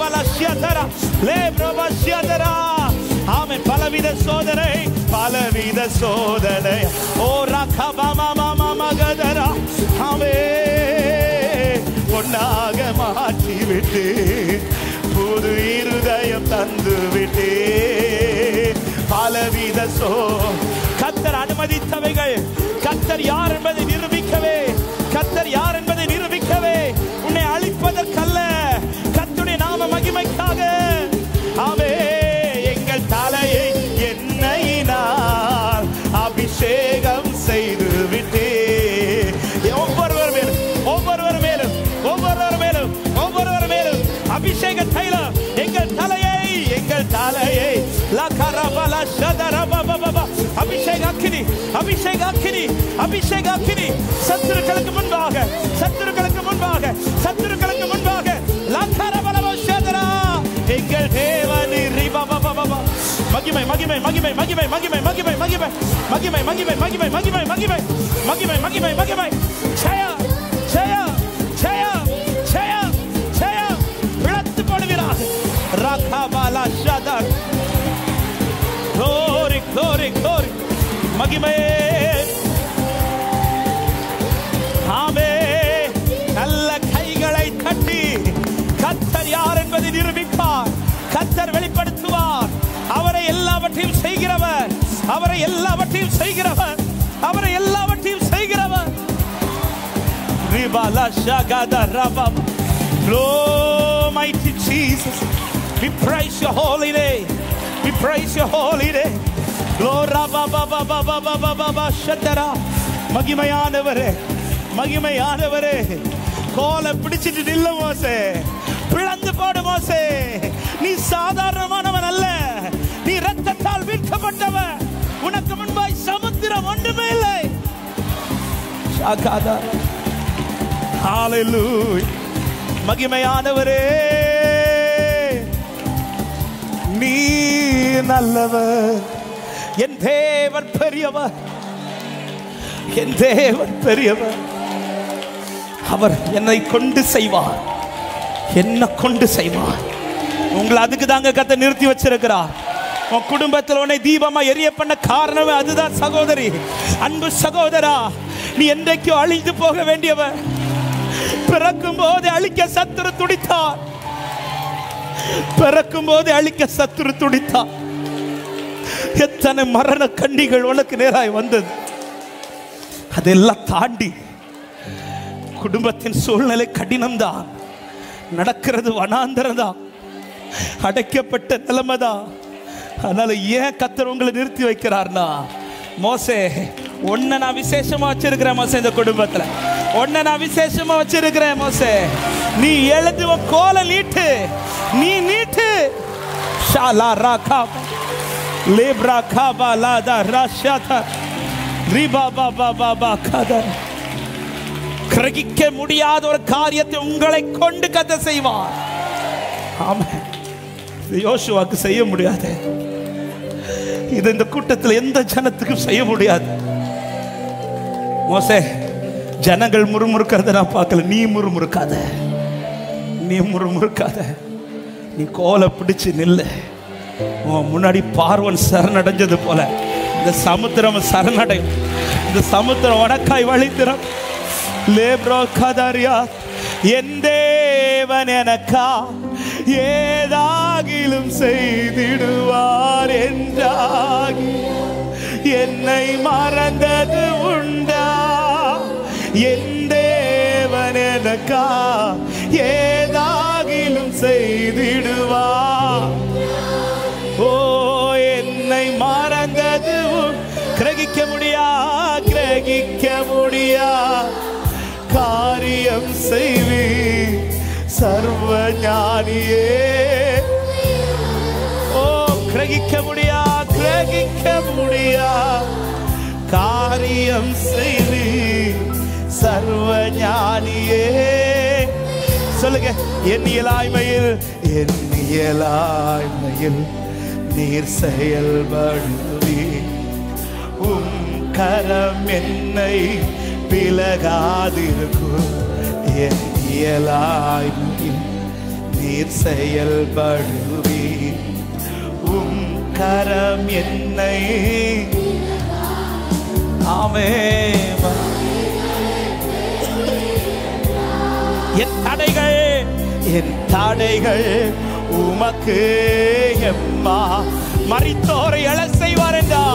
ரகபலஷ்யதரா லேப்ரபஷ்யதரா ஆமென் பலவித சோதனை பலவித சோதனை ஓ ரகபமமமமகதரா ஆமே பொன்னாக மாற்றி விட்டு புது இருதயம் தந்து விட்டு பலவித சோ கத்தர் அனுமதித்தவைகள் கத்தர் யார் என்பதை நிரூபிக்கவே கத்தர் யார் என்பதை நிரூபிக்கவே உன்னை அழிப்பதற்கல்ல கத்துடைய நாம மகிமைக்காக ஆமே எங்கள் தலையை எண்ணெயினால் அபிஷேகம் செய்து விட்டே ஒவ்வொருவர் மேலும் ஒவ்வொருவர் மேலும் ஒவ்வொருவர் மேலும் ஒவ்வொருவர் மேலும் அபிஷேக தைலம் எங்கள் தலையை எங்கள் தலையை லகரபல ஷதரபபபப. அபிஷேக அக்கினி அபிஷேக அக்கினி அபிஷேக அக்கினி சத்துருக்களுக்கு முன்பாக சத்துருக்களுக்கு முன்பாக சத்துருக்களுக்கு முன்பாக லகரபலவ ஷதரா எங்கள் தேவனி ரிபபபபப. மகிமை மகிமை மகிமை மகிமை மகிமை மகிமை மகிமை மகிமை மகிமை மகிமை மகிமை மகிமை மகிமை மகிமை மகிமை ஜெய ஜெய ஜெய ஜெய ஜெய இழத்து போடுகிறார் ரகபாலா ஷதர் glory glory glory மகிமை ஆமே நல்ல கைகளை தட்டி கத்தர் யார் என்பதை நிரூபிப்பார் கத்தர் வெளிப்படுத்துவார் அவரை எல்லாவற்றையும் செய்கிறவர் அவரை எல்லாவற்றையும் செய்கிறவர் அவரை எல்லாவற்றையும் செய்கிறவர் Ribala Shagada Rabam. Lord, mighty Jesus, we praise your holy name. We praise your holy name. Lord, Rabba Shatara. மகிமையானவரே மகிமையானவரே கோலை பிடிச்சிட்டு நில்ல மோசே பிளந்து போடு மோசே நீ சாதாரணமானவன் அல்ல நீ ரத்தத்தால் மீட்கப்பட்டவன் உனக்கு முன்பாய் சமுத்திரம் ஒன்றுமே இல்லை ஷாகாதா Hallelujah. மகிமையானவரே நீ நல்லவர் என் தேவன் பெரியவர் என் தேவன் பெரியவர் அவர் என்னை கொண்டு செய்வார் என்ன கொண்டு செய்வார் உங்களை அதுக்கு தாங்க கத்த நிறுத்தி வச்சிருக்கிறார் உன் குடும்பத்தில் உன்னை தீபமா எரிய பண்ண காரணமே அதுதான் சகோதரி அன்பு சகோதரா நீ என்றைக்கோ அழிந்து போக வேண்டியவர் பிறக்கும் போது அழிக்க சத்துரு துடித்தார் பிறக்கும் போது அழிக்க சத்துரு துடித்தார் எத்தனை மரண கண்ணிகள் உனக்கு நேராய் வந்தது அதெல்லாம் தாண்டி குடும்பத்தின் சூழ்நிலை கடினம்தான் நடக்கிறது வனாந்தரம் தான் அடைக்கப்பட்ட நிலைமை தான் அதனால ஏன் கத்தர் உங்களை நிறுத்தி வைக்கிறார்னா மோசே உன்னை நான் விசேஷமா வச்சிருக்கிறேன் மோசே இந்த குடும்பத்துல உன்னை நான் விசேஷமா வச்சிருக்கிறேன் மோசே நீ எழுந்து உன் கோலை நீட்டு நீ நீட்டு ஷாலா ராகா லேப்ரா காபா லாதா ராஷாதா ரிபா பாபா பாபா காதா கிரகிக்க முடியாத ஒரு காரியத்தை உங்களை கொண்டு கத்த செய்வார் ஆமா இது யோசுவாக்கு செய்ய முடியாது இது இந்த கூட்டத்தில் எந்த ஜனத்துக்கும் செய்ய முடியாது மோசே ஜனங்கள் முறுமுறுக்கிறத நான் பார்க்கல நீ முறுமுறுக்காத நீ முறுமுறுக்காத நீ கோலை பிடிச்சு நில்லு உன் முன்னாடி பார்வன் சரணடைஞ்சது போல இந்த சமுத்திரம் சரணடையும் இந்த சமுத்திரம் வடக்காய் வழித்திரம் லேப்ரோ கதரியா என் தேவன் எனக்கா ஏதாகிலும் செய்திடுவார் என்றாகி என்னை மறந்தது உண்டா என் தேவன் எனக்கா ஏதாகிலும் செய்திடுவார் ஓ என்னை மறந்தது உன் கிரகிக்க முடியா கிரகிக்க முடியா காரியம் செய்வி சர்வ ஞானியே ஓ கிரகிக்க முடியா கிரகிக்க முடியா காரியம் செய்வி சர்வ ஞானியே சொல்லுங்க எண்ணியலாய்மையில் எண்ணியலாய்மையில் நீர் செயல்படுவி உம் கரம் என்னை விலகாதிருக்கும் என் இயலாய்மையில் நீர் செயல்படுவி உம் கரம் என்னை ஆமே என் தடைகள் என் தடைகள் உமக்கு எம்மா மறித்தோரை எழ செய்வார் என்றா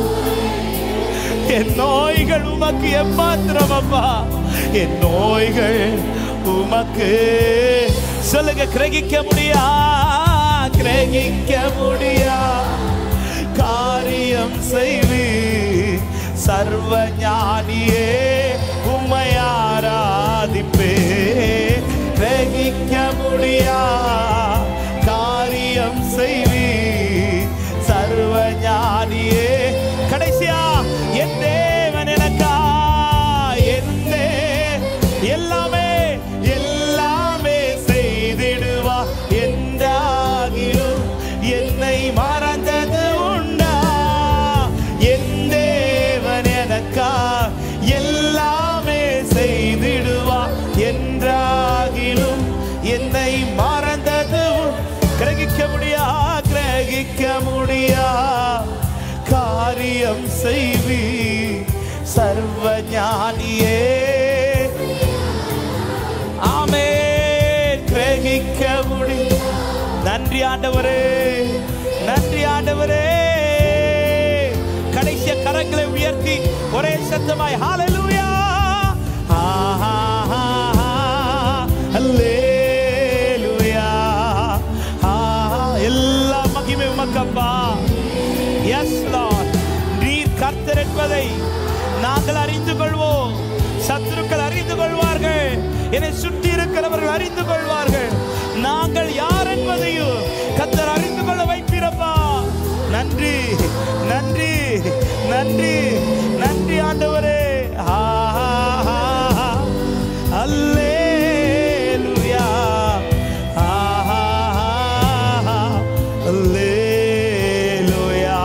என் நோய்கள் உமக்கு எம்மாத்திரம் அப்பா என் நோய்கள் உமக்கு சொல்லுங்க கிரகிக்க முடியா கிரகிக்க முடியா காரியம் செய்வி சர்வ ஞானியே உம்மை ஆராதிப்பே கிரகிக்க முடியா காரியம் செய்வி சர்வ ஞானியே கடைசியா என் தேவன் எனக்கா என்னே எல்லாமே எல்லாமே செய்திடுவா என்றாகிலும் என்னை மறந்தது உண்டா என் தேவன் எனக்கா எல்லாமே செய்திடுவா என்றாகிலும் என்னை மறந்தது உண்- கிரகிக்க முடியா கிரகிக்க முடியா காரியம் செய்வி சர்வ ஞானியே ஆமே கிரகிக்க முடியும் நன்றி ஆண்டவரே நன்றி ஆண்டவரே கடைசிய கரங்களை உயர்த்தி ஒரே சத்தமாய் ஹalleluya அல்லேலூயா எல்லா மகிமை உமக்கப்பா எஸ் லார்ட் நீர் கர்த்தர் என்பதை நாங்கள் அறிந்து கொள்வோம் சத்துருக்கள் அறிந்து கொள்வார்கள் என்னை சுற்றி இருக்கிறவர்கள் அறிந்து கொள்வார்கள் நாங்கள் யார் என்பதையும் கர்த்தர் அறிந்து கொள்ள வைப்பீரப்பா நன்றி நன்றி நன்றி நன்றி ஆண்டவரே ஆ, ஆ, ஆ, ஆ. அல்லேலூயா ஆ, ஆ, ஆ, ஆ. அல்லேலூயா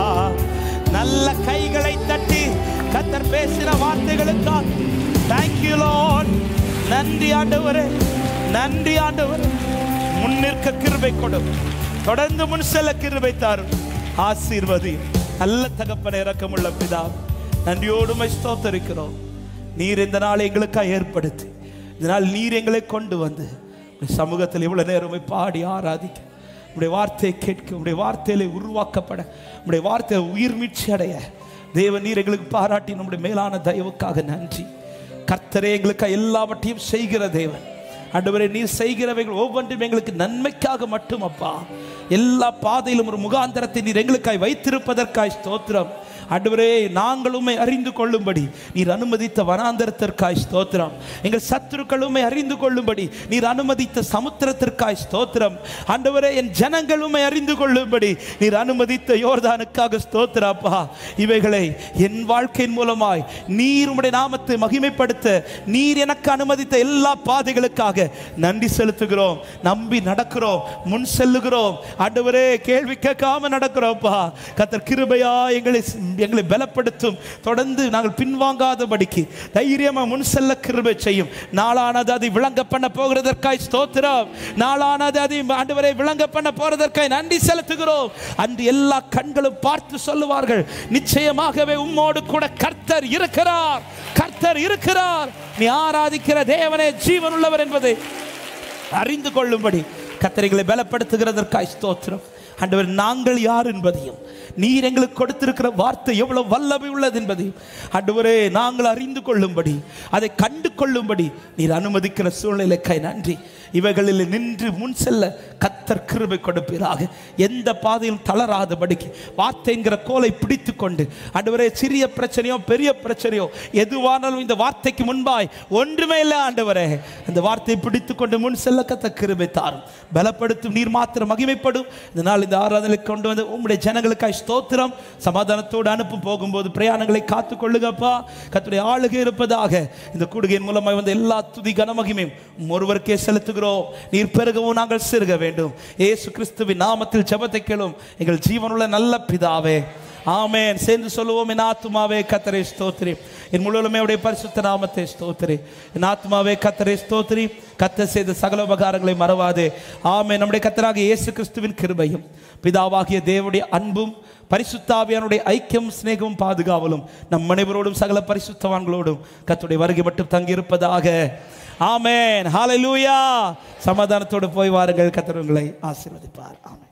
நல்ல கைகளை தட்டி கத்தர் பேசின வார்த்தைகளுக்காக தேங்க்யூ லார்ட் நன்றி ஆண்டவரே நன்றி ஆண்டவரே முன்னிற்க கிருபை கொடும் தொடர்ந்து முன் செல்ல கிருபை தாரும் ஆசீர்வதி நல்ல தகப்பன இறக்கமுள்ள பிதா நன்றியோடுமை ஸ்தோத்தரிக்கிறோம் நீர் இந்த நாளை எங்களுக்காக ஏற்படுத்தி இதனால் நீர் எங்களை கொண்டு வந்து உம்முடைய சமூகத்தில் இவ்வளவு நேரமே பாடி ஆராதிக்க உடைய வார்த்தையை கேட்க உடைய வார்த்தையில உருவாக்கப்பட உடைய வார்த்தையை உயிர் மீட்சி அடைய தேவ நீர் எங்களுக்கு பாராட்டி நம்முடைய மேலான தயவுக்காக நன்றி கர்த்தரே எங்களுக்கு எல்லாவற்றையும் செய்கிற தேவன் ஆண்டவரே நீர் செய்கிறவைகள் ஒவ்வொன்றும் எங்களுக்கு நன்மைக்காக மட்டும் அப்பா எல்லா பாதையிலும் ஒரு முகாந்தரத்தை நீர் எங்களுக்காய் வைத்திருப்பதற்காய் ஸ்தோத்திரம் ஆண்டவரே நாங்களுமே அறிந்து கொள்ளும்படி நீர் அனுமதித்த வனாந்தரத்திற்காய் ஸ்தோத்திரம் எங்கள் சத்துருக்களுமே அறிந்து கொள்ளும்படி நீர் அனுமதித்த சமுத்திரத்திற்காய் ஸ்தோத்திரம் ஆண்டவரே என் ஜனங்களுமே அறிந்து கொள்ளும்படி நீர் அனுமதித்த யோர்தானுக்காக ஸ்தோத்திரப்பா இவைகளை என் வாழ்க்கையின் மூலமாய் நீர் உம்முடைய நாமத்தை மகிமைப்படுத்த நீர் எனக்கு அனுமதித்த எல்லா பாதைகளுக்காக நன்றி செலுத்துகிறோம் நம்பி நடக்கிறோம் முன் செல்லுகிறோம் ஆண்டவரே கேள்வி கேட்காம நடக்கிறோம்ப்பா கத்தர் கிருபையா எங்களை எங்களை பலப்படுத்தும் தொடர்ந்து நாங்கள் பின்வாங்காதபடிக்கு தைரியமா முன் செல்ல கிருபை செய்யும் நாளானது அதை விளங்க பண்ண போகிறதற்காய் ஸ்தோத்திரம் நாளானது அதை ஆண்டவரை விளங்க பண்ண போறதற்காய் நன்றி செலுத்துகிறோம் அன்று எல்லா கண்களும் பார்த்து சொல்லுவார்கள் நிச்சயமாகவே உம்மோடு கூட கர்த்தர் இருக்கிறார் கர்த்தர் இருக்கிறார் நீ ஆராதிக்கிற தேவனே ஜீவன் உள்ளவர் என்பதை அறிந்து கொள்ளும்படி கத்தரைகளை பலப்படுத்துகிறதற்காய் ஸ்தோத்திரம் ஆண்டவர் நாங்கள் யார் என்பதையும் நீர் எங்களுக்கு கொடுத்திருக்கிற வார்த்தை எவ்வளவு வல்லமை உள்ளது என்பதையும் ஆண்டவரே நாங்கள் அறிந்து கொள்ளும்படி அதை கண்டு கொள்ளும்படி நீர் அனுமதிக்கிற சூழ்நிலைக்காய் நன்றி இவைகளில் நின்று முன் செல்ல கத்தர் கிருபை கொடுப்பீராக எந்த பாதையும் தளராதபடிக்கு வார்த்தைங்கிற கோலை பிடித்து கொண்டு ஆண்டவரே சிறிய பிரச்சனையோ பெரிய பிரச்சனையோ எதுவானாலும் இந்த வார்த்தைக்கு முன்பாய் ஒன்றுமே இல்லை ஆண்டவரே அந்த வார்த்தையை பிடித்து கொண்டு முன் செல்ல கத்த கிருபை தாரும் பலப்படுத்தும் நீர் மாத்திரம் மகிமைப்படும் இந்த நாள் இந்த ஆராதனை கொண்டு வந்து உம்முடைய ஜனங்களுக்காய் ஸ்தோத்திரம் சமாதானத்தோடு அனுப்ப போகும்போது பிரயாணங்களை காத்து கொள்ளுங்கப்பா கத்துடைய ஆளுகை இருப்பதாக இந்த கூடுகையின் மூலமாய் வந்து எல்லா துதி கனமகிமையும் உம் ஒருவருக்கே செலுத்துகிறோம் நீர் பெருகவும் நாங்கள் சிறுக வேண்டும் வேண்டும் இயேசு கிறிஸ்துவின் நாமத்தில் ஜெபத்தை கேளும் எங்கள் ஜீவனுள்ள நல்ல பிதாவே ஆமென் ஆமென் சேர்ந்து சொல்லுவோம் என் ஆத்துமாவே கத்தரை ஸ்தோத்திரி என் முழுவதுமே அவருடைய பரிசுத்த நாமத்தை ஸ்தோத்திரி என் ஆத்மாவே கத்தரை ஸ்தோத்திரி கத்த செய்த சகல உபகாரங்களை மறவாதே ஆமென் நம்முடைய கத்தராக இயேசு கிறிஸ்துவின் கிருபையும் பிதாவாகிய தேவனுடைய அன்பும் பரிசுத்தாவியானுடைய ஐக்கியம் சிநேகமும் பாதுகாவலும் நம் அனைவரோடும் சகல பரிசுத்தவான்களோடும் கத்துடைய வருகை மட்டும் தங்கியிருப்பதாக ஆமென் ஹalleluya சமாதானத்தோடு போய் வாருங்கள் கத்தர் உங்களை ஆசீர்வதிப்பார் ஆமென்